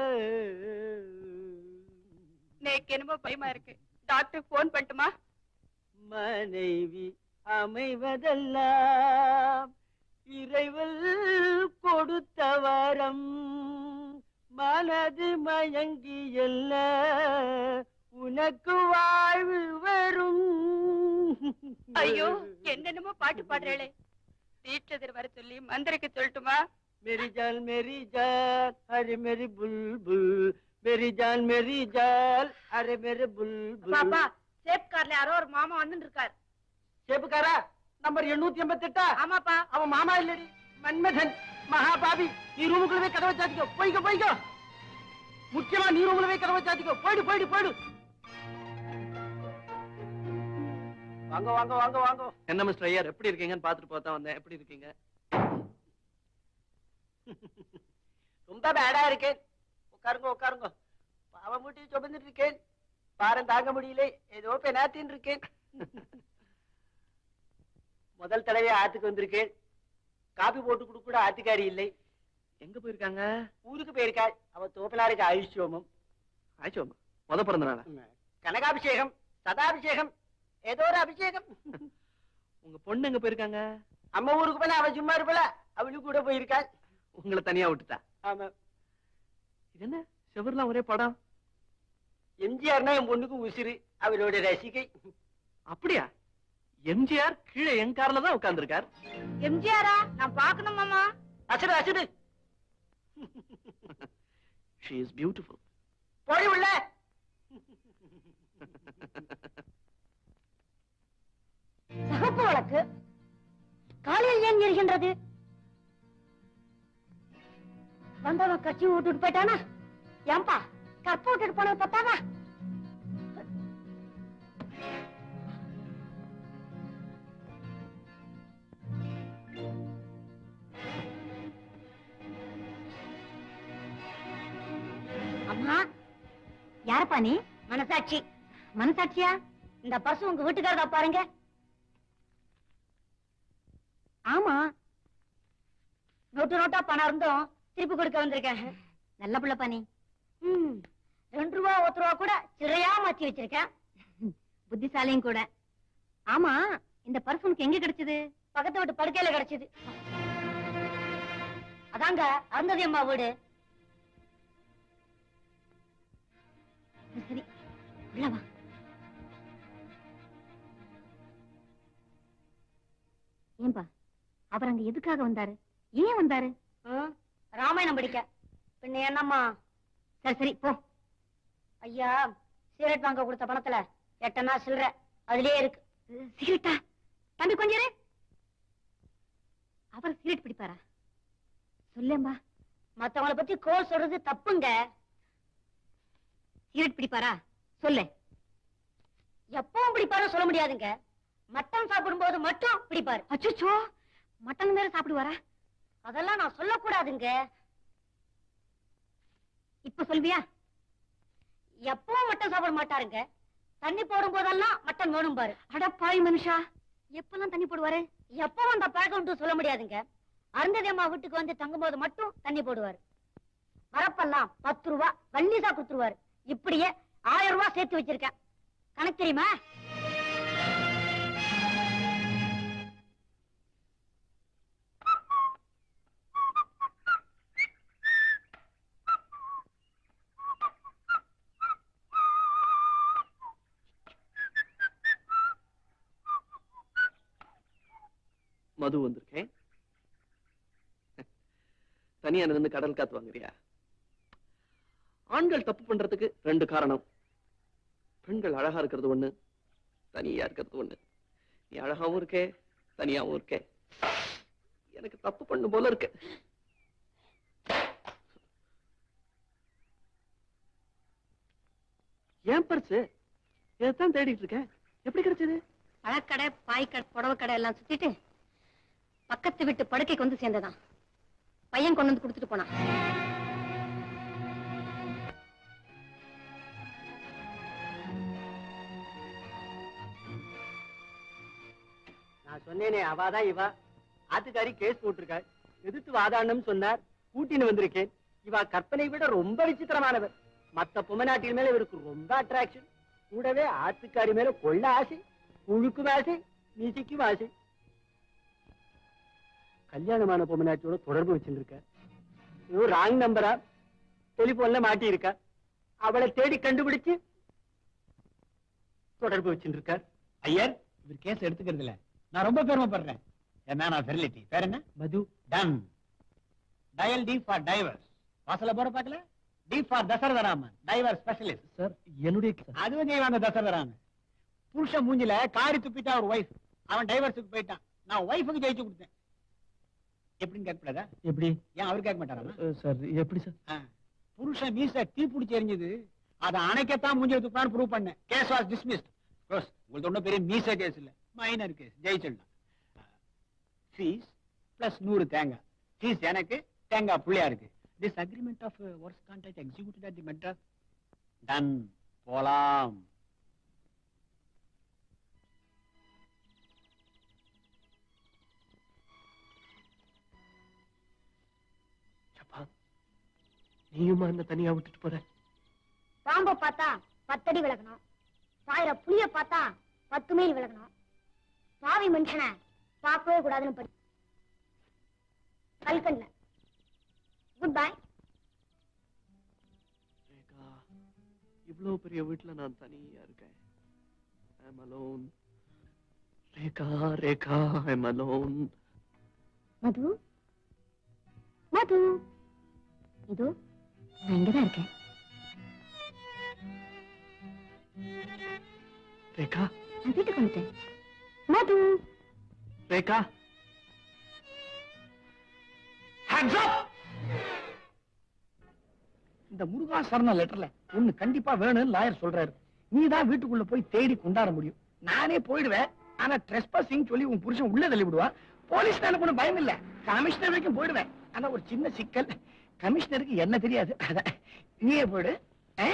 F: நேக்கு என்னமோ பயமா இருக்கு டாக்டர் போன் பண்ணட்டுமா
C: மனைவி அமைவதெல்லாம் இறைவல் கொடுத்த வரம் மனது மயங்கி எல்ல உனக்கு வாழ்வு வரும்
F: ஐயோ என்னென்னமோ பாட்டு பாடுறேளே வீட்டுல வர சொல்லி மந்திரிக்க சொல்லட்டுமா
C: मेरी जान मेरी जान अरे मेरी बुलबुल मेरी जान मेरी जान अरे मेरे बुलबुल
A: பாப்பா சேப் கார்ல யாரோ ஒரு மாமா வந்து இருக்காரு
C: சேப்புக்காரா நம்பர் எண்ணூத்தி எண்பத்தி எட்டா
A: ஆமாப்பா
C: அவன் மாமா இல்லடி மன்மதன் மகாபாவி நீ ரூமுக்குள்ள போய் கதவை சாத்திக்கோ போய்க்கோ போய்க்கோ முக்கியமா நீ ரூமுல போய் கதவை சாத்திக்கோ போயிடு போயிடு போயிடு வாங்க வாங்க வாங்க வாங்க
B: என்ன மிஸ்டர் ஐயர் எப்படி இருக்கீங்கன்னு பாத்துட்டு பார்த்தா வந்தேன் எப்படி இருக்கீங்க
C: ரொம்ப பேடா இருக்கேன் உட்காருங்க உட்காருங்க பாவம் மூட்டி சுமந்துட்டு இருக்கேன் பாரம் தாங்க முடியல ஏதோ பெனாத்தின்னு இருக்கேன் முதல் தடவை ஆத்துக்கு வந்திருக்கேன் காபி போட்டு கொடுக்க கூட ஆத்துக்காரி இல்லை
B: எங்க போயிருக்காங்க
C: ஊருக்கு போயிருக்கா அவ தோப்பலாருக்கு ஆயுஷ்யோமம்
B: ஆச்சோமா முத பிறந்த நாளா
C: கனகாபிஷேகம் சதாபிஷேகம் ஏதோ ஒரு அபிஷேகம்
B: உங்க பொண்ணு எங்க போயிருக்காங்க
C: அம்மா ஊருக்கு போல அவ சும்மா இருப்பல அவளுக்கு கூட போயிருக்கா
B: உங்களை தனியா விட்டுட்டா
C: ஆமா
B: இது என்ன செவர்லாம் ஒரே படம்
C: எம்ஜிஆர்னா என் பொண்ணுக்கு உசிறு அவரோட ரசிகை
B: அப்படியா எம்ஜிஆர் கீழே என் கார்ல தான் உட்கார்ந்திருக்கார்
A: எம்ஜிஆரா நான் பாக்கணும் மாமா
C: அசடு அசடு
B: ஷி இஸ் பியூட்டிஃபுல்
C: போய் உள்ள
A: சகப்பு வழக்கு காலையில் ஏன் எரிகின்றது வந்தவன் கட்சி விட்டுட்டு போயிட்டானா ஏன்பா கற்ப விட்டுட்டு போனது பத்தாதா அம்மா யாரப்பா நீ மனசாட்சி மனசாட்சியா இந்த பர்ஸ் உங்க வீட்டுக்காரதா பாருங்க ஆமா நோட்டு நோட்டா பணம் இருந்தும் திருப்பி கொடுக்க வந்திருக்கேன் நல்ல பிள்ளை பண்ணி ம் ரெண்டு ரூபா ஒத்து ரூபா கூட சிறையா மாத்தி வச்சிருக்கேன் புத்திசாலியும் கூட ஆமா இந்த பர்ஸ் உனக்கு எங்க கிடைச்சது பக்கத்து வீட்டு படுக்கையில கிடைச்சது அதாங்க அருந்ததி அம்மா வீடு சரி உள்ள வா ஏன்பா அவர் அங்க எதுக்காக வந்தாரு ஏன் வந்தாரு ராமாயணம் படிக்க பின்ன என்னம்மா சரி சரி போ ஐயா சிகரெட் வாங்க கொடுத்த பணத்துல எட்டனா சில்லற அதுலயே இருக்கு சிகரெட்டா தம்பி கொஞ்சம் இரு. அவர் சிகரெட் பிடிப்பாரா சொல்லேம்பா மத்தவங்கள பத்தி கோல் சொல்றது தப்புங்க சிகரெட் பிடிப்பாரா சொல்லு எப்பவும் பிடிப்பாரு சொல்ல முடியாதுங்க மட்டன் சாப்பிடும்போது மட்டும் பிடிப்பாரு அச்சோ மட்டன் வேற சாப்பிடுவாரா அதெல்லாம் நான் சொல்லக்கூடாதுங்க இப்ப சொல்வியா எப்பவும் மட்டன் சாப்பிட மாட்டாருங்க தண்ணி போடும் போதெல்லாம் மட்டன் வேணும் பாரு அட பாய் மனுஷா எப்பெல்லாம் தண்ணி போடுவாரு எப்பவும் அந்த பழக்கம் சொல்ல முடியாதுங்க அருந்ததி அம்மா வீட்டுக்கு வந்து தங்கும்போது மட்டும் தண்ணி போடுவாரு வரப்பெல்லாம் பத்து ரூபா வள்ளிசா குத்துருவாரு இப்படியே ஆயிரம் ரூபாய் சேர்த்து வச்சிருக்கேன் கணக்கு தெரியுமா
B: மது வந்திருக்கேன் தனியா நின்று கடல் காத்து வாங்குறியா ஆண்கள் தப்பு பண்றதுக்கு ரெண்டு காரணம் பெண்கள் அழகா இருக்கிறது ஒண்ணு தனியா இருக்கிறது ஒண்ணு நீ அழகாவும் இருக்கே தனியாவும் இருக்கே எனக்கு தப்பு பண்ணும் போல இருக்கு ஏன் பர்ஸ் இதைத்தான் தேடிட்டு இருக்கேன் எப்படி கிடைச்சது
A: பழக்கடை பாய்க்கடை புடவை கடை எல்லாம் சுத்திட்டு பக்கத்து வீட்டு படுக்கைக்கு வந்து சேர்ந்ததான் பையன் கொண்டு வந்து கொடுத்துட்டு போனான்
C: நான் சொன்னேனே அவாதான் இவா ஆத்துக்காரி கேஸ் போட்டிருக்காள் எதிர்த்து வாதாடணும்னு சொன்னார் கூட்டின்னு வந்திருக்கேன் இவா கற்பனை விட ரொம்ப விசித்திரமானவர் மத்த பொம்மநாட்டின் மேல இவருக்கு ரொம்ப அட்ராக்ஷன் கூடவே ஆத்துக்காரி மேல கொள்ள ஆசை புழுக்கும் ஆசை மீசைக்கும் ஆசை கல்யாணமான பொம்மநாட்டியோட தொடர்பு வச்சிருக்க ஐயோ ராங் நம்பரா டெலிபோன்ல மாட்டி இருக்கா அவளை தேடி கண்டுபிடிச்சு தொடர்பு வச்சிருக்கார்
L: ஐயர் இவர் கேஸ் எடுத்துக்கிறது இல்ல நான் ரொம்ப பெருமைப்படுறேன் என்ன நான் ஃபெர்லிட்டி பேர் என்ன
C: மது
L: டன் டயல் டி ஃபார் டைவர்ஸ் வாசல்ல போற பாக்கல D for Dasaratharaman divorce specialist
B: sir என்னுடைய
L: அதுவும் செய்வாங்க தசரதராமன் புருஷன் மூஞ்சில காரி துப்பிட்டா ஒரு ஒய்ஃப் அவன் டைவர்ஸுக்கு போயிட்டான் நான் ஒய்ஃபுக்கு ஜெயிச்சு கொடுத்தேன் எப்படின்னு கேட்கக்கூடாதா
B: எப்படி
L: ஏன் அவர் கேட்க மாட்டாராமா
B: சார் எப்படி சார்
L: ஆ. புருஷன் மீச தீ பிடிச்சி எரிஞ்சது அதை அணைக்கத்தான் மூஞ்சி துப்பான்னு ப்ரூவ் பண்ணேன் கேஸ் வாஸ் டிஸ்மிஸ்ட் க்ளோஸ் உங்களுக்கு ஒன்றும் பெரிய மீச கேஸ் இல்ல மைனர் கேஸ் ஜெயிச்சிடலாம் ஃபீஸ் பிளஸ் நூறு தேங்காய் ஃபீஸ் எனக்கு தேங்காய் புள்ளியா இருக்கு this agreement of works contract executed at the Madras டன் போலாம்
B: அப்பா நீயுமா இந்த தனியா விட்டுட்டு போற
A: பாம்பை பார்த்தா பத்தடி விலகணும் பாயிர புளிய பார்த்தா பத்து மைல் விலகணும் பாவி மனுஷனை பார்க்கவே கூடாதுன்னு படி கல்கண்ல குட் பை
B: ரேகா இவ்வளவு பெரிய வீட்டுல நான் தனியா இருக்கேன் I'm alone Rekha Rekha I'm alone
A: Madhu Madhu இதோ நான் இங்கதான் இருக்கேன்
B: ரேகா
A: நான் வீட்டுக்கு வந்துட்டேன் மது
B: ரேகா
C: Hands up! இந்த முருகா சரண லெட்டர்ல ஒண்ணு கண்டிப்பா வேணும்னு லாயர் சொல்றாரு நீ தான் வீட்டுக்குள்ள போய் தேடி கொண்டாட முடியும் நானே போயிடுவேன் ஆனா ட்ரெஸ்பாசிங் சொல்லி உன் புருஷன் உள்ள தள்ளி விடுவான் போலீஸ் எனக்கு ஒண்ணும் பயம் இல்ல கமிஷனர் வரைக்கும் போயிடுவேன் ஆனா ஒரு சின்ன சிக்கல் கமிஷனருக்கு என்ன தெரியாது அதான் நீயே போயிடு ஆ?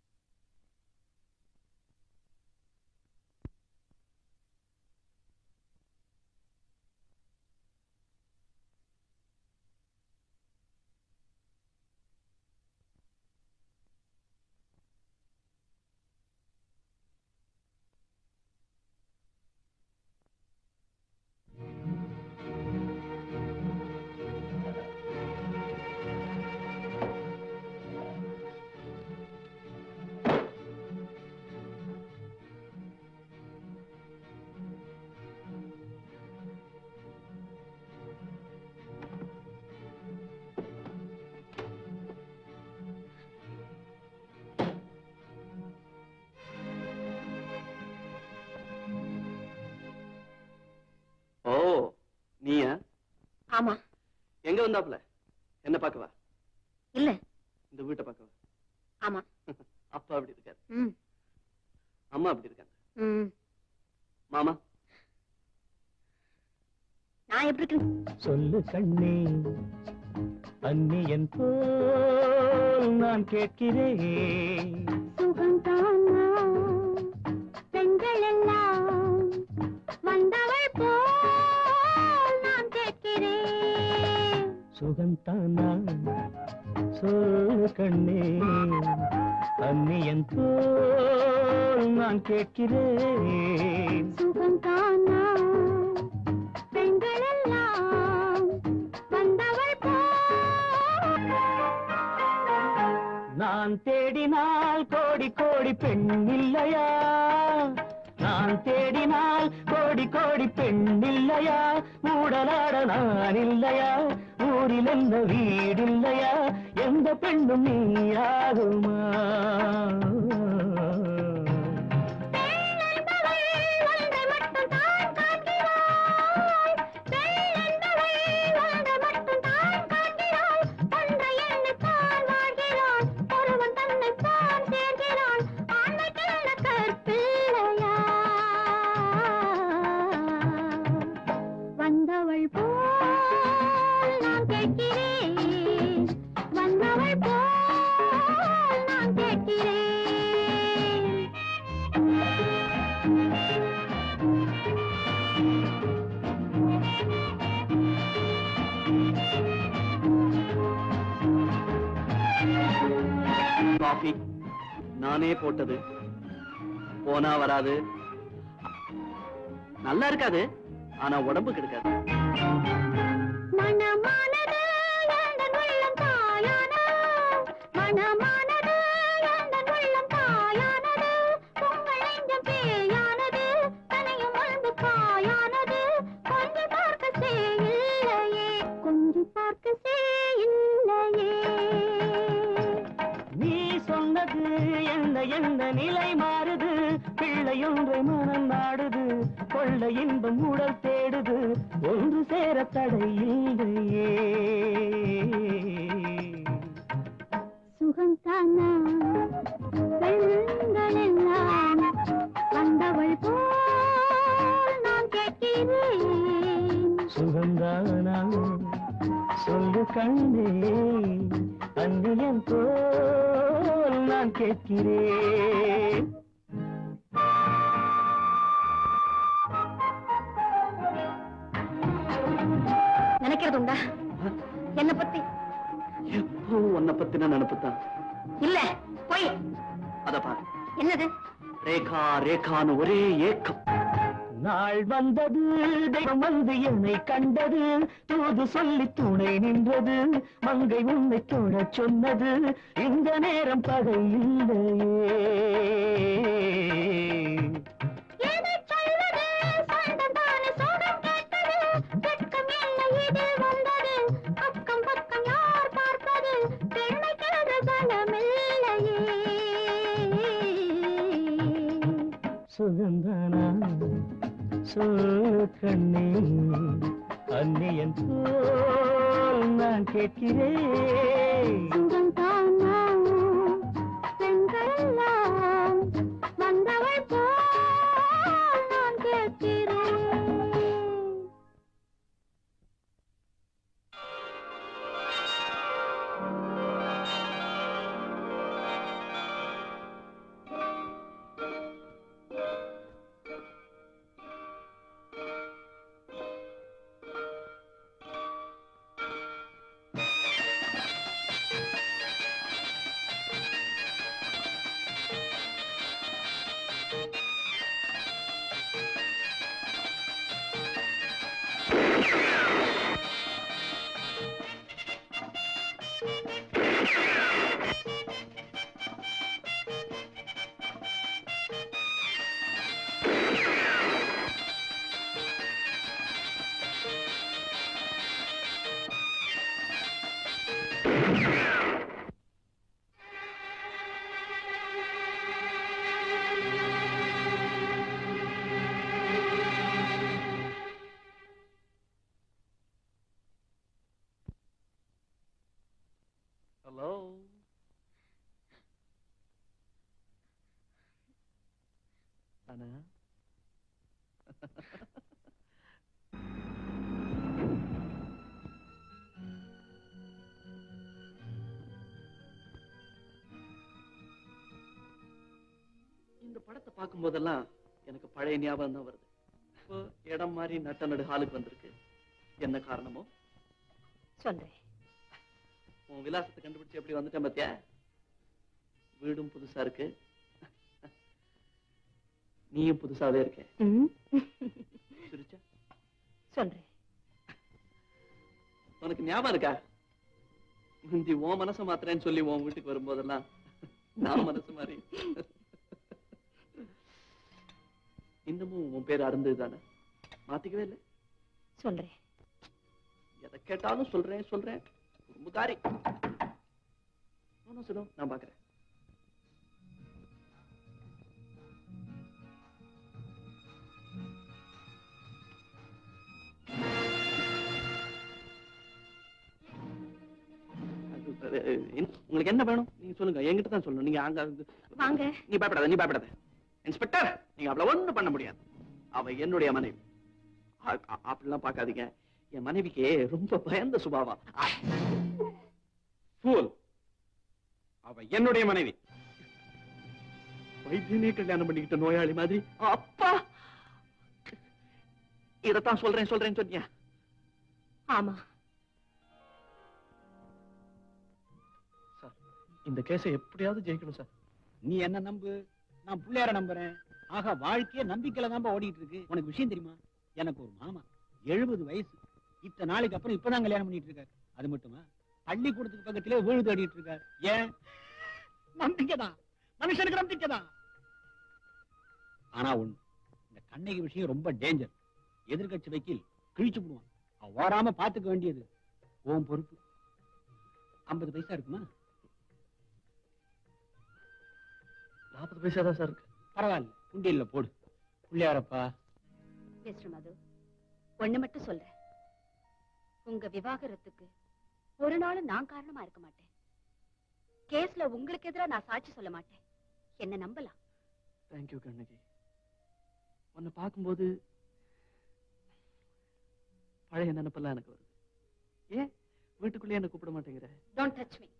B: ஓ நீயா
A: ஆமா
B: எங்க வந்தாப்புல என்ன பார்க்கவா
A: இல்ல
B: இந்த வீட்டை பார்க்கவா
A: ஆமா
B: அப்பா அப்படி இருக்காரு
A: ம்
B: அம்மா அப்படி இருக்காங்க
A: ம்
B: மாமா
A: நான் எப்படி இருக்கேன்
D: சொல்லு கண்ணே அந்நியன் போல் நான் கேட்கிறேன்
A: சுகந்தானா பெண்கள் எல்லாம் வந்தவள் போல் நான் கேட்கிறேன்
D: சுகந்தானா சொல்லு கண்ணே அந்நியன் போல் நான் கேட்கிறேன்
A: சுகந்தானா பெண்கள் எல்லாம் வந்தவள் போல்
D: நான் தேடினால் கோடி கோடி பெண் இல்லையா நான் தேடினால் கோடி கோடி பெண் இல்லையா மூடலாட நான் இல்லையா ஊரில் எந்த வீடில்லையா எந்த பெண்ணும் நீயாகுமா
A: வந்தவள் போல் நான் கேட்கிறேன் வந்தவள் போல் நான் கேட்கிறேன்
B: காஃபி நானே போட்டது போனா வராது நல்லா இருக்காது ஆனா உடம்பு கெடுக்காது
A: மனமானது எந்தன் உள்ளம் தாயானது மனமானது எந்தன் உள்ளம் தாயானது உங்கள் நெஞ்சம் பேயானது தனையும் வந்து காயானது கொஞ்சி பார்க்க சே இல்லையே கொஞ்சி பார்க்க சே இல்லையே
D: நீ சொன்னது என்ன என்ன நிலை மாறுது பிள்ளையொன்றை மனம் நாடுது கொள்ள இன்பம் உடல் தேடுது ஒன்று சேர தடை இல்லையே
A: சுகந்தானா பெண்கள் எல்லாம் வந்தவள் போல் நான் கேட்கிறேன்
D: சுகந்தானா சொல்லு கண்ணே அந்நியன் போல் நான் கேட்கிறேன்
A: நினைக்கிறது உண்டா என்ன பத்தி
B: எப்போ உன்னை பத்தின நினைப்புதான்
A: இல்ல போய்
B: அத பாரு
A: என்னது
B: ரேகா ரேகான்னு ஒரே ஏக்கம்
D: நாள் வந்தது தெய்வம் வந்து என்னை கண்டது தூது சொல்லி துணை நின்றது மங்கை உன்னை தொழச் சொன்னது இந்த நேரம் பகை இல்லையே சுகந்தானா சொல் கண்ணே அந்நியன் போல் நான் கேட்கிறேன்
A: வந்தவள் போல் நான் கேட்கிறேன்
B: ஹலோ அண்ணா இந்த படத்தை பார்க்கும் போதெல்லாம் எனக்கு பழைய ஞாபகம் தான் வருது இப்போ இடம் மாதிரி நட்ட நடு ஹாலுக்கு வந்திருக்கு என்ன காரணமோ
F: சொல்றேன்
B: உன் விலாசத்தை கண்டுபிடிச்சு எப்படி வந்துட்டேன் பாத்தியா வீடும் புதுசா இருக்கு நீயும் புதுசாவே இருக்க
F: ம்,
B: சிரிச்சா
F: சொல்றேன்
B: உனக்கு ஞாபகம் இருக்கா முந்தி உன் மனசை மாத்துறேன்னு சொல்லி உன் வீட்டுக்கு வரும்போதெல்லாம் நான் மனசு மாதிரி இன்னமும் உன் பேர் அருந்தது தானே மாத்திக்கவே இல்லை
F: சொல்றேன்
B: எதை கேட்டாலும் சொல்றேன் சொல்றேன் குறும்புக்காரி ஒன்னும் சொல்லும் நான் பாக்குறேன் அது, அஹ், என்ன- உங்களுக்கு என்ன வேணும் நீங்க சொல்லுங்க என்கிட்ட தான் சொல்லணும் நீங்க அங்க
F: வாங்க
B: நீ பயப்படாத நீ பயப்படாத இன்ஸ்பெக்டர் நீங்க அவள ஒண்ணும் பண்ண முடியாது அவ என்னுடைய மனைவி அ- அ- அப்படிலாம் பார்க்காதீங்க என் மனைவிக்கு ரொம்ப பயந்த சுபாவம் ஃபூல் அவ என்னுடைய மனைவி வைத்தியனே கல்யாணம் பண்ணிக்கிட்ட நோயாளி மாதிரி அப்பா இதத்தான் சொல்றேன் சொல்றேன்னு சொன்னியா
F: ஆமா
B: சார் இந்த கேஸை எப்படியாவது ஜெயிக்கணும் சார்
L: நீ என்ன நம்பு நான் பிள்ளையார நம்புறேன் ஆகா வாழ்க்கையே நம்பிக்கையில தான் ஓடிட்டு இருக்கு உனக்கு விஷயம் தெரியுமா எனக்கு ஒரு மாமா எழுபது வயசு இத்தனை நாளைக்கு அப்புறம் இப்பதான் கல்யாணம் பண்ணிட்டு இருக்காரு அது மட்டுமா பள்ளிக்கூடத்துக்கு பக்கத்திலே வீடு தேடிட்டு இருக்காரு ஏன் நம்பிக்கைதான் மனுஷனுக்கு நம்பிக்கைதான் ஆனா ஒண்ணு இந்த கண்ணகி விஷயம் ரொம்ப டேஞ்சர் எதிர்க்கட்சி வக்கீல் கிழிச்சு விடுவான் அவன் ஓடாம பாத்துக்க வேண்டியது உன் பொறுப்பு ஐம்பது பைசா இருக்குமா
B: நாற்பது பைசா தான் சார் இருக்கு
L: பரவாயில்ல உண்டியல்ல போடு பிள்ளையாரப்பா
F: மிஸ்டர் மது ஒண்ணு மட்டும் சொல்றேன் உங்க விவாகரத்துக்கு ஒரு நாளும் நான் காரணமா இருக்க மாட்டேன் கேஸ்ல உங்களுக்கு எதிரா நான் சாட்சி சொல்ல மாட்டேன் என்ன நம்பலாம்
B: தேங்க்யூ கண்ணகி உன்னை பார்க்கும்போது பழைய நினைப்பெல்லாம் எனக்கு வருது ஏன் வீட்டுக்குள்ளேயே என்ன கூப்பிட மாட்டேங்கிற
F: டோன்ட் டச் மீ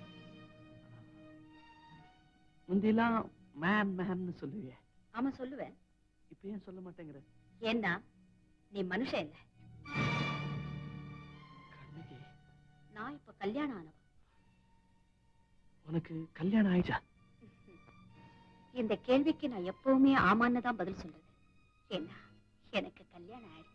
B: முந்தியெல்லாம் மேன் மேன்னு சொல்லுவியே
F: ஆமா சொல்லுவேன்
B: இப்ப ஏன் சொல்ல மாட்டேங்கிற
F: ஏன்னா நீ மனுஷன் இல்ல
B: கண்ணகி
F: நான் இப்ப கல்யாணம் ஆனவ
B: உனக்கு கல்யாணம் ஆயிடுச்சா
F: இந்த கேள்விக்கு நான் எப்பவுமே ஆமான்னு தான் பதில் சொல்றது ஏன்னா எனக்கு கல்யாணம் ஆயிடுச்சு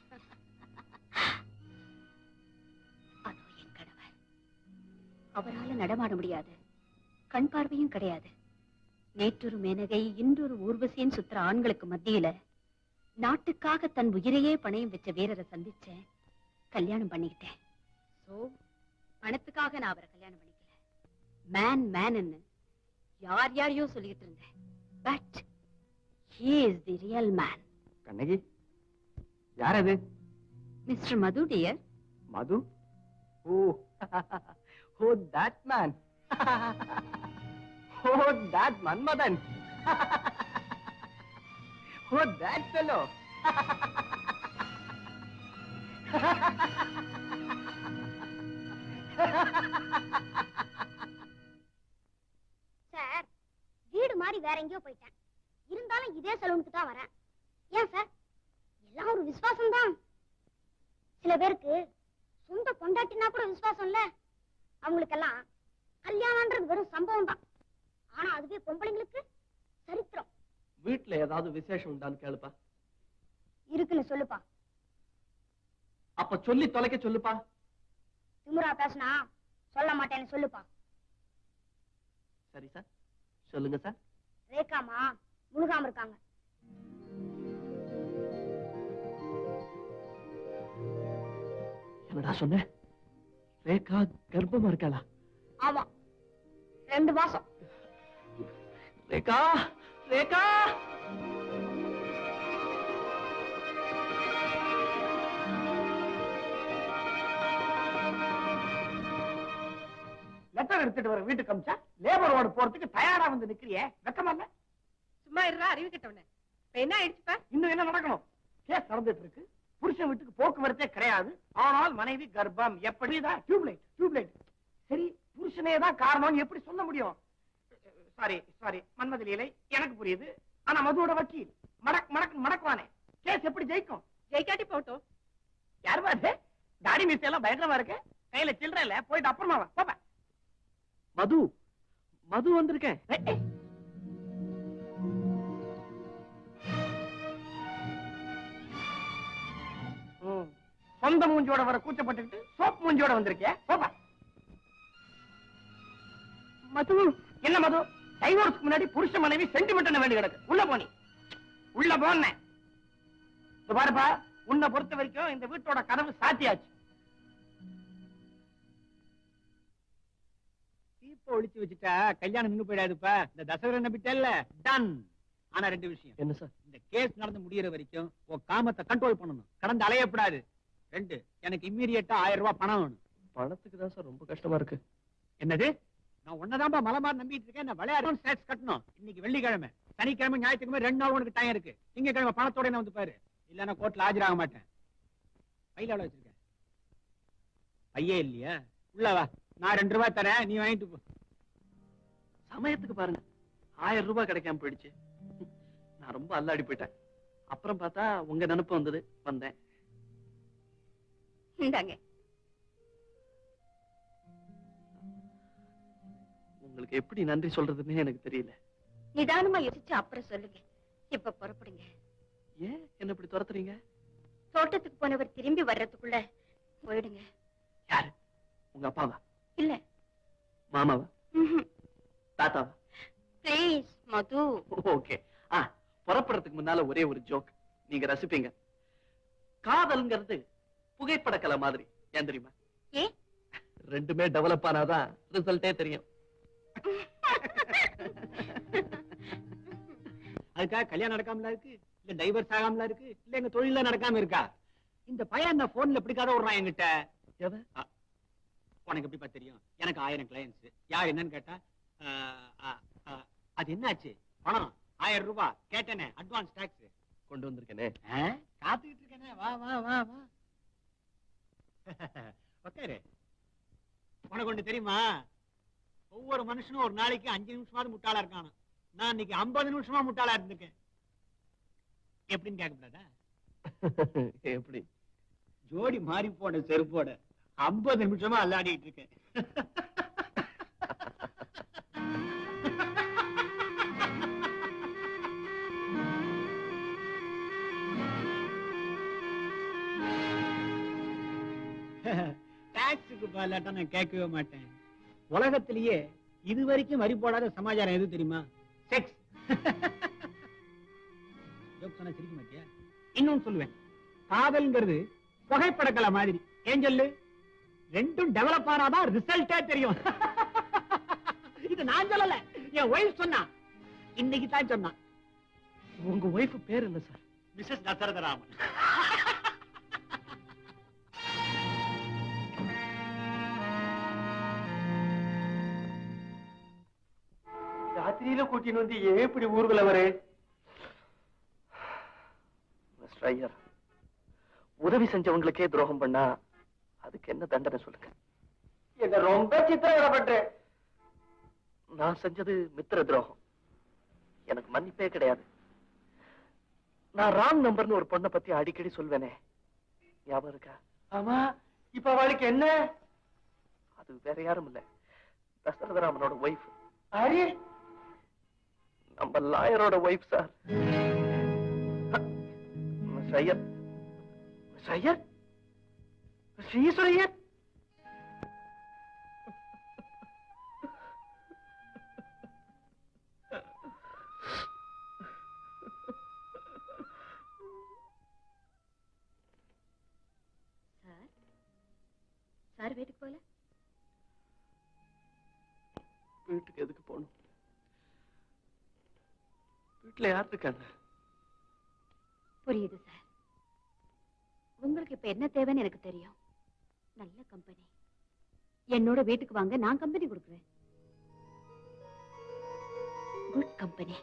F: அதோ என் கணவர் அவரால நடமாட முடியாது கண் பார்வையும் கிடையாது நேற்றொரு மேனகை இன்றொரு ஊர்வசின்னு சுத்துற ஆண்களுக்கு மத்தியில நாட்டுக்காக தன் உயிரையே பணயம் வச்ச வீரரை சந்திச்சேன் கல்யாணம் பண்ணிக்கிட்டேன் சோ பணத்துக்காக நான் அவரை கல்யாணம் பண்ணிக்கல மேன் மேன்னு யார் யாரையோ சொல்லிட்டு இருந்தேன் but he is the real man
C: Kannagi யார் அது
F: mister Madhu dear
C: Madhu oh oh that man oh that Manmadhan oh that fellow
A: sir வீடு மாதிரி வேற எங்கேயோ போயிட்டேன் இருந்தாலும் இதே சலூனுக்கு தான் வரேன் ஏன் சார் எல்லாம் ஒரு விசுவாசம் தான் சில பேருக்கு சொந்த பொண்டாட்டினா கூட விசுவாசம் இல்ல அவங்களுக்கெல்லாம் கல்யாணம்ன்றது வெறும் சம்பவம் தான் ஆனா அதுவே பொம்பளைங்களுக்கு சரித்திரம்
B: வீட்டுல ஏதாவது விசேஷம் உண்டான்னு கேளுப்பா
A: இருக்குன்னு சொல்லுப்பா
B: அப்ப சொல்லி தொலைக்க சொல்லுப்பா
A: திமுறா பேசுனா சொல்ல மாட்டேன்னு சொல்லுப்பா
B: சரி சார் சொல்லுங்க சார்
A: ரேகாமா முழுகாம இருக்காங்க
B: என்னடா சொன்ன ரேகா கர்ப்பமா இருக்காளா
A: ஆமா ரெண்டு மாசம்
B: ரேகா ரேகா
C: லெட்டர் எடுத்துட்டு வர வீட்டுக்கு அமிச்சா லேபர் வார்டு போறதுக்கு தயாரா வந்து நிக்கிறியே வெக்கமா இல்ல
G: சும்மா இருடா அறிவு கட்டவனே இப்ப என்ன ஆயிடுச்சுப்பா
C: இன்னும் என்ன நடக்கணும் கேஸ் நடந்துட்டு இருக்கு புருஷன் வீட்டுக்கு போக்குவரத்தே கிடையாது ஆனால் மனைவி கர்ப்பம் எப்படிதான் டியூப்லைட் டியூப்லைட் சரி புருஷனே தான் காரணம் எப்படி சொல்ல முடியும் சாரி சாரி மன்மத லீலை எனக்கு புரியுது ஆனா மதுவோட வக்கீல் மடக் மடக் மடக்குவானே கேஸ் எப்படி ஜெயிக்கும்
G: ஜெயிக்காட்டி போட்டோம்
C: யார் பாரு தாடி மீசை எல்லாம் பயங்கரமா இருக்கு கையில சில்லற இல்ல போயிட்டு அப்புறமா வா போப்ப
B: மது மது வந்திருக்கேன்
C: ஏய், ஏய். ம். சொந்த மூஞ்சியோட வர கூச்சப்பட்டுக்கிட்டு சோப் மூஞ்சியோட வந்திருக்கிய போப்பா
G: மது
C: என்ன மது டைவோர்ஸ்க்கு முன்னாடி புருஷ மனைவி சென்டிமெண்ட் வேண்டி கிடக்கு உள்ள போனி உள்ள போனேன் இது பாருப்பா உன்னை பொறுத்த வரைக்கும் இந்த வீட்டோட கதவு சாத்தியாச்சு
L: தீப்ப ஒழிச்சு வச்சுட்டா கல்யாணம் நின்னு போயிடாதுப்பா இந்த தசகரன் நம்பிட்டல்ல டன் ஆனா ரெண்டு விஷயம்
B: என்ன சார்
L: இந்த கேஸ் நடந்து முடியற வரைக்கும் உன் காமத்தை கண்ட்ரோல் பண்ணணும் கடந்து அலையப்படாது ரெண்டு எனக்கு இம்மீடியட்டா ஆயிரம் ரூபாய் பணம் வேணும்
B: பணத்துக்கு தான் சார் ரொம்ப கஷ்டமா இருக்கு
L: என்னது நான் உன்னதான்பா மலை மாதிரி நம்பிட்டு இருக்கேன் நான் விளையாடு டேக்ஸ் கட்டணும் இன்னைக்கு வெள்ளிக்கிழமை சனிக்கிழமை ஞாயிற்றுக்கிழமை ரெண்டு நாள் உனக்கு டைம் இருக்கு திங்கக்கிழமை பணத்தோட என்ன வந்து பாரு இல்லன்னா கோர்ட்ல ஆஜராக மாட்டேன் பையில எவ்வளவு வச்சிருக்கேன் பையே இல்லையா உள்ள வா நான் ரெண்டு ரூபாய் தரேன் நீ வாங்கிட்டு போ
B: சமயத்துக்கு பாருங்க ஆயிரம் ரூபாய் கிடைக்காம போயிடுச்சு நான் ரொம்ப அல்லாடி போயிட்டேன் அப்புறம் பார்த்தா உங்க நினைப்பு வந்தது வந்தேன்
F: இந்தாங்க
B: உங்களுக்கு எப்படி நன்றி சொல்றதுன்னே எனக்கு தெரியல
F: நிதானமா யோசிச்சு அப்புறம் சொல்லுங்க இப்ப புறப்படுங்க
B: ஏன் என்ன இப்படி துரத்துறீங்க
F: தோட்டத்துக்கு போனவர் திரும்பி வர்றதுக்குள்ள போயிடுங்க
B: யாரு உங்க அப்பாவா
F: இல்ல
B: மாமாவா தாத்தாவா
F: ப்ளீஸ் மது
B: ஓகே ஆ புறப்படுறதுக்கு முன்னால ஒரே ஒரு ஜோக் நீங்க ரசிப்பீங்க காதல்ங்கிறது புகைப்படக்கலை மாதிரி ஏன் தெரியுமா
F: ஏ
B: ரெண்டுமே டெவலப் ஆனாதான் ரிசல்ட்டே தெரியும்
L: அதுக்காக கல்யாணம் நடக்காமல இருக்கு இல்ல டைவர்ஸ் ஆகாமல இருக்கு இல்ல எங்க தொழில நடக்காம இருக்கா இந்த பையன் என்ன போன்ல எப்படி கதை விடுறான் என்கிட்ட
B: எதை?
L: அ, உனக்கு எப்படிப்பா தெரியும் எனக்கு ஆயிரம் கிளையன்ஸ் யார் என்னன்னு கேட்டா ஆ, ஆ, ஆ, அது என்னாச்சு பணம் ஆயிரம் ரூபாய் கேட்டேனே அட்வான்ஸ் டாக்ஸ்
B: கொண்டு வந்திருக்கேனே
L: காத்துக்கிட்டு இருக்கேனே வா வா வா வா உக்காரு உனக்கு ஒண்ணு தெரியுமா ஒவ்வொரு மனுஷனும் ஒரு நாளைக்கு அஞ்சு நிமிஷமாவது முட்டாளா இருக்கானா நான் இன்னைக்கு ஐம்பது நிமிஷமா முட்டாளா இருந்திருக்கேன் எப்படின்னு கேட்கக்கூடாதா
B: எப்படி
L: ஜோடி மாறி போன செருப்போட ஐம்பது நிமிஷமா அல்லாடிட்டு இருக்கேன் டாக்ஸுக்கு பதிலாட்டா நான் கேட்கவே மாட்டேன் உலகத்திலேயே இது வரைக்கும் வரி போடாத சமாச்சாரம் எது தெரியுமா செக்ஸ் ஜோக் சொன்னா சிரிக்க மாட்டியா இன்னொன்னு சொல்லுவேன் காதல்ங்கிறது புகைப்படக்கலை மாதிரி ஏன் சொல்லு ரெண்டும் டெவலப் ஆனாதான் ரிசல்ட்டே தெரியும் இது நான் சொல்லல என் ஒய்ஃப் சொன்னா இன்னைக்கு தான் சொன்னான்
B: உங்க ஒய்ஃப் பேர் என்ன சார்
L: மிஸ்ஸஸ் தசரதராமன்
B: ராத்திரியில கூட்டின்னு வந்து ஏன் இப்படி ஊர்வல வரே மிஸ்டர் ஐயர் உதவி செஞ்சவங்களுக்கே துரோகம் பண்ணா அதுக்கு என்ன தண்டனை சொல்லுங்க
C: என்ன ரொம்ப சித்திரவதப்பட்டு
B: நான் செஞ்சது மித்திர துரோகம் எனக்கு மன்னிப்பே கிடையாது நான் ராங் நம்பர்னு ஒரு பொண்ணை பத்தி அடிக்கடி சொல்வேனே ஞாபகம் இருக்கா
C: ஆமா இப்ப அவளுக்கு என்ன
B: அது வேற யாரும் இல்ல தசரதராமனோட ஒய்ஃப்
C: அரி
B: நம்ம லாயரோட wife sir miss Iyer miss Iyer miss Eswar Iyer
F: sir sir வீட்டுக்கு போல
B: வீட்டுக்கு எதுக்கு போகணும் வீட்டுல யார் இருக்காங்க
F: புரியுது சார் உங்களுக்கு இப்ப என்ன தேவைன்னு எனக்கு தெரியும் நல்ல கம்பெனி என்னோட வீட்டுக்கு வாங்க நான் கம்பெனி கொடுக்குறேன் குட் கம்பெனி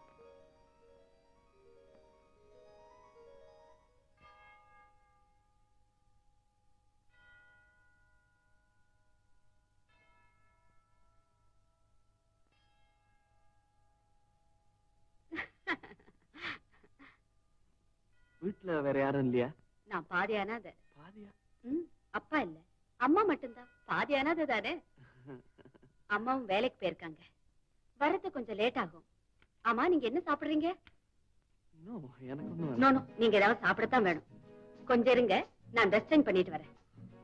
B: வீட்டுல வேற யாரும் இல்லையா
F: நான் பாதி அனாதை
B: பாதியா
F: ம், அப்பா இல்ல அம்மா மட்டும்தான் பாதி அனாதை தானே அம்மாவும் வேலைக்கு போயிருக்காங்க வரது கொஞ்சம் லேட் ஆகும் ஆமா நீங்க என்ன சாப்பிடுறீங்க
B: இன்னும் எனக்கு ஒண்ணும்
F: நோ நோ நீங்க ஏதாவது சாப்பிடத்தான் வேணும் கொஞ்சம் இருங்க நான் ட்ரெஸ் சேஞ்ச் பண்ணிட்டு வரேன்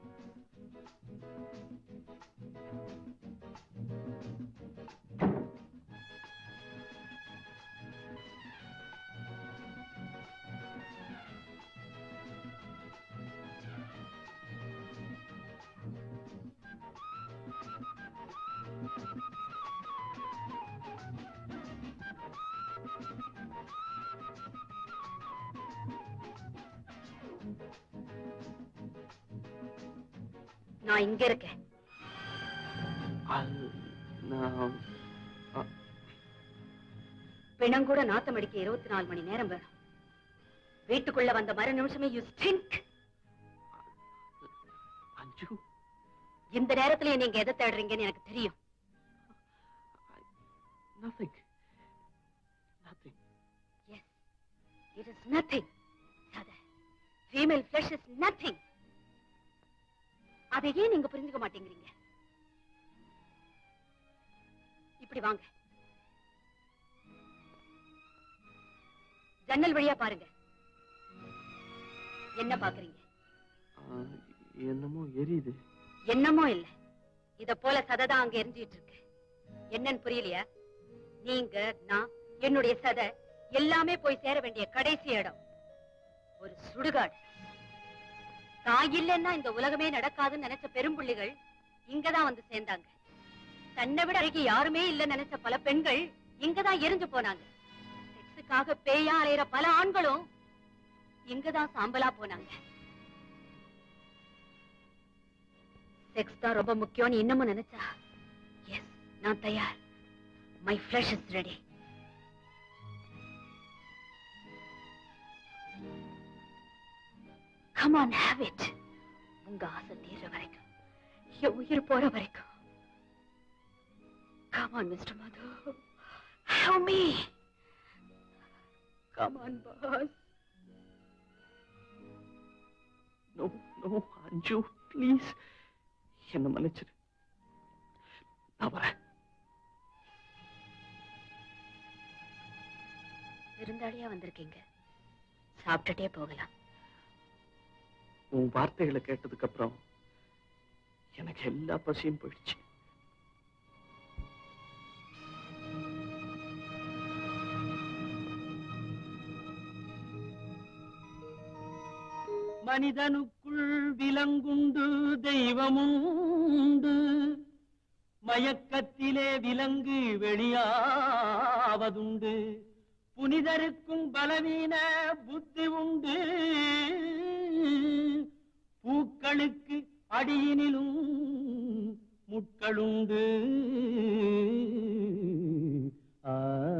F: நான் இங்க இருக்கேன்
B: அது நான்
F: பிணம் கூட நாத்தம் அடிக்க இருபத்தி நாலு மணி நேரம் வேணும் வீட்டுக்குள்ள வந்த மறு நிமிஷமே யூ ஸ்டிங்க்
B: அஞ்சு
F: இந்த நேரத்துல நீங்க எதை தேடுறீங்கன்னு எனக்கு தெரியும்
B: nothing nothing
F: yes it is nothing female flesh is nothing அதை ஏன் நீங்க புரிஞ்சுக்க மாட்டேங்கிறீங்க இப்படி வாங்க ஜன்னல் வழியா பாருங்க என்ன பாக்குறீங்க
B: ஆ, என்னமோ எரியுது
F: என்னமோ இல்ல இத போல சதைதான் அங்க எரிஞ்சிட்டு இருக்கு என்னன்னு புரியலையா நீங்க நான் என்னுடைய சதை எல்லாமே போய் சேர வேண்டிய கடைசி இடம் ஒரு சுடுகாடு தான் இல்லைன்னா இந்த உலகமே நடக்காதுன்னு நினைச்ச பெரும்புள்ளிகள் இங்கதான் வந்து சேர்ந்தாங்க தன்னை விட அழகி யாருமே இல்லைன்னு நினைச்ச பல பெண்கள் இங்கதான் எரிஞ்சு போனாங்க செக்ஸுக்காக பேயா அலையிற பல ஆண்களும் இங்கதான் சாம்பலா போனாங்க செக்ஸ் தான் ரொம்ப முக்கியம்னு இன்னமும் நினைச்சா எஸ் நான் தயார் my flesh is ready come on have it உங்க ஆசை தீர்ற வரைக்கும் என் உயிர் போற வரைக்கும் come on mister Madhu have me come on boss
B: no no அஞ்சு ப்ளீஸ் என்ன மன்னிச்சிரு நான் வரேன்
F: விருந்தாளியா வந்திருக்கீங்க சாப்பிட்டுட்டே போகலாம்
B: உன் வார்த்தைகளை கேட்டதுக்கு அப்புறம் எனக்கு எல்லா பசியும் போயிடுச்சு
D: மனிதனுக்குள் விலங்குண்டு தெய்வமுண்டு மயக்கத்திலே விலங்கு வெளியாவதுண்டு
M: புனிதருக்கும் பலவீன புத்தி உண்டு பூக்களுக்கு அடியினிலும் முட்களுண்டு ஆ.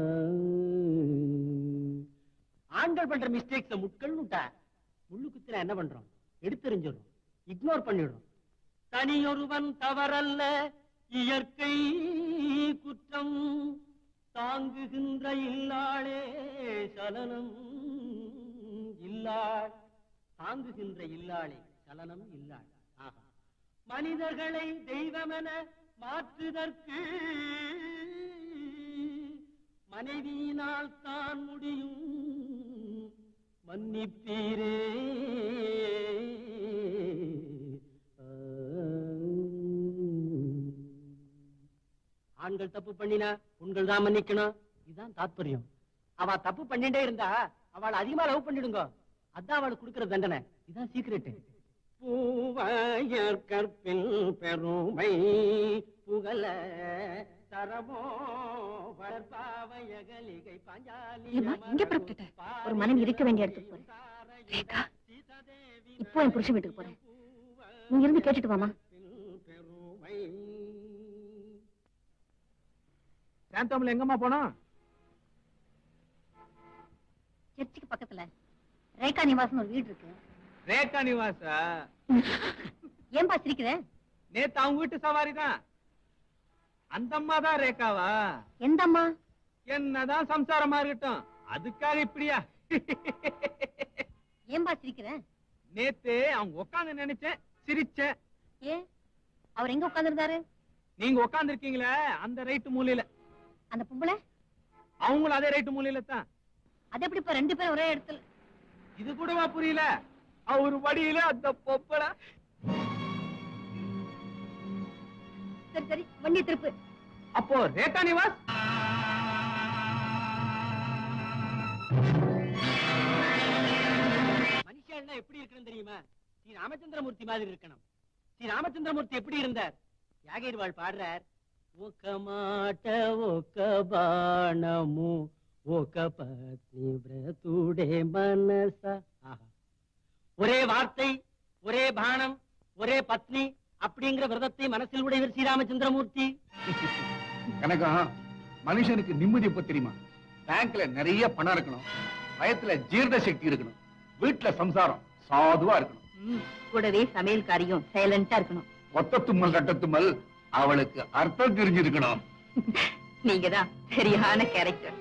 M: ஆண்கள் பண்ற மிஸ்டேக்ஸ முட்கள் விட்டா முள்ளு குத்தினா என்ன பண்றோம் எடுத்தெறிஞ்சிடும் இக்னோர் பண்ணிடுறோம் தனியொருவன் தவறல்ல இயற்கை குற்றம் தாங்குகின்ற இல்லாளே சலனம் இல்லாள் தாங்குகின்ற இல்லாளே சலனம் இல்லாள் ஆஹா மனிதர்களை தெய்வமென மாற்றுதற்கு மனைவியினால் தான் முடியும் மன்னிப்பீரே ஆண்கள் தப்பு பண்ணினா உண்கள் தான் மன்னிக்கணும் இதுதான் தாத்பரியம் அவ தப்பு பண்ணிட்டே இருந்தா அவளை அதிகமா லவ் பண்ணிடுங்க அதான் அவளுக்கு கொடுக்கிற தண்டனை இதுதான் சீக்கிரட் பூவாயர் கற்பில் பெருமை புகழ தரமோ வளர்ப்பாவையகலிகை பாஞ்சாலி
F: ஏம்மா, எங்க புறப்பட்டுட்ட? ஒரு மனைவி இருக்க வேண்டிய இடத்துக்கு போறேன் ரேகா இப்போ என் புருஷன் வீட்டுக்கு போறேன் நீ இருந்து கேட்டுட்டு வாமா
L: சாந்தாமல எங்கம்மா போனோம்
F: சர்ச்சுக்கு பக்கத்துல ரேகா நிவாசன் ஒரு வீடு இருக்கு
L: ரேகா நிவாசா
F: ஏன்பா சிரிக்கிற
L: நேத்து அவங்க வீட்டு சவாரி தான் அந்த அம்மா தான் ரேகாவா
F: எந்த அம்மா
L: என்னதான் சம்சாரமா இருக்கட்டும் அதுக்காக இப்படியா
F: ஏன்பா சிரிக்கிற
L: நேத்து அவங்க உட்காந்து நினைச்சேன் சிரிச்சேன்
F: ஏன் அவர் எங்க உட்கார்ந்திருந்தாரு
L: நீங்க உட்கார்ந்து இருக்கீங்களே அந்த ரைட்டு மூலையில
F: அந்த பொம்பளை
L: அவங்களும் அதே ரைட்டு மூலையில தான்
F: அது எப்படி இப்ப ரெண்டு பேரும் ஒரே இடத்துல
L: இது கூடவா புரியல அவர் வடியில அந்த பொப்பளை
F: சரி சரி வண்டி திருப்பு
L: அப்போ ரேகா நிவாஸ்
M: மனுஷன்னா எப்படி இருக்கணும் தெரியுமா ஸ்ரீ ராமச்சந்திரமூர்த்தி மாதிரி இருக்கணும் ஸ்ரீ ராமச்சந்திரமூர்த்தி எப்படி இருந்தார் யாகைர்வாள் பாடுறார் ఒక మాట ఒక బాణము ఒక పత్ని వ్రతుడే మనస ஆஹா. ஒரே வார்த்தை ஒரே பானம் ஒரே பத்னி அப்படிங்கிற விரதத்தை மனசில் உடையவர் ஸ்ரீராமச்சந்திரமூர்த்தி
H: கனகம் மனுஷனுக்கு நிம்மதி எப்ப தெரியுமா பேங்க்ல நிறைய பணம் இருக்கணும் பயத்துல ஜீர்ண சக்தி இருக்கணும் வீட்டுல சம்சாரம் சாதுவா இருக்கணும்
F: கூடவே சமையல்காரியும் சைலண்டா இருக்கணும்
H: ஒத்த தும்மல் கட்ட தும்மல் அவளுக்கு அர்த்தம் தெரிஞ்சிருக்கணும்
F: நீங்க தான் சரியான கேரக்டர்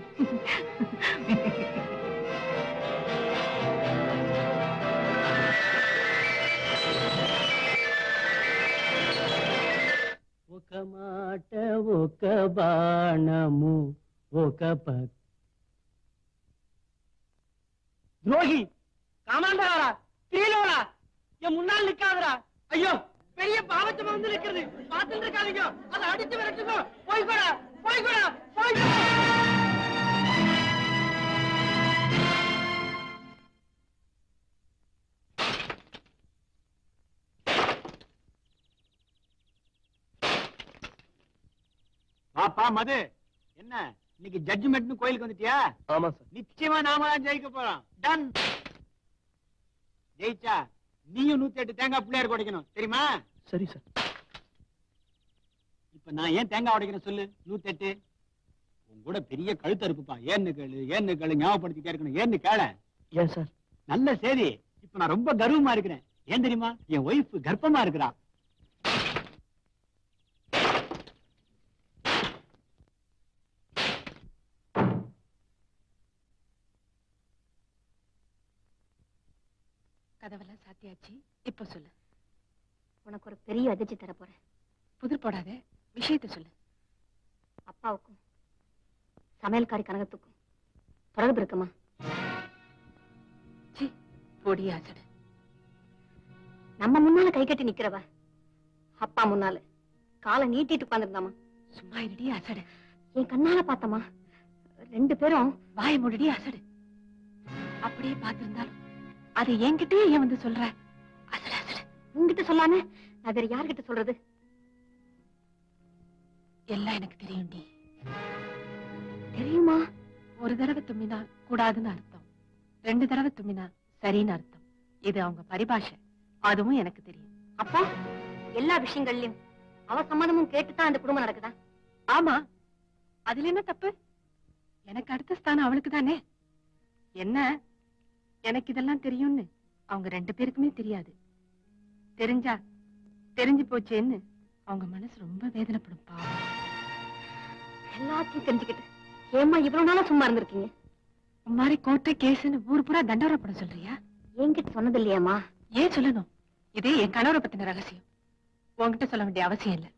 M: ఒక మాట ఒక బాణము ఒక పత్ துரோகி காமாண்டரா ஸ்ரீலோலா என் முன்னால் நிக்காதடா ஐயோ பெரிய பாவச்சமா வந்து நிக்கிறது பார்த்துட்டு இருக்காதீங்க அதை அடிச்சு விரட்டுங்க போய்கோடா போய்கோடா போய்கோ
L: பாப்பா மது என்ன இன்னைக்கு ஜட்ஜ்மெண்ட் கோயிலுக்கு வந்துட்டியா
B: ஆமா சார்
L: நிச்சயமா நாம தான் ஜெயிக்க போறோம் டன் ஜெயிச்சா நீயும் நூத்தி எட்டு தேங்காய் பிள்ளையார் உடைக்கணும் தெரியுமா
B: சரி சார்
L: இப்ப நான் ஏன் தேங்காய் உடைக்கிறேன் சொல்லு நூத்தி எட்டு உன் கூட பெரிய கழுத்து இருக்குப்பா ஏன்னு கேளு ஏன்னு கேளு ஞாபகப்படுத்திட்டே இருக்கணும் ஏன்னு கேள
B: ஏன் சார்
L: நல்ல செய்தி இப்ப நான் ரொம்ப கர்வமா இருக்கிறேன் ஏன் தெரியுமா என் ஒய்ஃப் கர்ப்பமா இருக்கிறா
G: கதவெல்லாம் சாத்தியாச்சு இப்ப சொல்லு
F: உனக்கு ஒரு பெரிய அதிர்ச்சி தர போறேன்
G: புதிர் போடாத விஷயத்த சொல்லு
F: அப்பாவுக்கும் சமையல்காரி கனகத்துக்கும் தொடர்பு இருக்குமா
G: சி பொடி ஆசடு
F: நம்ம முன்னால கை கட்டி நிக்கிறவ அப்பா முன்னால காலை நீட்டிட்டு உட்கார்ந்திருந்தாமா
G: சும்மா இருடி அசடு
F: என் கண்ணால பார்த்தமா ரெண்டு பேரும்
G: வாய மூடடி அசடு அப்படியே பார்த்திருந்தாலும் அதை என்கிட்டயே ஏன் வந்து சொல்ற அசடு அசடு
F: உன்கிட்ட சொல்லாம நான் வேற யார்கிட்ட சொல்றது
G: எல்லாம் எனக்கு தெரியும்டி
F: தெரியுமா
G: ஒரு தடவை தும்மினா கூடாதுன்னு அர்த்தம் ரெண்டு தடவை தும்மினா சரின்னு அர்த்தம் இது அவங்க பரிபாஷை அதுவும் எனக்கு தெரியும்
A: அப்போ எல்லா விஷயங்கள்லயும் அவ சம்மதமும் கேட்டுதான் அந்த குடும்பம் நடக்குதா
G: ஆமா அதுல என்ன தப்பு எனக்கு அடுத்த ஸ்தானம் அவளுக்கு தானே என்ன எனக்கு இதெல்லாம் தெரியும்னு அவங்க ரெண்டு பேருக்குமே தெரியாது தெரிஞ்சா தெரிஞ்சு போச்சேன்னு அவங்க மனசு ரொம்ப வேதனைப்படும் பாவம்
A: எல்லாத்தையும் தெரிஞ்சுக்கிட்டு ஏம்மா இவ்வளவு நாளா சும்மா இருந்திருக்கீங்க
G: உன் மாதிரி கோட்டை கேஸ்னு ஊர் பூரா தண்டவரப்பட சொல்றியா
A: என்கிட்ட சொன்னது இல்லையாம்மா
G: ஏன் சொல்லணும் இது என் கணவரை பத்தின ரகசியம் உன்கிட்ட சொல்ல வேண்டிய அவசியம் இல்லை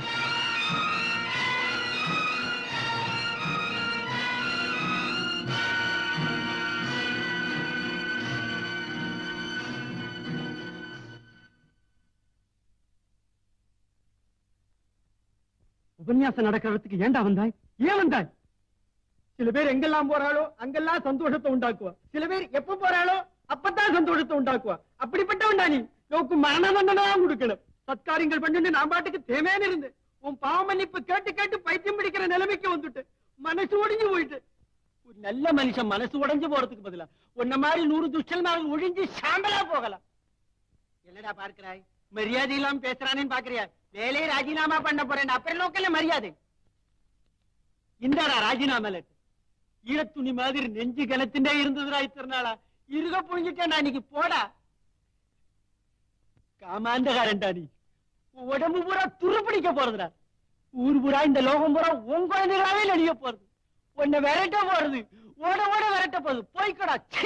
M: உபன்யாசம் நடக்கிற இடத்துக்கு ஏன்டா வந்தாய் ஏன் வந்தாய் சில பேர் எங்கெல்லாம் போறாளோ அங்கெல்லாம் சந்தோஷத்தை உண்டாக்குவா சில பேர் எப்ப போறாளோ அப்பதான் சந்தோஷத்தை உண்டாக்குவா அப்படிப்பட்டவன்டா நீ நோக்கு மரண தண்டனா கொடுக்கணும் சத்காரியங்கள் பண்ணிட்டு நான் பாட்டுக்கு தேமேன்னு இருந்தேன் உன் பாவ மன்னிப்பு கேட்டு கேட்டு பைத்தியம் பிடிக்கிற நிலைமைக்கு வந்துட்டு மனசு ஒடிஞ்சு போயிட்டு ஒரு நல்ல மனுஷன் மனசு உடைஞ்சு போறதுக்கு பதிலா உன்ன மாதிரி நூறு துஷ்டல் ஒழிஞ்சு சாம்பலா போகலாம் என்னடா பார்க்கிறாய் மரியாதை இல்லாம பேசுறானேன்னு பாக்குறியா வேலையை ராஜினாமா பண்ண போறேன் அப்புறம் நோக்கல மரியாதை இந்தாடா ராஜினாமா லெட்டர் ஈரத்துணி மாதிரி நெஞ்சு கனத்தின்டே இருந்ததுடா இத்தனை நாளா இருக புழிஞ்சிட்டேன் இன்னைக்கு போடா காமாந்தகாரன்டா நீ உன் உடம்பு பூரா துருப்பிடிக்க போறதுடா ஊர் பூரா இந்த லோகம் பூரா உன் குழந்தைகளாவே நடிக்க போறது உன்னை விரட்ட போறது ஓட ஓட விரட்ட போறது போய்க்கடா சீ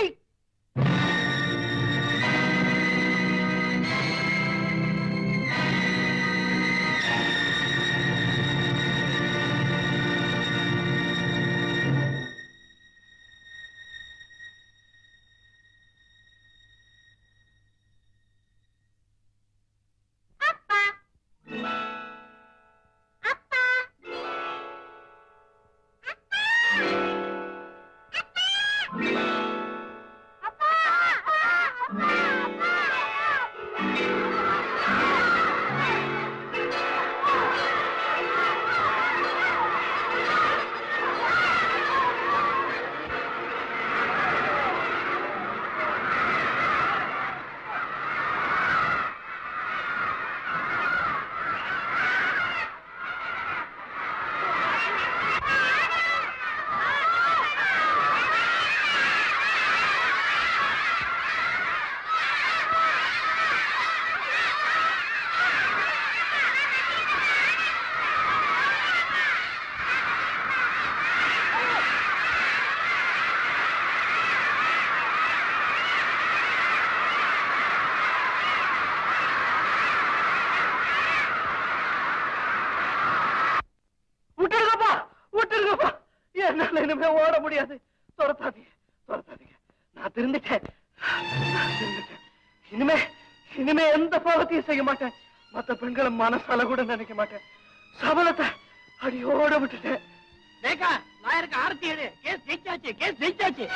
B: விட்டுருங்கப்பா விட்டுருங்கப்பா என்னால இனிமே ஓட முடியாது துரத்தாதீங்க துரத்தாதீங்க நான் திருந்துட்டேன் நான் திருந்துட்டேன் இனிமே இனிமே எந்த பாவத்தையும் செய்ய மாட்டேன் மத்த பெண்களை மனசால கூட நினைக்க மாட்டேன் சபலத்தை அடியோட விட்டுட்டேன்
M: ரேகா லாயருக்கு ஆர்த்தி எடு கேஸ் ஜெயிச்சாச்சு கேஸ் ஜெயிச்சாச்சு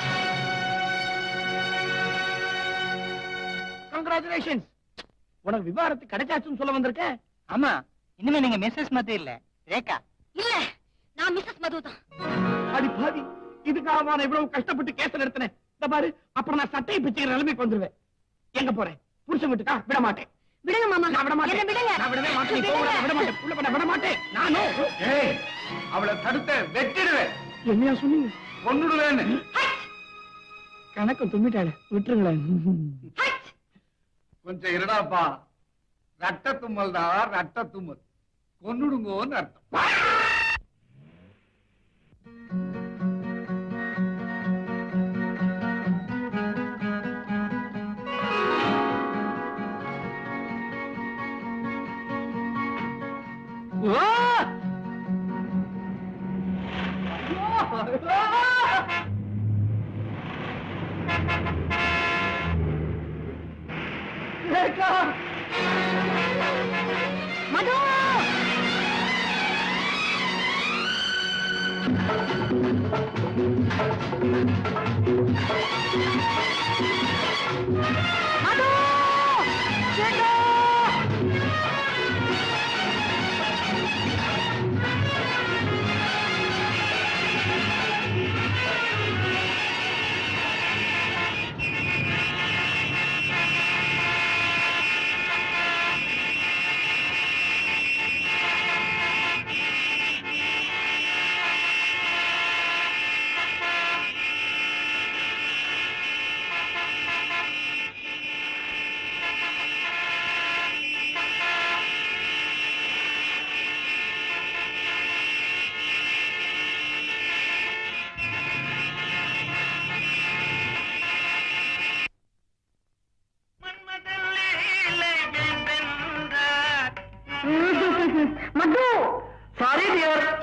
M: கங்க்ராச்சுலேஷன்ஸ் உனக்கு விவாகரத்து கிடைச்சாச்சுன்னு சொல்ல வந்திருக்கேன்
E: ஆமா இனிமே நீங்க மிஸ்ஸஸ் மத்தி இல்ல ரேகா
A: இல்ல நான் மிஸ்ஸஸ் மது தான்
M: அடி பாவி இதுக்காக நான் இவ்வளவு கஷ்டப்பட்டு கேஸ் நடத்தினேன் இந்த பாரு அப்புறம் நான் சட்டையை பிச்சுக்கிற நிலைமைக்கு வந்துருவேன் எங்க போறேன் புருஷன் வீட்டுக்கா விட மாட்டேன்
A: விடுங்க மாமா
M: நான் விட மாட்டேன்
A: என்ன விடுங்க
M: நான் விடவே மாட்டேன் நீ போகல, நான் விட மாட்டேன் உள்ள போன விட மாட்டேன் நானும்
H: ஏய் அவளை தடுத்த வெட்டிடுவேன்
M: என்னையா சொன்னீங்க
H: கொன்னுடுவேன்னு
M: கணக்கு தும்பிட்டாளே விட்டுருங்களேன்
H: கொஞ்சம் இருடாப்பா ரட்ட தும்மல் தான் ரட்ட தும்மல் கொன்னுடுங்கோன்னு அர்த்தம்
M: oh! Rekha!
A: Madhu Madhu Rekha!
B: Sorry dear